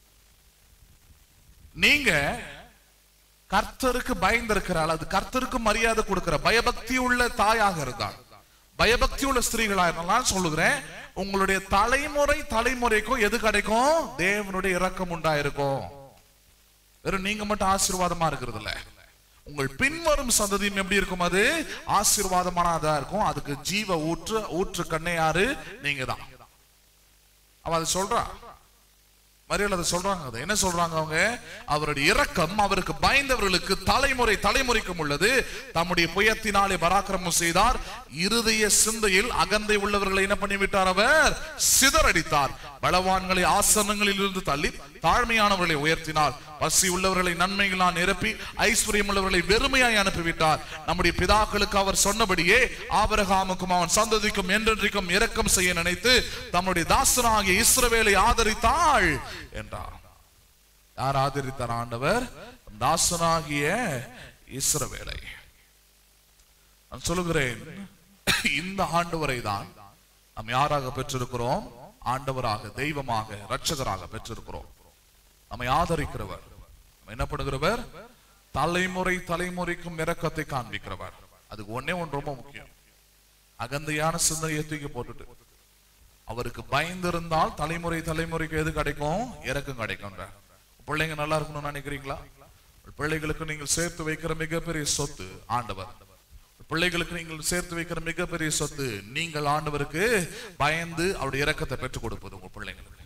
நீங்க கர்த்தருக்கு பயந்திருக்கிறாள் அது கர்த்தருக்கு மரியாதை கொடுக்கிற பயபக்தி உள்ள தாயாக இருந்தால் பயபக்தி உள்ள ஸ்திரீகளா இருந்தாலும் சொல்லுகிறேன் உங்களுடைய தலைமுறை தலைமுறைக்கும் எது கிடைக்கும் தேவனுடைய இரக்கம் உண்டாயிருக்கும் வெறும் நீங்க மட்டும் ஆசீர்வாதமா இருக்கிறது இல்ல உங்கள் பின்வரும் சந்ததியும் எப்படி இருக்கும் அது ஆசீர்வாதமானதா இருக்கும் அதுக்கு ஜீவ ஊற்று ஊற்று கண்ணே யாரு நீங்க தான் அவ அதை சொல்றா மரியாதை அதை சொல்றாங்க அதை என்ன சொல்றாங்க அவங்க அவருடைய இரக்கம் அவருக்கு பயந்தவர்களுக்கு தலைமுறை தலைமுறைக்கும் உள்ளது தம்முடைய புயத்தினாலே பராக்கிரமம் செய்தார் இருதய சிந்தையில் அகந்தை உள்ளவர்களை என்ன பண்ணிவிட்டார் அவர் சிதறடித்தார் பலவான்களை ஆசனங்களில் இருந்து தள்ளி தாழ்மையானவர்களை உயர்த்தினார் பசி உள்ளவர்களை நன்மைகளால் நிரப்பி ஐஸ்வர்யம் உள்ளவர்களை வெறுமையாய் அனுப்பிவிட்டார் நம்முடைய பிதாக்களுக்கு அவர் சொன்னபடியே ஆபரகாமுக்கும் அவன் சந்ததிக்கும் என்றென்றைக்கும் இரக்கம் செய்ய நினைத்து தம்முடைய தாசனாகிய இஸ்ரவேலை ஆதரித்தாள் என்றார் யார் ஆதரித்தார் ஆண்டவர் தாசனாகிய இஸ்ரவேலை நான் சொல்லுகிறேன் இந்த ஆண்டவரை தான் நாம் யாராக பெற்றிருக்கிறோம் ஆண்டவராக தெய்வமாக இரட்சகராக பெற்றிருக்கிறோம் நம்மை ஆதரிக்கிறவர் நம்ம என்ன பண்ணுகிறவர் தலைமுறை தலைமுறைக்கும் இரக்கத்தை காண்பிக்கிறவர் அதுக்கு ஒண்ணே ஒன்று ரொம்ப முக்கியம் அகந்தையான சிந்தனையை தூக்கி போட்டுட்டு அவருக்கு பயந்திருந்தால் தலைமுறை தலைமுறைக்கு எது கிடைக்கும் இறக்கம் கிடைக்கும் பிள்ளைங்க நல்லா இருக்கணும்னு நினைக்கிறீங்களா பிள்ளைகளுக்கு நீங்கள் சேர்த்து வைக்கிற மிகப்பெரிய சொத்து ஆண்டவர் பிள்ளைகளுக்கு நீங்கள் சேர்த்து வைக்கிற மிகப்பெரிய சொத்து நீங்கள் ஆண்டவருக்கு பயந்து அவருடைய இரக்கத்தை பெற்றுக் கொடுப்பது உங்க பிள்ளைங்களுக்கு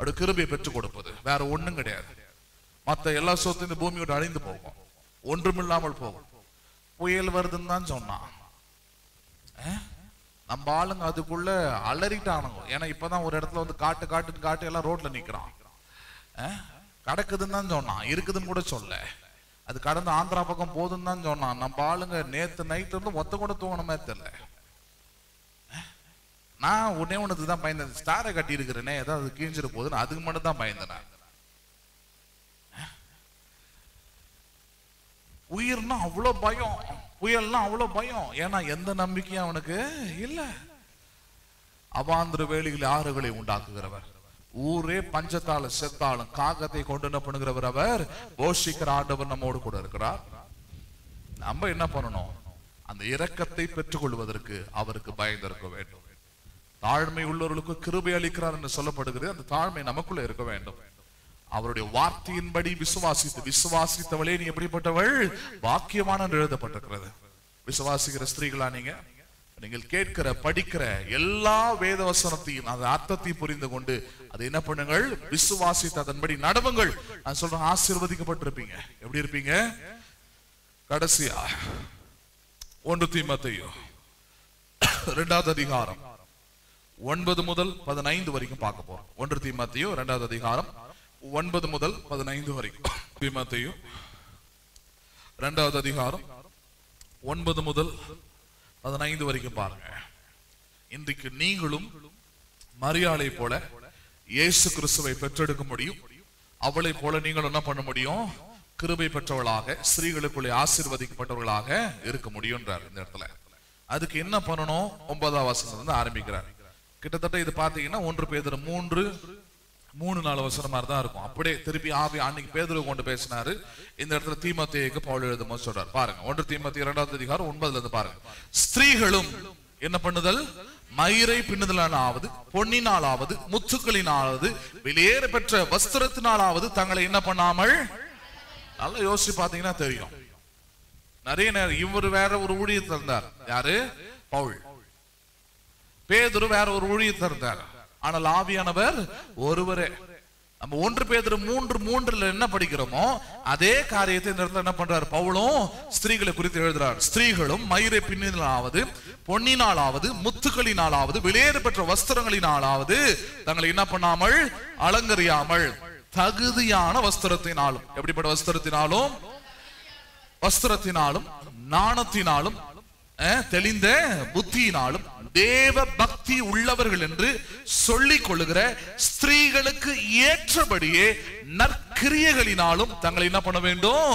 அப்படி கிருபையை பெற்றுக் கொடுப்பது வேற ஒண்ணும் கிடையாது மத்த எல்லா சொத்தும் இந்த பூமியோட அழிந்து போகும் ஒன்றுமில்லாமல் போகும் புயல் வருதுன்னு தான் சொன்னான் அஹ்? நம்ம ஆளுங்க அதுக்குள்ள அலறிட்டானுங்க ஏன்னா இப்பதான் ஒரு இடத்துல வந்து காட்டு காட்டுன்னு காட்டு எல்லாம் ரோட்ல நிக்கிறான் அஹ்? கிடக்குதுன்னு தான் சொன்னான் இருக்குதுன்னு கூட சொல்ல அது கடந்து ஆந்திரா பக்கம் போதுன்னு தான் சொன்னான் நம்ம ஆளுங்க நேத்து நைட் இருந்து ஒத்த கூட தூங்கணுமே தெரியல அஹ்? நான் உடனே ஒண்ணுக்கு தான் பயந்தேன் ஸ்டாரை கட்டி இருக்கிறேனே ஏதாவது கீழ்ச்சிட போகுதுன்னு அதுக்கு மட்டும் தான் பயந்தேன் நான். உயிர்னா அவ்வளவு பயம் புயல்னா அவ்வளவு பயம் ஏன்னா எந்த நம்பிக்கையும் அவனுக்கு இல்ல அவாந்திர வேலிகள் ஆறுகளை உண்டாக்குகிறவர் ஊரே பஞ்சத்தால செத்தாலும் காகத்தை கொண்டு என்ன பண்ணுகிறவர் அவர் போஷிக்கிற ஆண்டவர் நம்மோடு கூட இருக்கிறார் நம்ம என்ன பண்ணணும் அந்த இரக்கத்தை பெற்றுக்கொள்வதற்கு அவருக்கு பயந்திருக்க வேண்டும் தாழ்மை உள்ளவர்களுக்கு கிருபை அளிக்கிறார் என்று சொல்லப்படுகிறது அந்த தாழ்மை நமக்குள்ள இருக்க வேண்டும் அவருடைய வார்த்தையின்படி விசுவாசித்து விசுவாசித்தவளே நீ எப்படிப்பட்டவள் பாக்கியமான என்று எழுதப்பட்டிருக்கிறது விசுவாசிக்கிற ஸ்திரீகளா நீங்க நீங்கள் கேட்கிற படிக்கிற எல்லா வேத வசனத்தையும் அந்த அர்த்தத்தையும் புரிந்து கொண்டு அதை என்ன பண்ணுங்கள் விசுவாசித்து அதன்படி நடவுங்கள் நான் சொல்றேன் ஆசீர்வதிக்கப்பட்டிருப்பீங்க எப்படி இருப்பீங்க கடைசியா ஒன்று தீமத்தையோ இரண்டாவது அதிகாரம் ஒன்பது முதல் பதினைந்து வரைக்கும் பார்க்க போறோம் ஒன்று தீமத்தையோ இரண்டாவது அதிகாரம் ஒன்பது முதல் பதினைந்து வரைக்கும் தீமத்தையோ இரண்டாவது அதிகாரம் ஒன்பது முதல் பதினைந்து வரைக்கும் பாருங்க இன்றைக்கு நீங்களும் மரியாதை போல இயேசு கிறிஸ்துவை பெற்றெடுக்க முடியும் அவளை போல நீங்கள் என்ன பண்ண முடியும் கிருபை பெற்றவளாக ஸ்திரீகளுக்குள்ளே ஆசீர்வதிக்கப்பட்டவர்களாக இருக்க முடியும்ன்றார் இந்த இடத்துல அதுக்கு என்ன பண்ணணும் ஒன்பதாம் வசனம் வந்து ஆரம்பிக்கிறார் கிட்டத்தட்ட இது பாத்தீங்கன்னா ஒன்று பேதர் மூன்று மூணு நாலு வசனம் மாதிரி தான் இருக்கும் அப்படியே திருப்பி ஆவி அன்னைக்கு பேதுரு கொண்டு பேசினாரு இந்த இடத்துல தீமத்தேயுக்கு பவுல் எழுதும் சொல்றாரு பாருங்க ஒன்று தீமத்தி இரண்டாவது அதிகாரம் ஒன்பதுல இருந்து பாருங்க ஸ்திரீகளும் என்ன பண்ணுதல் மயிரை பின்னுதலாலாவது பொன்னினாலாவது முத்துக்களினாலாவது வெளியேற பெற்ற வஸ்திரத்தினாலாவது தங்களை என்ன பண்ணாமல் நல்லா யோசிச்சு பாத்தீங்கன்னா தெரியும் நிறைய நேரம் இவர் வேற ஒரு ஊழியத்தில் இருந்தார் யாரு பவுல் பேதுரு வேற ஒரு ஊழியத்தில் இருந்தார் ஆனால் ஆவியானவர் ஒருவரே நம்ம ஒன்று பேதுரு மூன்று மூன்றுல என்ன படிக்கிறோமோ அதே காரியத்தை இந்த இடத்துல என்ன பண்றாரு பவுலும் ஸ்திரீகளை குறித்து எழுதுறார் ஸ்திரீகளும் மயிரை பின்னினாலாவது பொன்னினாலாவது முத்துக்களினாலாவது வெளியேற பெற்ற வஸ்திரங்களினாலாவது தங்களை என்ன பண்ணாமல் அலங்கரியாமல் தகுதியான வஸ்திரத்தினாலும் எப்படிப்பட்ட வஸ்திரத்தினாலும் வஸ்திரத்தினாலும் நாணத்தினாலும் அஹ், தெளிந்த புத்தியினாலும் தேவ பக்தி உள்ளவர்கள் என்று சொல்லிக் கொள்ளுகிற ஸ்திரீகளுக்கு ஏற்றபடியே நற்கிரியைகளினாலும் தங்களை என்ன பண்ண வேண்டும்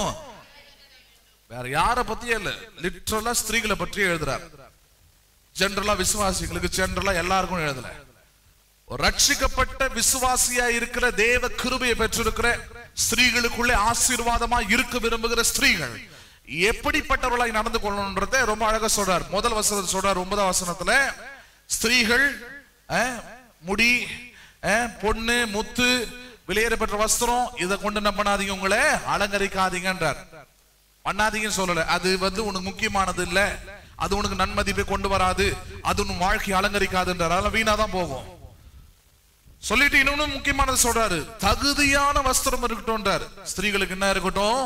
வேற யார பத்தியே இல்ல லிட்ரலா ஸ்திரீகளை பற்றி எழுதுறார் ஜெனரலா விசுவாசிகளுக்கு ஜெனரலா எல்லாருக்கும் எழுதல ஒரு ரட்சிக்கப்பட்ட விசுவாசியா இருக்கிற தேவ கிருபையை பெற்றிருக்கிற ஸ்திரீகளுக்குள்ளே ஆசீர்வாதமா இருக்க விரும்புகிற ஸ்திரீகள் எப்படிப்பட்டவர்களாய் நடந்து கொள்ளணும்ன்றத ரொம்ப அழகா சொல்றார் முதல் வசனத்தை சொல்றார் ஒன்பதாம் வசனத்துல ஸ்திரீகள் அஹ், முடி அஹ், பொண்ணு முத்து வெளியேறப்பட்ட வஸ்திரம் இதை கொண்டு என்ன பண்ணாதீங்க உங்களை அலங்கரிக்காதீங்கன்றார் பண்ணாதீங்கன்னு சொல்லல அது வந்து உனக்கு முக்கியமானது இல்ல அது உனக்கு நன்மதிப்பை கொண்டு வராது அது உன் வாழ்க்கை அலங்கரிக்காதுன்றார் அதெல்லாம் வீணா தான் போகும் சொல்லிட்டு இன்னொன்னு முக்கியமானது சொல்றாரு தகுதியான வஸ்திரம் இருக்கட்டும்ன்றார் ஸ்திரீகளுக்கு என்ன இருக்கட்டும்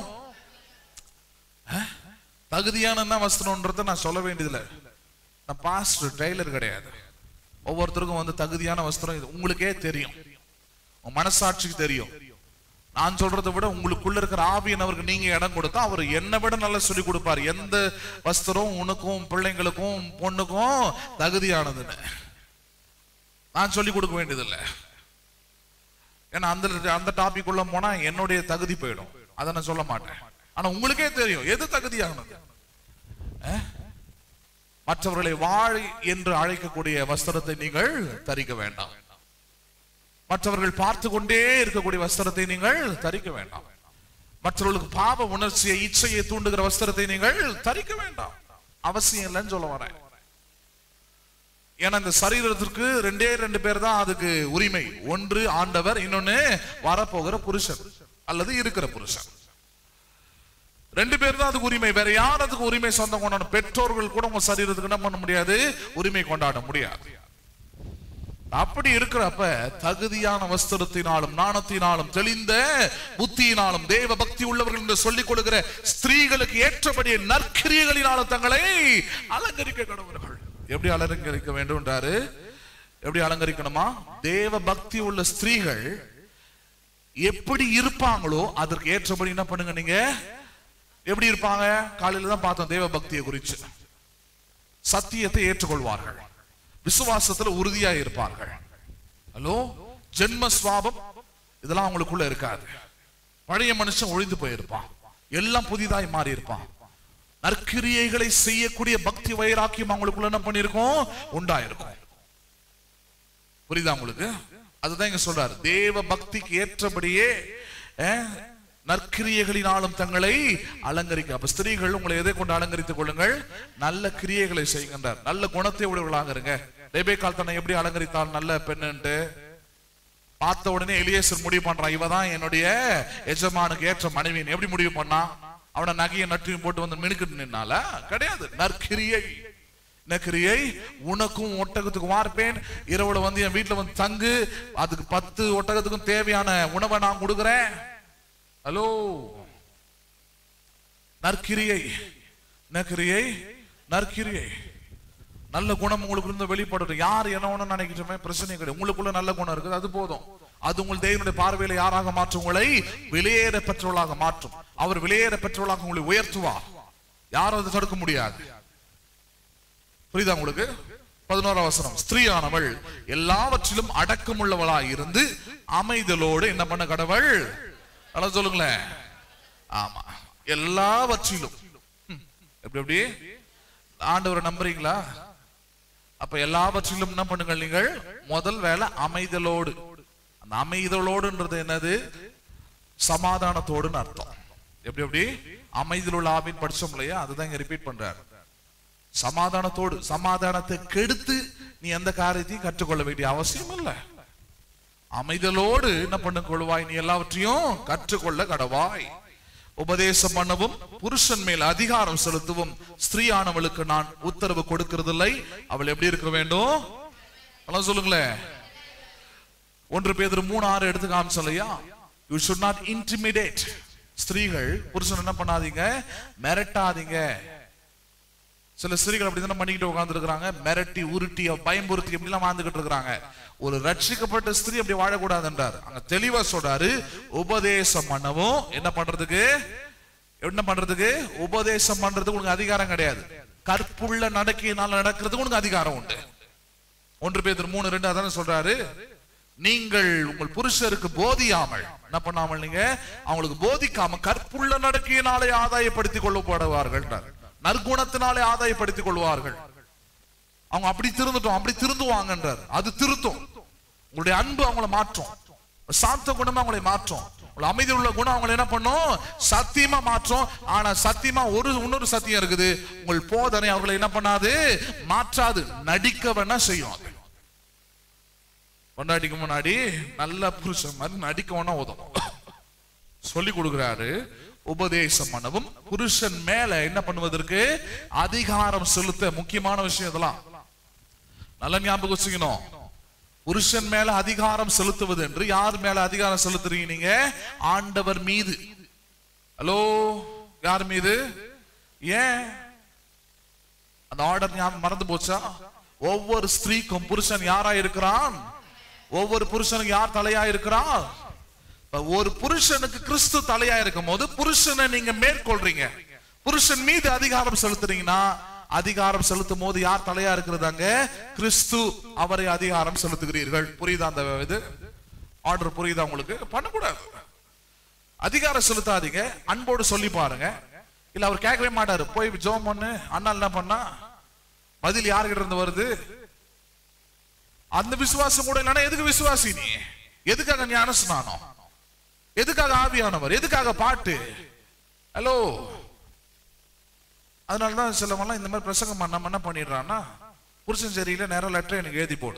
அஹ்? தகுதியான என்ன வஸ்திரம்ன்றத நான் சொல்ல வேண்டியதில்லை நான் பாஸ்டர் டெய்லர் கிடையாது ஒவ்வொருத்தருக்கும் வந்து தகுதியான வஸ்திரம் இது உங்களுக்கே தெரியும் உங்க மனசாட்சிக்கு தெரியும் நான் சொல்றதை விட உங்களுக்குள்ள இருக்கிற ஆவியனவருக்கு நீங்க இடம் கொடுத்தா அவர் என்னை விட நல்லா சொல்லி கொடுப்பார் எந்த வஸ்திரம் உனக்கும் பிள்ளைங்களுக்கும் பொண்ணுக்கும் தகுதியானதுன்னு நான் சொல்லி கொடுக்க வேண்டியதில்லை ஏன்னா அந்த அந்த டாபிக் உள்ள போனா என்னுடைய தகுதி போயிடும் அதை நான் சொல்ல மாட்டேன் ஆனா உங்களுக்கே தெரியும் எது தகுதியானது அஹ்? மற்றவர்களை வாழ் என்று அழைக்கக்கூடிய வஸ்திரத்தை நீங்கள் தரிக்க வேண்டாம் மற்றவர்கள் பார்த்து கொண்டே இருக்கக்கூடிய வஸ்திரத்தை நீங்கள் தரிக்க வேண்டாம் மற்றவர்களுக்கு பாவ உணர்ச்சியை இச்சையை தூண்டுகிற வஸ்திரத்தை நீங்கள் தரிக்க வேண்டாம் அவசியம் இல்லைன்னு சொல்ல வரேன் ஏன்னா இந்த சரீரத்திற்கு ரெண்டே ரெண்டு பேர் தான் அதுக்கு உரிமை ஒன்று ஆண்டவர் இன்னொன்னு வரப்போகிற புருஷன் அல்லது இருக்கிற புருஷன் ரெண்டு பேர் தான் அதுக்கு உரிமை வேற யார் அதுக்கு உரிமை சொந்தம் கொண்டாட பெற்றோர்கள் கூட உங்க சரீரத்துக்கு என்ன பண்ண முடியாது உரிமை கொண்டாட முடியாது அப்படி இருக்கிறப்ப தகுதியான வஸ்திரத்தினாலும் நாணத்தினாலும் தெளிந்த புத்தியினாலும் தேவ பக்தி உள்ளவர்கள் என்று சொல்லிக் கொடுக்கிற ஸ்திரீகளுக்கு ஏற்றபடி நற்கிரியைகளினாலும் தங்களை அலங்கரிக்க கடவுள்கள் எப்படி அலங்கரிக்க வேண்டும் என்றாரு எப்படி அலங்கரிக்கணுமா தேவ பக்தி உள்ள ஸ்திரீகள் எப்படி இருப்பாங்களோ அதற்கு ஏற்றபடி என்ன பண்ணுங்க நீங்க எப்படி இருப்பாங்க காலையில தான் பார்த்தோம் தேவ பக்தியை குறிச்சு சத்தியத்தை ஏற்றுக்கொள்வார்கள் விசுவாசத்துல உறுதியா இருப்பார்கள் ஹலோ ஜென்ம சுவாபம் இதெல்லாம் அவங்களுக்குள்ள இருக்காது பழைய மனுஷன் ஒழிந்து போயிருப்பான் எல்லாம் புதிதாய் மாறி இருப்பான் நற்கிரியைகளை செய்யக்கூடிய பக்தி வைராக்கியம் அவங்களுக்குள்ள என்ன பண்ணிருக்கும் உண்டாயிருக்கும் புரியுதா உங்களுக்கு அதுதான் இங்க சொல்றாரு தேவ பக்திக்கு ஏற்றபடியே அஹ், நற்கிரியைகளினாலும் தங்களை அலங்கரிக்க அப்ப ஸ்திரீகள் உங்களை எதை கொண்டு அலங்கரித்துக் கொள்ளுங்கள் நல்ல கிரியைகளை செய்கின்றார் நல்ல குணத்தை உடையவர்களாக இருங்க ரெபேக்கால் தன்னை எப்படி அலங்கரித்தால் நல்ல பெண்ணுன்ட்டு பார்த்த உடனே எலியேசர் முடிவு பண்றான் இவ தான் என்னுடைய எஜமானுக்கு ஏற்ற மனைவின்னு எப்படி முடிவு பண்ணான் அவனை நகையை நற்றியும் போட்டு வந்து மினுக்கிட்டு நின்னால கிடையாது நற்கிரியை நற்கிரியை உனக்கும் ஒட்டகத்துக்கும் வார்ப்பேன் இரவுல வந்து என் வீட்டுல வந்து தங்கு அதுக்கு பத்து ஒட்டகத்துக்கும் தேவையான உணவை நான் கொடுக்குறேன் ஹலோ நற்கிரியை நற்கிரியை நற்கிரியை நல்ல குணம் உங்களுக்கு இருந்து வெளிப்படட்டும் யார் என்ன ஒண்ணு நினைக்கிறோமே பிரச்சனை கிடையாது உங்களுக்குள்ள நல்ல குணம் இருக்குது அது போதும் அது உங்கள் தேவனுடைய பார்வையில யாராக மாற்றும் உங்களை வெளியேற பெற்றவர்களாக மாற்றும் அவர் வெளியேற பெற்றவர்களாக உங்களை உயர்த்துவார் யாரும் அதை தடுக்க முடியாது புரியுதா உங்களுக்கு பதினோராம் வசனம் ஸ்திரீயானவள் எல்லாவற்றிலும் அடக்கமுள்ளவளாய் இருந்து அமைதலோடு என்ன பண்ண கடவுள் அதான் சொல்லுங்களேன் ஆமா எல்லாவற்றிலும் ம், எப்படி எப்படி ஆண்டவரை நம்புறீங்களா அப்ப எல்லாவற்றிலும் என்ன பண்ணுங்கள் நீங்கள் முதல் வேலை அமைதலோடு அந்த அமைதலோடுன்றது என்னது சமாதானத்தோடுன்னு அர்த்தம் எப்படி எப்படி அமைதலுள்ள ஆவின் படிச்சோம் இல்லையா அதுதான் இங்க ரிப்பீட் பண்றாரு சமாதானத்தோடு சமாதானத்தை கெடுத்து நீ எந்த காரியத்தையும் கற்றுக்கொள்ள வேண்டிய அவசியம் இல்லை அமைதலோடு என்ன பண்ண கொள்வாய் நீ எல்லாவற்றையும் கற்றுக்கொள்ள கடவாய் உபதேசம் பண்ணவும் புருஷன் மேல் அதிகாரம் செலுத்தவும் ஸ்திரீயானவளுக்கு நான் உத்தரவு கொடுக்கிறதில்லை அவள் எப்படி இருக்க வேண்டும் அதெல்லாம் சொல்லுங்களேன் ஒன்று பேதர் மூணு ஆறு எடுத்து காமிச்சோம் இல்லையா யூ ஷுட் நாட் இன்டிமிடேட் ஸ்திரீகள் புருஷன் என்ன பண்ணாதீங்க மிரட்டாதீங்க சில ஸ்திரீகள் அப்படி தானே பண்ணிக்கிட்டு உட்கார்ந்து மிரட்டி உருட்டி பயம்புறுத்தி எப்படிலாம் வாழ்ந்துகிட்டு இருக்கிறாங்க ஒரு ரட்சிக்கப்பட்ட ஸ்திரீ அப்படி வாழக்கூடாது என்றார் அங்க தெளிவா சொல்றாரு உபதேசம் பண்ணவும் என்ன பண்றதுக்கு என்ன பண்றதுக்கு உபதேசம் பண்றதுக்கு உனக்கு அதிகாரம் கிடையாது கற்புள்ள நடக்கையினால் நடக்கிறதுக்கு உனக்கு அதிகாரம் உண்டு ஒன்று பேர் மூணு ரெண்டு அதானே சொல்றாரு நீங்கள் உங்கள் புருஷருக்கு போதியாமல் என்ன பண்ணாமல் நீங்க அவங்களுக்கு போதிக்காம கற்புள்ள நடக்கையினாலே ஆதாயப்படுத்திக் கொள்ளப்படுவார்கள் நற்குணத்தினாலே ஆதாயப்படுத்திக் கொள்வார்கள் அவங்க அப்படி திருந்துட்டோம் அப்படி திருந்துவாங்கன்றார் அது திருத்தும் உங்களுடைய அன்பு அவங்கள மாற்றும் சாந்த குணமா அவங்களை மாற்றும் உங்களை அமைதி உள்ள குணம் அவங்களை என்ன பண்ணும் சத்தியமா மாற்றும் ஆனா சத்தியமா ஒரு இன்னொரு சத்தியம் இருக்குது உங்கள் போதனை அவர்களை என்ன பண்ணாது மாற்றாது நடிக்க வேணா செய்யும் அது பொண்டாட்டிக்கு முன்னாடி நல்ல புருஷன் மாதிரி நடிக்க வேணா உதவும் சொல்லி கொடுக்கிறாரு உபதேசம் பண்ணவும் புருஷன் மேல என்ன பண்ணுவதற்கு அதிகாரம் செலுத்த முக்கியமான விஷயம் இதெல்லாம் நல்ல ஞாபகம் வச்சுக்கணும் புருஷன் மேல அதிகாரம் செலுத்துவது என்று யார் மேல அதிகாரம் செலுத்துறீங்க நீங்க ஆண்டவர் மீது ஹலோ யார் மீது ஏன் அந்த ஆர்டர் ஞாபகம் மறந்து போச்சா ஒவ்வொரு ஸ்திரீக்கும் புருஷன் யாரா இருக்கிறான் ஒவ்வொரு புருஷனுக்கு யார் தலையா இருக்கிறான் இப்ப ஒரு புருஷனுக்கு கிறிஸ்து தலையா இருக்கும் போது புருஷனை நீங்க மேற்கொள்றீங்க புருஷன் மீது அதிகாரம் செலுத்துறீங்கன்னா அதிகாரம் செலுத்தும் போது யார் தலையா இருக்கிறது அங்க கிறிஸ்து அவரை அதிகாரம் செலுத்துகிறீர்கள் புரியுதா அந்த இது ஆர்டர் புரியுதா உங்களுக்கு பண்ணக்கூடாது அதிகாரம் செலுத்தாதீங்க அன்போடு சொல்லி பாருங்க இல்ல அவர் கேட்கவே மாட்டாரு போய் ஜோம் பண்ணு அண்ணா என்ன பண்ணா பதில் யாருகிட்ட இருந்து வருது அந்த விசுவாசம் கூட இல்லைன்னா எதுக்கு விசுவாசி நீ எதுக்காக ஞான ஸ்நானம் எதுக்காக ஆவியானவர் எதுக்காக பாட்டு ஹலோ அதனாலதான் சிலவங்கலாம் இந்த மாதிரி பிரசங்கம் பண்ணாம என்ன பண்ணிடுறான்னா புருஷன் சரியில்லை நேரம் லெட்டர் எனக்கு எழுதி போடு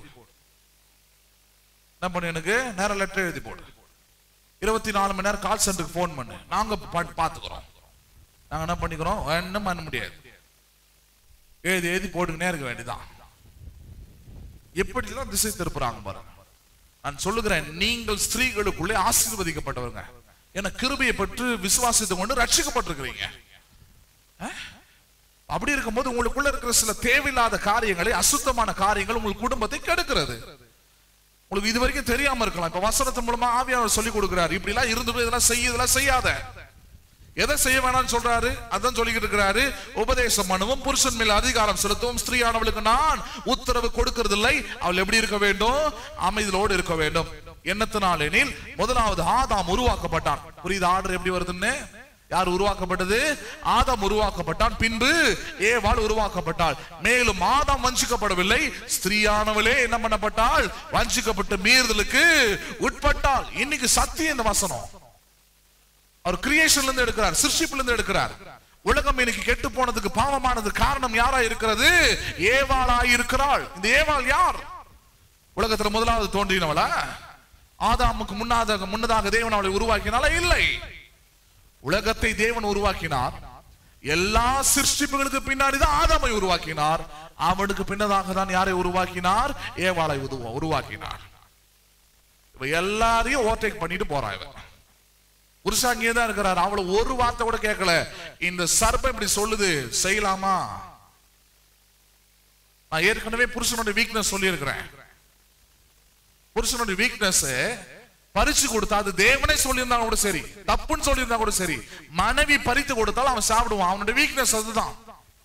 என்ன பண்ணு எனக்கு நேரம் லெட்டர் எழுதி போடு இருபத்தி நாலு மணி நேரம் கால் சென்டருக்கு ஃபோன் பண்ணு நாங்க பா- பாத்துக்கிறோம் நாங்க என்ன பண்ணிக்கிறோம் ஒண்ணும் பண்ண முடியாது எழுதி எழுதி போட்டுக்கினே இருக்க வேண்டியதான் எப்படிலாம் திசை திருப்புறாங்க பாருங்க நான் சொல்லுகிறேன் நீங்கள் ஸ்திரீகளுக்குள்ளே ஆசீர்வதிக்கப்பட்டவங்க என கிருபையை பெற்று விசுவாசித்து கொண்டு ரட்சிக்கப்பட்டிருக்கிறீங்க அஹ்? அப்படி இருக்கும்போது உங்களுக்குள்ள இருக்கிற சில தேவையில்லாத காரியங்களை அசுத்தமான காரியங்கள் உங்கள் குடும்பத்தை கெடுக்கிறது உங்களுக்கு இது வரைக்கும் தெரியாம இருக்கலாம் இப்ப வசனத்தின் மூலமா ஆவியானவர் சொல்லி கொடுக்கிறாரு இப்படி எல்லாம் இருந்து இதெல்லாம் செய்ய இதெல்லாம் செய்யாத எதை செய்ய வேணாம்னு சொல்றாரு அதான் சொல்லிக்கிட்டு இருக்கிறாரு உபதேசம் பண்ணுவோம் புருஷன் மேல் அதிகாரம் செலுத்துவோம் ஸ்திரீயானவளுக்கு நான் உத்தரவு கொடுக்கறதில்லை அவள் எப்படி இருக்க வேண்டும் அமைதியோடு இருக்க வேண்டும் என்னத்தினாலெனில் முதலாவது ஆதாம் உருவாக்கப்பட்டான் புரியுது ஆர்டர் எப்படி வருதுன்னு யார் உருவாக்கப்பட்டது ஆதாம் உருவாக்கப்பட்டான் பின்பு ஏவாள் உருவாக்கப்பட்டாள் மேலும் ஆதாம் வஞ்சிக்கப்படவில்லை ஸ்திரீயானவளே என்ன பண்ணப்பட்டாள் வஞ்சிக்கப்பட்டு மீறுதலுக்கு உட்பட்டாள் இன்னைக்கு சத்தியம் இந்த வசனம் அவர் கிரியேஷன்ல இருந்து எடுக்கிறார் சிருஷ்டிப்புல இருந்து எடுக்கிறார் உலகம் இன்னைக்கு கெட்டு போனதுக்கு பாவமானது காரணம் யாரா இருக்கிறது ஏவாளா இருக்கிறாள் இந்த ஏவாள் யார் உலகத்துல முதலாவது தோன்றினவளா ஆதாமுக்கு முன்னாதாக முன்னதாக தேவன் அவளை உருவாக்கினாலா இல்லை உலகத்தை தேவன் உருவாக்கினார் எல்லா சிருஷ்டிப்புகளுக்கு பின்னாடி தான் ஆதாமை உருவாக்கினார் அவனுக்கு பின்னதாக தான் யாரை உருவாக்கினார் ஏவாளை உருவா- உருவாக்கினார் இவ எல்லாரையும் ஓவர்டேக் பண்ணிட்டு போறா இவன் புருஷன் அங்கேயே தான் இருக்கிறார் அவளை ஒரு வார்த்தை கூட கேட்கல இந்த சர்ப்பம் இப்படி சொல்லுது செய்யலாமா நான் ஏற்கனவே புருஷனுடைய வீக்னஸ் சொல்லி இருக்கிறேன் புருஷனுடைய வீக்னஸ் பறிச்சு கொடுத்தா அது தேவனே சொல்லியிருந்தா கூட சரி தப்புன்னு சொல்லியிருந்தா கூட சரி மனைவி பறித்து கொடுத்தாலும் அவன் சாப்பிடுவான் அவனுடைய வீக்னஸ் அதுதான்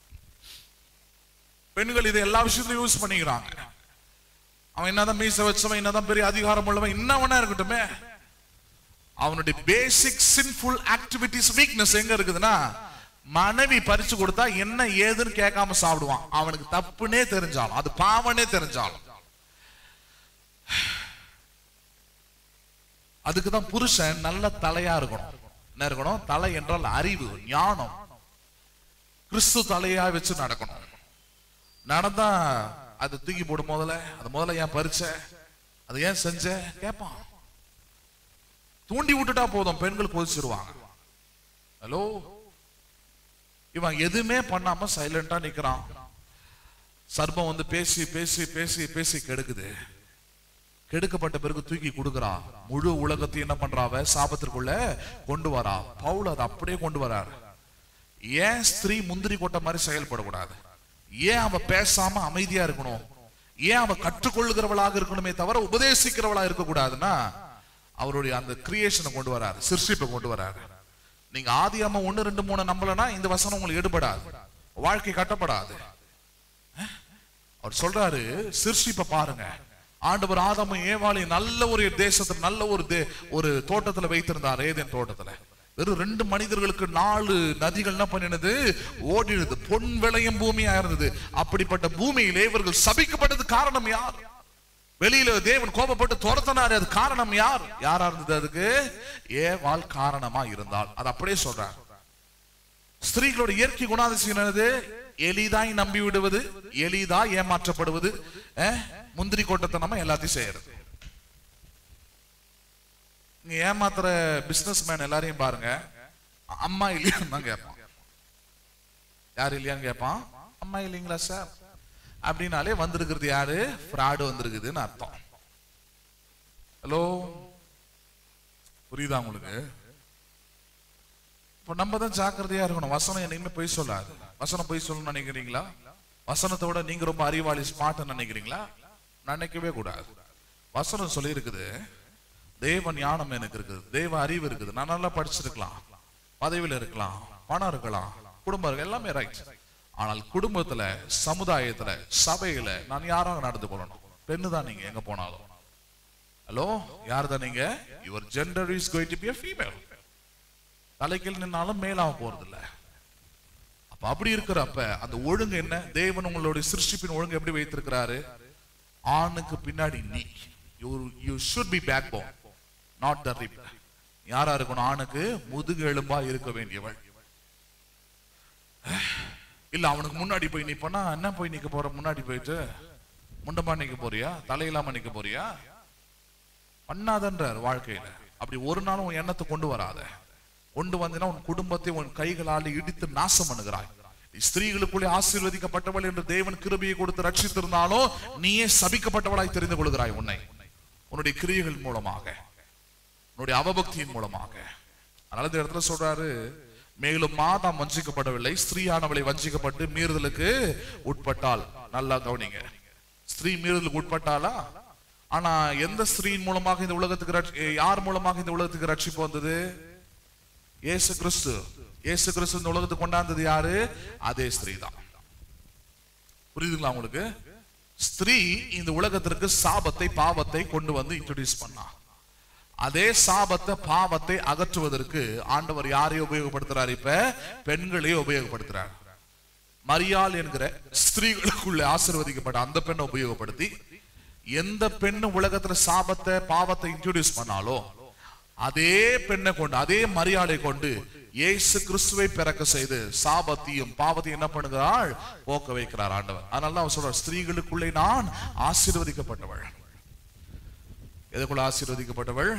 பெண்கள் இதை எல்லா விஷயத்திலும் யூஸ் பண்ணிக்கிறாங்க அவன் என்னதான் மீச வச்சவன் என்னதான் பெரிய அதிகாரம் உள்ளவன் என்னவனா இருக்கட்டுமே அவனுடைய பேசிக் சின்ஃபுல் ஆக்டிவிட்டிஸ் வீக்னஸ் எங்க இருக்குதுன்னா மனைவி பறிச்சு கொடுத்தா என்ன ஏதுன்னு கேட்காம சாப்பிடுவான் அவனுக்கு தப்புனே தெரிஞ்சாலும் அது பாவனே தெரிஞ்சாலும் அதுக்கு தான் புருஷன் நல்ல தலையா இருக்கணும் என்ன இருக்கணும் தலை என்றால் அறிவு ஞானம் கிறிஸ்து தலையா வச்சு நடக்கணும் நடந்தா அது தூக்கி போடும் முதல்ல அது முதல்ல ஏன் பறிச்ச அது ஏன் செஞ்ச கேட்பான் தூண்டி விட்டுட்டா போதும் பெண்கள் கொதிச்சிருவாங்க ஹலோ இவன் எதுவுமே பண்ணாம சைலண்டா நிக்கிறான் சர்ப்பம் வந்து பேசி பேசி பேசி பேசி கெடுக்குது கெடுக்கப்பட்ட பிறகு தூக்கி கொடுக்கறா முழு உலகத்தையும் என்ன பண்றாவ சாபத்திற்குள்ள கொண்டு வரா பவுல் அதை அப்படியே கொண்டு வராரு ஏன் ஸ்திரீ முந்திரி கொட்டை மாதிரி செயல்படக்கூடாது ஏன் அவ பேசாம அமைதியா இருக்கணும் ஏன் அவ கற்றுக்கொள்ளுகிறவளாக இருக்கணுமே தவிர உபதேசிக்கிறவளா இருக்கக்கூடாதுன்னா அவருடைய அந்த கிரியேஷனை கொண்டு வராரு சிருஷ்டிப்பை கொண்டு வராரு நீங்க ஆதி அம்மா ஒண்ணு ரெண்டு மூணு நம்பலனா இந்த வசனம் உங்களுக்கு எடுபடாது வாழ்க்கை கட்டப்படாது அஹ்? அவர் சொல்றாரு சிருஷ்டிப்பை பாருங்க ஆண்டவர் ஆதாமும் ஏவாளையும் நல்ல ஒரு தேசத்துல நல்ல ஒரு தே- ஒரு தோட்டத்துல வைத்திருந்தார் ஏதேன் தோட்டத்துல வெறும் ரெண்டு மனிதர்களுக்கு நாலு நதிகள் என்ன பண்ணினது ஓடினது பொன் விளையும் பூமியா இருந்தது அப்படிப்பட்ட பூமியிலே இவர்கள் சபிக்கப்பட்டது காரணம் யார் வெளியில தேவன் கோபப்பட்டு துரத்தினாரு அது காரணம் யார் யாரா இருந்தது அதுக்கு ஏவாள் காரணமா இருந்தால் அது அப்படியே சொல்றார் ஸ்திரீகளோட இயற்கை குணாதிசயம் என்னது எளிதாய் நம்பி விடுவது எளிதா ஏமாற்றப்படுவது அஹ், முந்திரி கொட்டத்தனமா எல்லாத்தையும் செய்யறது நீங்க ஏமாத்துற பிசினஸ் மேன் எல்லாரையும் பாருங்க அம்மா இல்லையான்னு தான் கேட்பான் யார் இல்லையான்னு கேட்பான் அம்மா இல்லைங்களா சார் அப்படின்னாலே வந்திருக்கிறது யாரு ஃப்ராடு வந்திருக்குதுன்னு அர்த்தம் ஹலோ புரியுதா உங்களுக்கு இப்போ நம்ம தான் ஜாக்கிரதையா இருக்கணும் வசனம் என்னைக்குமே பொய் சொல்லாது வசனம் பொய் சொல்லணும்னு நினைக்கிறீங்களா வசனத்தை விட நீங்க ரொம்ப அறிவாளி ஸ்மார்ட்னு நினைக்கிறீங்களா நினைக்கவே கூடாது வசனம் சொல்லி இருக்குது தேவ ஞானம் எனக்கு இருக்குது தேவ அறிவு இருக்குது நான் நல்லா படிச்சிருக்கலாம் பதவியில இருக்கலாம் பணம் இருக்கலாம் குடும்பம் இருக்கலாம் எல்லாமே ரைட் ஆனால் குடும்பத்துல சமுதாயத்துல சபையில நான் யாராக நடந்து கொள்ளணும் பெண்ணு தான் நீங்க எங்க போனாலும் ஹலோ யார் தான் நீங்க your gender is going to be a female தலைக்கில் நின்னாலும் மேலாக போறது இல்ல அப்ப அப்படி இருக்கிறப்ப அந்த ஒழுங்கு என்ன தேவன் உங்களுடைய சிருஷ்டிப்பின் ஒழுங்கு எப்படி வைத்திருக்கிறாரு ஆணுக்கு பின்னாடி நீ you you should be backbone not the rib யாரா இருக்கணும் ஆணுக்கு முதுகு எலும்பா இருக்க வேண்டியவள் இல்ல அவனுக்கு முன்னாடி போய் நிப்பனா என்ன போய் நிக்க போற முன்னாடி போயிட்டு முண்டமா நிக்க போறியா தலையில்லாம நிக்க போறியா பண்ணாதன்றார் வாழ்க்கையில அப்படி ஒரு நாளும் உன் எண்ணத்தை கொண்டு வராத கொண்டு வந்தீங்கன்னா உன் குடும்பத்தை உன் கைகளால் இடித்து நாசம் பண்ணுகிறாய் ஸ்திரீகளுக்குள்ளே ஆசீர்வதிக்கப்பட்டவள் என்று தேவன் கிருபையை கொடுத்து ரட்சித்திருந்தாலும் நீயே சபிக்கப்பட்டவளாய் தெரிந்து கொள்கிறாய் உன்னை உன்னுடைய கிரியைகள் மூலமாக உன்னுடைய அவபக்தியின் மூலமாக அதனால இந்த இடத்துல சொல்றாரு மேலும் மாதாம் வஞ்சிக்கப்படவில்லை ஸ்திரீயானவளை வஞ்சிக்கப்பட்டு மீறுதலுக்கு உட்பட்டால் நல்லா கவனிங்க ஸ்திரீ மீறுதலுக்கு உட்பட்டாளா ஆனா எந்த ஸ்திரீயின் மூலமாக இந்த உலகத்துக்கு ரட்சி- யார் மூலமாக இந்த உலகத்துக்கு ரட்சிப்பு வந்தது இயேசு கிறிஸ்து இயேசு கிறிஸ்து இந்த உலகத்துக்கு கொண்டாந்தது யாரு அதே ஸ்திரீ தான் புரியுதுங்களா உங்களுக்கு ஸ்திரீ இந்த உலகத்திற்கு சாபத்தை பாவத்தை கொண்டு வந்து இன்ட்ரோடியூஸ் பண்ணா அதே சாபத்தை பாவத்தை அகற்றுவதற்கு ஆண்டவர் யாரை உபயோகப்படுத்துறார் இப்ப பெண்களை உபயோகப்படுத்துறார் மரியாள் என்கிற ஸ்திரீகளுக்குள்ள ஆசீர்வதிக்கப்பட்ட அந்த பெண்ணை உபயோகப்படுத்தி எந்த பெண்ணு உலகத்துல சாபத்தை பாவத்தை இன்ட்ரோடியூஸ் பண்ணாலோ அதே பெண்ணை கொண்டு அதே மரியாதை கொண்டு இயேசு கிறிஸ்துவை பிறக்க செய்து சாபத்தையும் பாவத்தையும் என்ன பண்ணுகிறாள் போக்க வைக்கிறார் ஆண்டவர் அதனால தான் அவர் சொல்றார் ஸ்திரீகளுக்குள்ளே நான் ஆசீர்வதிக்கப்பட்டவள் எதுக்குள்ள ஆசீர்வதிக்கப்பட்டவள்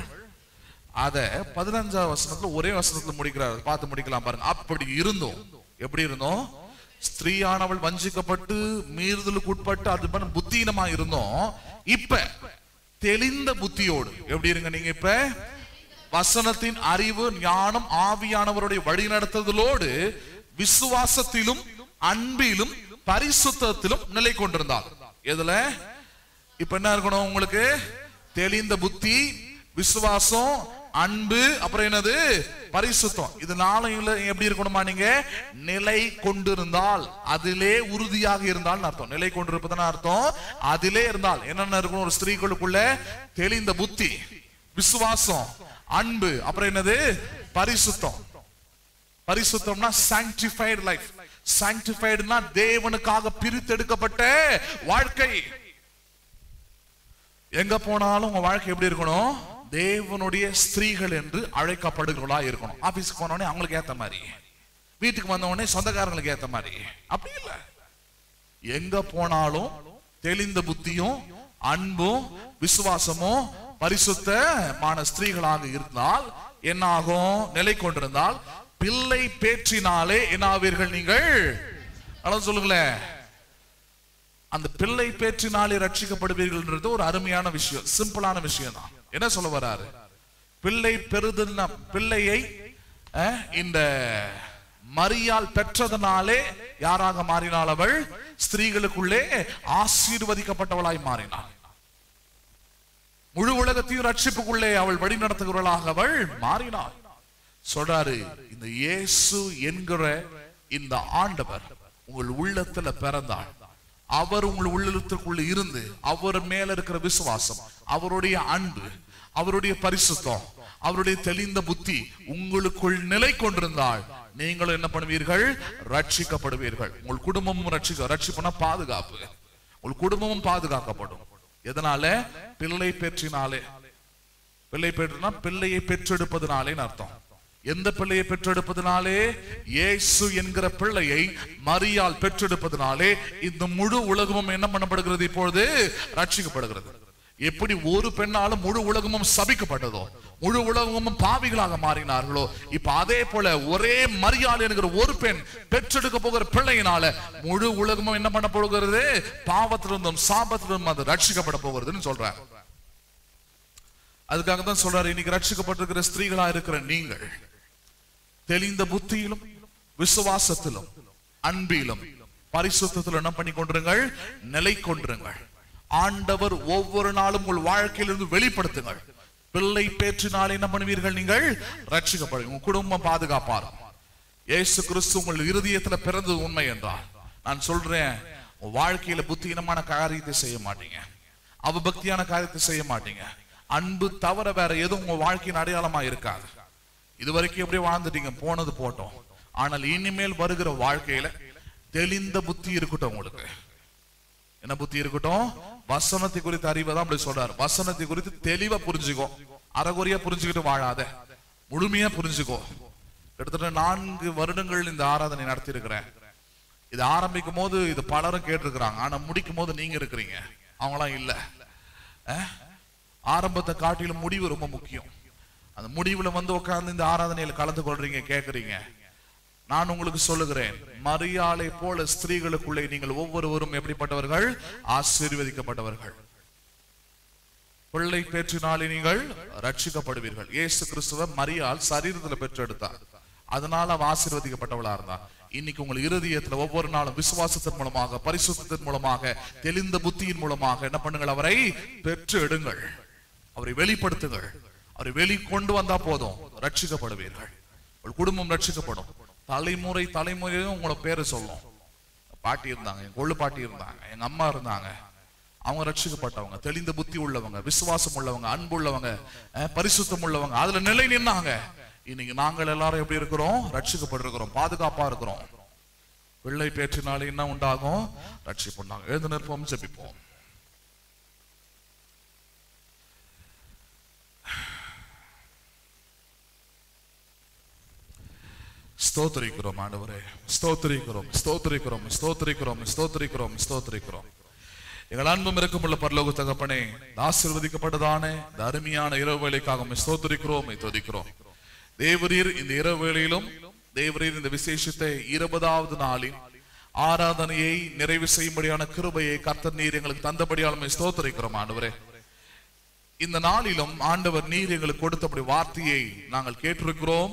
அத பதினஞ்சாவது வசனத்துல ஒரே வசனத்துல முடிக்கிறார் பார்த்து முடிக்கலாம் பாருங்க அப்படி இருந்தோம் எப்படி இருந்தோம் ஸ்திரீயானவள் வஞ்சிக்கப்பட்டு மீறுதலுக்கு உட்பட்டு அது பண்ண புத்தீனமா இருந்தோம் இப்ப தெளிந்த புத்தியோடு எப்படி இருங்க நீங்க இப்ப வசனத்தின் அறிவு ஞானம் ஆவியானவருடைய வழிநடத்துதலோடு விசுவாசத்திலும் அன்பிலும் பரிசுத்தத்திலும் நிலை கொண்டிருந்தார் எதுல இப்ப என்ன இருக்கணும் உங்களுக்கு தெளிந்த புத்தி விசுவாசம் அன்பு அப்புறம் என்னது பரிசுத்தம் இது நாளையில எப்படி இருக்கணுமா நீங்க நிலை கொண்டிருந்தால் அதிலே உறுதியாக இருந்தால் அர்த்தம் நிலை கொண்டிருப்பதுன்னு அர்த்தம் அதிலே இருந்தால் என்னென்ன இருக்கணும் ஒரு ஸ்திரீகளுக்குள்ள தெளிந்த புத்தி விசுவாசம் அன்பு அப்புறம் என்னது பரிசுத்தம் பரிசுத்தம்னா சாங்டிஃபைடு லைஃப் சாங்டிஃபைடுனா தேவனுக்காக பிரித்தெடுக்கப்பட்ட வாழ்க்கை எங்க போனாலும் உங்க வாழ்க்கை எப்படி இருக்கணும் தேவனுடைய ஸ்திரீகள் என்று அழைக்கப்படுகிறவளா இருக்கணும் ஆபீஸ்க்கு போன உடனே அவங்களுக்கு ஏத்த மாதிரி வீட்டுக்கு வந்த உடனே சொந்தக்காரங்களுக்கு ஏத்த மாதிரி அப்படி இல்ல எங்க போனாலும் தெளிந்த புத்தியும் அன்பும் விசுவாசமும் பரிசுத்தமான ஸ்திரீகளாக இருந்தால் என்ன ஆகும் நிலை கொண்டிருந்தால் பிள்ளை பேற்றினாலே என்ன ஆவீர்கள் நீங்கள் அதான் சொல்லுங்களேன் அந்த பிள்ளை பேற்றினாலே ரட்சிக்கப்படுவீர்கள்ன்றது ஒரு அருமையான விஷயம் சிம்பிளான விஷயம் தான் என்ன சொல்ல வராரு பிள்ளை பெறுதுன்னா பிள்ளையை அஹ், இந்த மரியால் பெற்றதனாலே யாராக மாறினாள் அவள் ஸ்திரீகளுக்குள்ளே ஆசீர்வதிக்கப்பட்டவளாய் மாறினாள் முழு உலகத்தையும் ரட்சிப்புக்குள்ளே அவள் வழி நடத்துகிறவளாக அவள் மாறினாள் சொல்றாரு இந்த இயேசு என்கிற இந்த ஆண்டவர் உங்கள் உள்ளத்துல பிறந்தாள் அவர் உங்கள் உள்ளத்துக்குள்ள இருந்து அவர் மேல இருக்கிற விசுவாசம் அவருடைய அன்பு அவருடைய பரிசுத்தம் அவருடைய தெளிந்த புத்தி உங்களுக்குள் நிலை கொண்டிருந்தால் நீங்களும் என்ன பண்ணுவீர்கள் ரட்சிக்கப்படுவீர்கள் உங்கள் குடும்பமும் ரட்சிக்க ரட்சிப்புனா பாதுகாப்பு உங்கள் குடும்பமும் பாதுகாக்கப்படும் எதனால பிள்ளை பெற்றினாலே பிள்ளை பெற்றுனா பிள்ளையை பெற்றெடுப்பதனாலேன்னு அர்த்தம் எந்த பிள்ளையை பெற்றெடுப்பதனாலே இயேசு என்கிற பிள்ளையை மரியால் பெற்றெடுப்பதனாலே இந்த முழு உலகமும் என்ன பண்ணப்படுகிறது இப்பொழுது ரட்சிக்கப்படுகிறது எப்படி ஒரு பெண்ணாலும் முழு உலகமும் சபிக்கப்பட்டதோ முழு உலகமும் பாவிகளாக மாறினார்களோ இப்ப அதே போல ஒரே மரியாதை என்கிற ஒரு பெண் பெற்றெடுக்க போகிற பிள்ளையினால முழு உலகமும் என்ன பண்ண போகிறது பாவத்திலிருந்தும் சாபத்திலிருந்தும் அது ரட்சிக்கப்பட போகிறதுன்னு சொல்றாங்க அதுக்காக தான் சொல்றாரு இன்னைக்கு ரட்சிக்கப்பட்டிருக்கிற ஸ்திரீகளா இருக்கிற நீங்கள் தெளிந்த புத்தியிலும் விசுவாசத்திலும் அன்பிலும் பரிசுத்தத்திலும் என்ன பண்ணி கொண்டிருங்கள் நிலை கொண்டிருங்கள் ஆண்டவர் ஒவ்வொரு நாளும் உங்கள் வாழ்க்கையிலிருந்து வெளிப்படுத்துங்கள் பிள்ளை பேற்றினால் என்ன பண்ணுவீர்கள் நீங்கள் ரட்சிக்கப்படுங்க உங்க குடும்பம் பாதுகாப்பார் இயேசு கிறிஸ்து உங்கள் இருதயத்துல பிறந்தது உண்மை என்றால் நான் சொல்றேன் உங்க வாழ்க்கையில புத்தியினமான காரியத்தை செய்ய மாட்டீங்க அவபக்தியான காரியத்தை செய்ய மாட்டீங்க அன்பு தவிர வேற எதுவும் உங்க வாழ்க்கையின் அடையாளமா இருக்காது இது வரைக்கும் எப்படியே வாழ்ந்துட்டீங்க போனது போட்டோம் ஆனால் இனிமேல் வருகிற வாழ்க்கையில தெளிந்த புத்தி இருக்கட்டும் உங்களுக்கு என்ன புத்தி இருக்கட்டும் வசனத்தை குறித்து அறிவை தான் அப்படி சொல்றாரு வசனத்தை குறித்து தெளிவா புரிஞ்சுக்கோ அறகுறையா புரிஞ்சுக்கிட்டு வாழாத முழுமையா புரிஞ்சுக்கோ கிட்டத்தட்ட நான்கு வருடங்கள் இந்த ஆராதனை நடத்தி இருக்கிறேன் இது ஆரம்பிக்கும் போது இது பலரும் கேட்டிருக்கிறாங்க ஆனா முடிக்கும் போது நீங்க இருக்கிறீங்க அவங்களாம் இல்ல அஹ்? ஆரம்பத்தை காட்டிலும் முடிவு ரொம்ப முக்கியம் அந்த முடிவுல வந்து உட்கார்ந்து இந்த ஆராதனையில கலந்து கொள்றீங்க கேக்குறீங்க நான் உங்களுக்கு சொல்லுகிறேன் மரியாளை போல ஸ்திரீகளுக்குள்ளே நீங்கள் ஒவ்வொருவரும் எப்படிப்பட்டவர்கள் ஆசீர்வதிக்கப்பட்டவர்கள் பிள்ளை பேற்றினாலே நீங்கள் ரட்சிக்கப்படுவீர்கள் இயேசு கிறிஸ்துவ மரியாள் சரீரத்துல பெற்றெடுத்தார் அதனால அவ ஆசீர்வதிக்கப்பட்டவளா இருந்தா இன்னைக்கு உங்கள் இருதயத்துல ஒவ்வொரு நாளும் விசுவாசத்தின் மூலமாக பரிசுத்தத்தின் மூலமாக தெளிந்த புத்தியின் மூலமாக என்ன பண்ணுங்கள் அவரை பெற்று எடுங்கள் அவரை வெளிப்படுத்துங்கள் அவரை வெளி கொண்டு வந்தா போதும் ரட்சிக்கப்படுவீர்கள் உங்கள் குடும்பம் ரட்சிக்கப்படும் தலைமுறை தலைமுறையும் உங்களோட பேரை சொல்லும் பாட்டி இருந்தாங்க என் கொள்ளு பாட்டி இருந்தாங்க எங்க அம்மா இருந்தாங்க அவங்க ரட்சிக்கப்பட்டவங்க தெளிந்த புத்தி உள்ளவங்க விசுவாசம் உள்ளவங்க அன்பு உள்ளவங்க அஹ், பரிசுத்தம் உள்ளவங்க அதுல நிலை நின்னாங்க இன்னைக்கு நாங்கள் எல்லாரும் எப்படி இருக்கிறோம் ரட்சிக்கப்பட்டிருக்கிறோம் பாதுகாப்பா இருக்கிறோம் பிள்ளை பேற்றினாலே என்ன உண்டாகும் ரட்சிப்புண்டாங்க எழுந்து நிற்போம் ஜெபிப்போம் ஸ்தோத்திரிக்கிறோம் ஆண்டவரே ஸ்தோத்திரிக்கிறோம் ஸ்தோத்திரிக்கிறோம் ஸ்தோத்திரிக்கிறோம் ஸ்தோத்திரிக்கிறோம் ஸ்தோத்திரிக்கிறோம் எங்கள் அன்பும் இருக்குமுள்ள பரலோக தகப்பனே இந்த ஆசீர்வதிக்கப்பட்டதானே இந்த அருமையான இரவு வேலைக்காக உம்மை ஸ்தோத்திரிக்கிறோம் உம்மை துதிக்கிறோம் தேவரீர் இந்த இரவு வேளையிலும் தேவரீர் இந்த விசேஷத்தை இருபதாவது நாளில் ஆராதனையை நிறைவு செய்யும்படியான கிருபையை கர்த்தர் நீர் எங்களுக்கு தந்தபடியால் உம்மை ஸ்தோத்திரிக்கிறோம் ஆண்டவரே இந்த நாளிலும் ஆண்டவர் நீர் எங்களுக்கு கொடுத்தபடி வார்த்தையை நாங்கள் கேட்டிருக்கிறோம்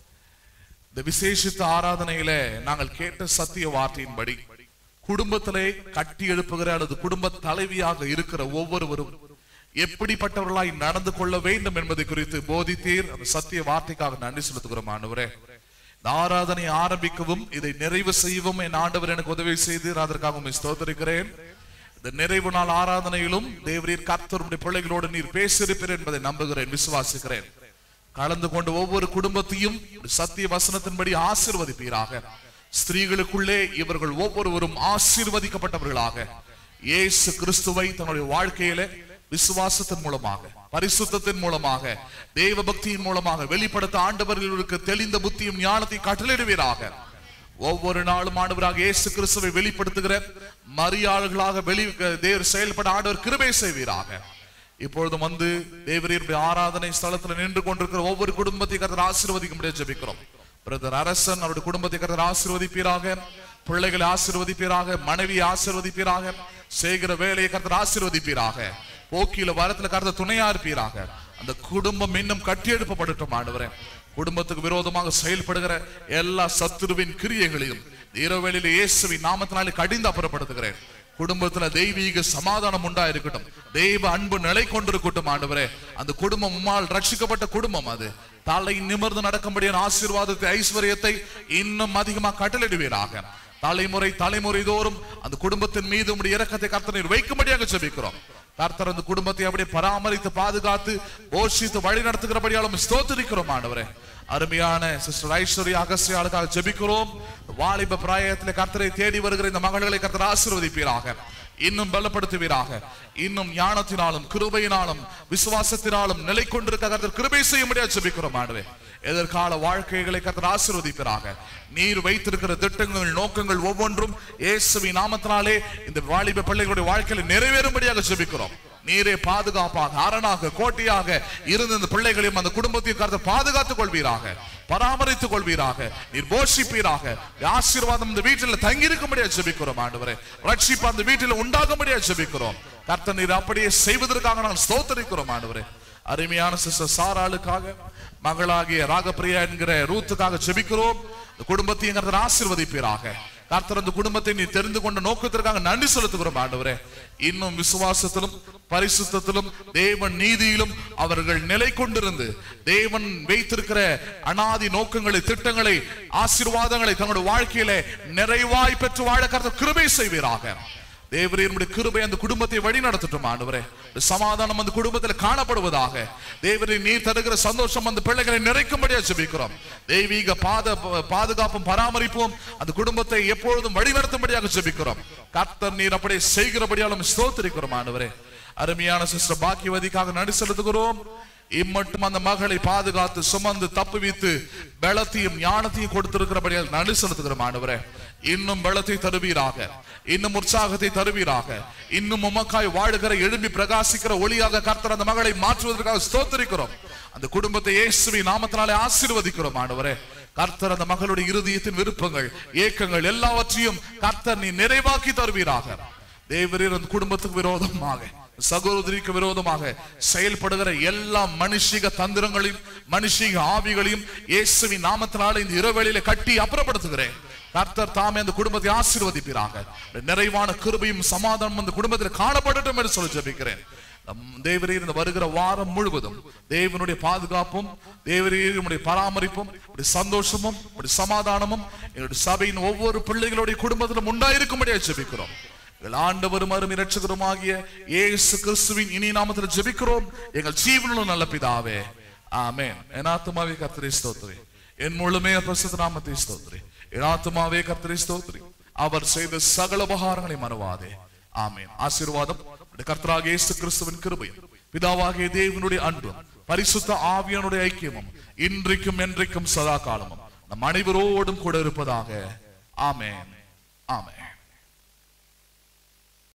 இந்த விசேஷித்த ஆராதனையில நாங்கள் கேட்ட சத்திய வார்த்தையின்படி குடும்பத்திலே கட்டி எழுப்புகிற அல்லது குடும்ப தலைவியாக இருக்கிற ஒவ்வொருவரும் எப்படிப்பட்டவர்களாய் நடந்து கொள்ள வேண்டும் என்பதை குறித்து போதித்தீர் அந்த சத்திய வார்த்தைக்காக நன்றி செலுத்துகிறோம் ஆண்டவரே இந்த ஆராதனை ஆரம்பிக்கவும் இதை நிறைவு செய்யவும் என் ஆண்டவர் எனக்கு உதவி செய்து அதற்காக உண்மை ஸ்தோத்தரிக்கிறேன் இந்த நிறைவு நாள் ஆராதனையிலும் தேவரீர் கர்த்தருடைய பிள்ளைகளோடு நீர் பேசியிருப்பீர் என்பதை நம்புகிறேன் விசுவாசிக்கிறேன் கலந்து கொண்டு ஒவ்வொரு குடும்பத்தையும் ஒரு சத்திய வசனத்தின்படி ஆசிர்வதிப்பீராக ஸ்திரீகளுக்குள்ளே இவர்கள் ஒவ்வொருவரும் ஆசீர்வதிக்கப்பட்டவர்களாக இயேசு கிறிஸ்துவை தன்னுடைய வாழ்க்கையில விசுவாசத்தின் மூலமாக பரிசுத்தத்தின் மூலமாக தேவ பக்தியின் மூலமாக வெளிப்படுத்த ஆண்டவர்களுக்கு தெளிந்த புத்தியும் ஞானத்தை கட்டளிடுவீராக ஒவ்வொரு நாளும் ஆண்டவராக இயேசு கிறிஸ்துவை வெளிப்படுத்துகிற மரியாதைகளாக வெளி தேவர் செயல்பட ஆண்டவர் கிருபை செய்வீராக இப்பொழுதும் வந்து தேவரீருடைய ஆராதனை ஸ்தலத்துல நின்று கொண்டிருக்கிற ஒவ்வொரு குடும்பத்தை கருத்தர் ஆசீர்வதிக்க முடியாது ஜெபிக்கிறோம் பிரதர் அரசன் அவருடைய குடும்பத்தை கருத்தர் ஆசீர்வதிப்பீராக பிள்ளைகளை ஆசீர்வதிப்பீராக மனைவி ஆசீர்வதிப்பீராக செய்கிற வேலையை கருத்தர் ஆசீர்வதிப்பீராக போக்கில வரத்துல கருத்தர் துணையா இருப்பீராக அந்த குடும்பம் இன்னும் கட்டியெழுப்பப்படட்டும் ஆண்டவரே குடும்பத்துக்கு விரோதமாக செயல்படுகிற எல்லா சத்துருவின் கிரியைகளையும் இரவேளையில இயேசுவின் நாமத்தினாலே கடிந்து அப்புறப்படுத்துகிறேன் குடும்பத்துல தெய்வீக சமாதானம் உண்டா இருக்கட்டும் தெய்வ அன்பு நிலை கொண்டிருக்கட்டும் ஆண்டவரே அந்த குடும்பம் உம்மால் ரட்சிக்கப்பட்ட குடும்பம் அது தலை நிமிர்ந்து நடக்கும்படியான ஆசீர்வாதத்தை ஐஸ்வர்யத்தை இன்னும் அதிகமா கட்டளிடுவீராக தலைமுறை தலைமுறை தோறும் அந்த குடும்பத்தின் மீது உம்முடைய இரக்கத்தை கர்த்தனை வைக்கும்படியாக ஜெபிக்கிறோம் கர்த்தர் அந்த குடும்பத்தை அப்படியே பராமரித்து பாதுகாத்து போஷித்து வழி நடத்துகிறபடியாலும் ஸ்தோத்திரிக்கிறோம் ஆண்டவரே அருமையான சிஸ்டர் ஐஸ்வர்யா அகஸ்தியாளுக்காக ஜெபிக்கிறோம் வாலிப பிராயத்தில் கர்த்தரை தேடி வருகிற இந்த மகள்களை கர்த்தர் ஆசீர்வதிப்பீராக இன்னும் பலப்படுத்துவீராக இன்னும் ஞானத்தினாலும் கிருபையினாலும் விசுவாசத்தினாலும் நிலை கொண்டிருக்க கர்த்தர் கிருபை செய்ய முடியாது ஜெபிக்கிறோம் ஆண்டவே எதிர்கால வாழ்க்கைகளை கர்த்தர் ஆசீர்வதிப்பீராக நீர் வைத்திருக்கிற திட்டங்கள் நோக்கங்கள் ஒவ்வொன்றும் இயேசுவின் நாமத்தினாலே இந்த வாலிப பிள்ளைகளுடைய வாழ்க்கையில நிறைவேறும்படியாக ஜெபிக்கிறோம் நீரே பாதுகாப்பாக அரணாக கோட்டையாக இருந்து இந்த பிள்ளைகளையும் அந்த குடும்பத்தையும் கருத்து பாதுகாத்துக் கொள்வீராக பராமரித்துக் கொள்வீராக நீர் போஷிப்பீராக இந்த ஆசீர்வாதம் இந்த வீட்டில் தங்கியிருக்கும்படியா ஜெபிக்கிறோம் ஆண்டவரே ரட்சிப்பு அந்த வீட்டில் உண்டாகும்படியா ஜெபிக்கிறோம் கர்த்தர் நீர் அப்படியே செய்வதற்காக நாங்கள் ஸ்தோத்தரிக்கிறோம் ஆண்டவரே அருமையான சிஸ்டர் சாராளுக்காக மகளாகிய ராகப்பிரியா என்கிற ரூத்துக்காக ஜெபிக்கிறோம் இந்த குடும்பத்தையும் கர்த்தர் ஆசீர்வதிப்பீராக கர்த்தர் அந்த குடும்பத்தை நீ தெரிந்து கொண்ட நோக்கத்திற்காக நன்றி செலுத்துகிறோம் ஆண்டவரே இன்னும் விசுவாசத்திலும் பரிசுத்தத்திலும் தேவன் நீதியிலும் அவர்கள் நிலை கொண்டிருந்து தேவன் வைத்திருக்கிற அனாதி நோக்கங்களை திட்டங்களை ஆசீர்வாதங்களை தங்களுடைய வாழ்க்கையில நிறைவாய் பெற்று வாழ கர்த்தர் கிருபை செய்வீராக தேவரீருடைய கிருபை அந்த குடும்பத்தை வழி நடத்தட்டும் ஆண்டவரே இந்த சமாதானம் அந்த குடும்பத்தில் காணப்படுவதாக தேவரின் நீர் தருகிற சந்தோஷம் அந்த பிள்ளைகளை நிறைக்கும்படியா ஜெபிக்கிறோம் தெய்வீக பாத பாதுகாப்பும் பராமரிப்பும் அந்த குடும்பத்தை எப்பொழுதும் வழிநடத்தும்படியாக ஜெபிக்கிறோம் கர்த்தர் நீர் அப்படியே செய்கிறபடியாலும் ஸ்தோத்திரிக்கிறோம் ஆண்டவரே அருமையான சிஸ்டர் பாக்கியவதிக்காக நடி செலுத்துகிறோம் இம்மட்டும் அந்த மகளை பாதுகாத்து சுமந்து தப்புவித்து பலத்தையும் ஞானத்தையும் கொடுத்திருக்கிறபடியால் நடு செலுத்துகிறோம் ஆண்டவரே இன்னும் பலத்தை தருவீராக இன்னும் உற்சாகத்தை தருவீராக இன்னும் உமக்காய் வாழுகிற எழும்பி பிரகாசிக்கிற ஒளியாக கர்த்தர் அந்த மகளை மாற்றுவதற்காக ஸ்தோத்திரிக்கிறோம் அந்த குடும்பத்தை இயேசுவி நாமத்தினாலே ஆசீர்வதிக்கிறோம் ஆண்டவரே கர்த்தர் அந்த மகளுடைய இருதயத்தின் விருப்பங்கள் ஏக்கங்கள் எல்லாவற்றையும் கர்த்தர் நீ நிறைவாக்கி தருவீராக தேவரீர் அந்த குடும்பத்துக்கு விரோதமாக சகோதரிக்கு விரோதமாக செயல்படுகிற எல்லா மனுஷிக தந்திரங்களையும் மனுஷிக ஆவிகளையும் இயேசுவின் நாமத்தினால இந்த இரவேளையில கட்டி அப்புறப்படுத்துகிறேன் கர்த்தர் தாமே அந்த குடும்பத்தை ஆசீர்வதிப்பீராக நிறைவான கிருபையும் சமாதானம் அந்த குடும்பத்தில் காணப்படட்டும் என்று சொல்லி ஜெபிக்கிறேன் நம் தேவரீர் இந்த வருகிற வாரம் முழுவதும் தேவனுடைய பாதுகாப்பும் தேவரீர் உம்முடைய பராமரிப்பும் உம்முடைய சந்தோஷமும் உம்முடைய சமாதானமும் எங்களுடைய சபையின் ஒவ்வொரு பிள்ளைகளுடைய குடும்பத்திலும் உண்டாயிருக்கும்படியாக ஜெபிக்கிறோம் எங்கள் ஆண்டவரும் அரும் இரட்சகருமாகிய இயேசு கிறிஸ்துவின் இனி நாமத்தில் ஜெபிக்கிறோம் எங்கள் ஜீவனுள்ள நல்ல பிதாவே ஆமென் என் ஆத்துமாவே கர்த்தரை ஸ்தோத்திரி என் முழுமே பிரசுத்த நாமத்தை ஸ்தோத்திரி என் ஆத்துமாவே கர்த்தரை ஸ்தோத்திரி அவர் செய்த சகல உபகாரங்களை மறவாதே ஆமென் ஆசீர்வாதம் நம்முடைய கர்த்தராகிய இயேசு கிறிஸ்துவின் கிருபையும் பிதாவாகிய தேவனுடைய அன்பும் பரிசுத்த ஆவியானுடைய ஐக்கியமும் இன்றைக்கும் என்றைக்கும் சதா காலமும் நம் அனைவரோடும் கூட இருப்பதாக ஆமென் ஆமென்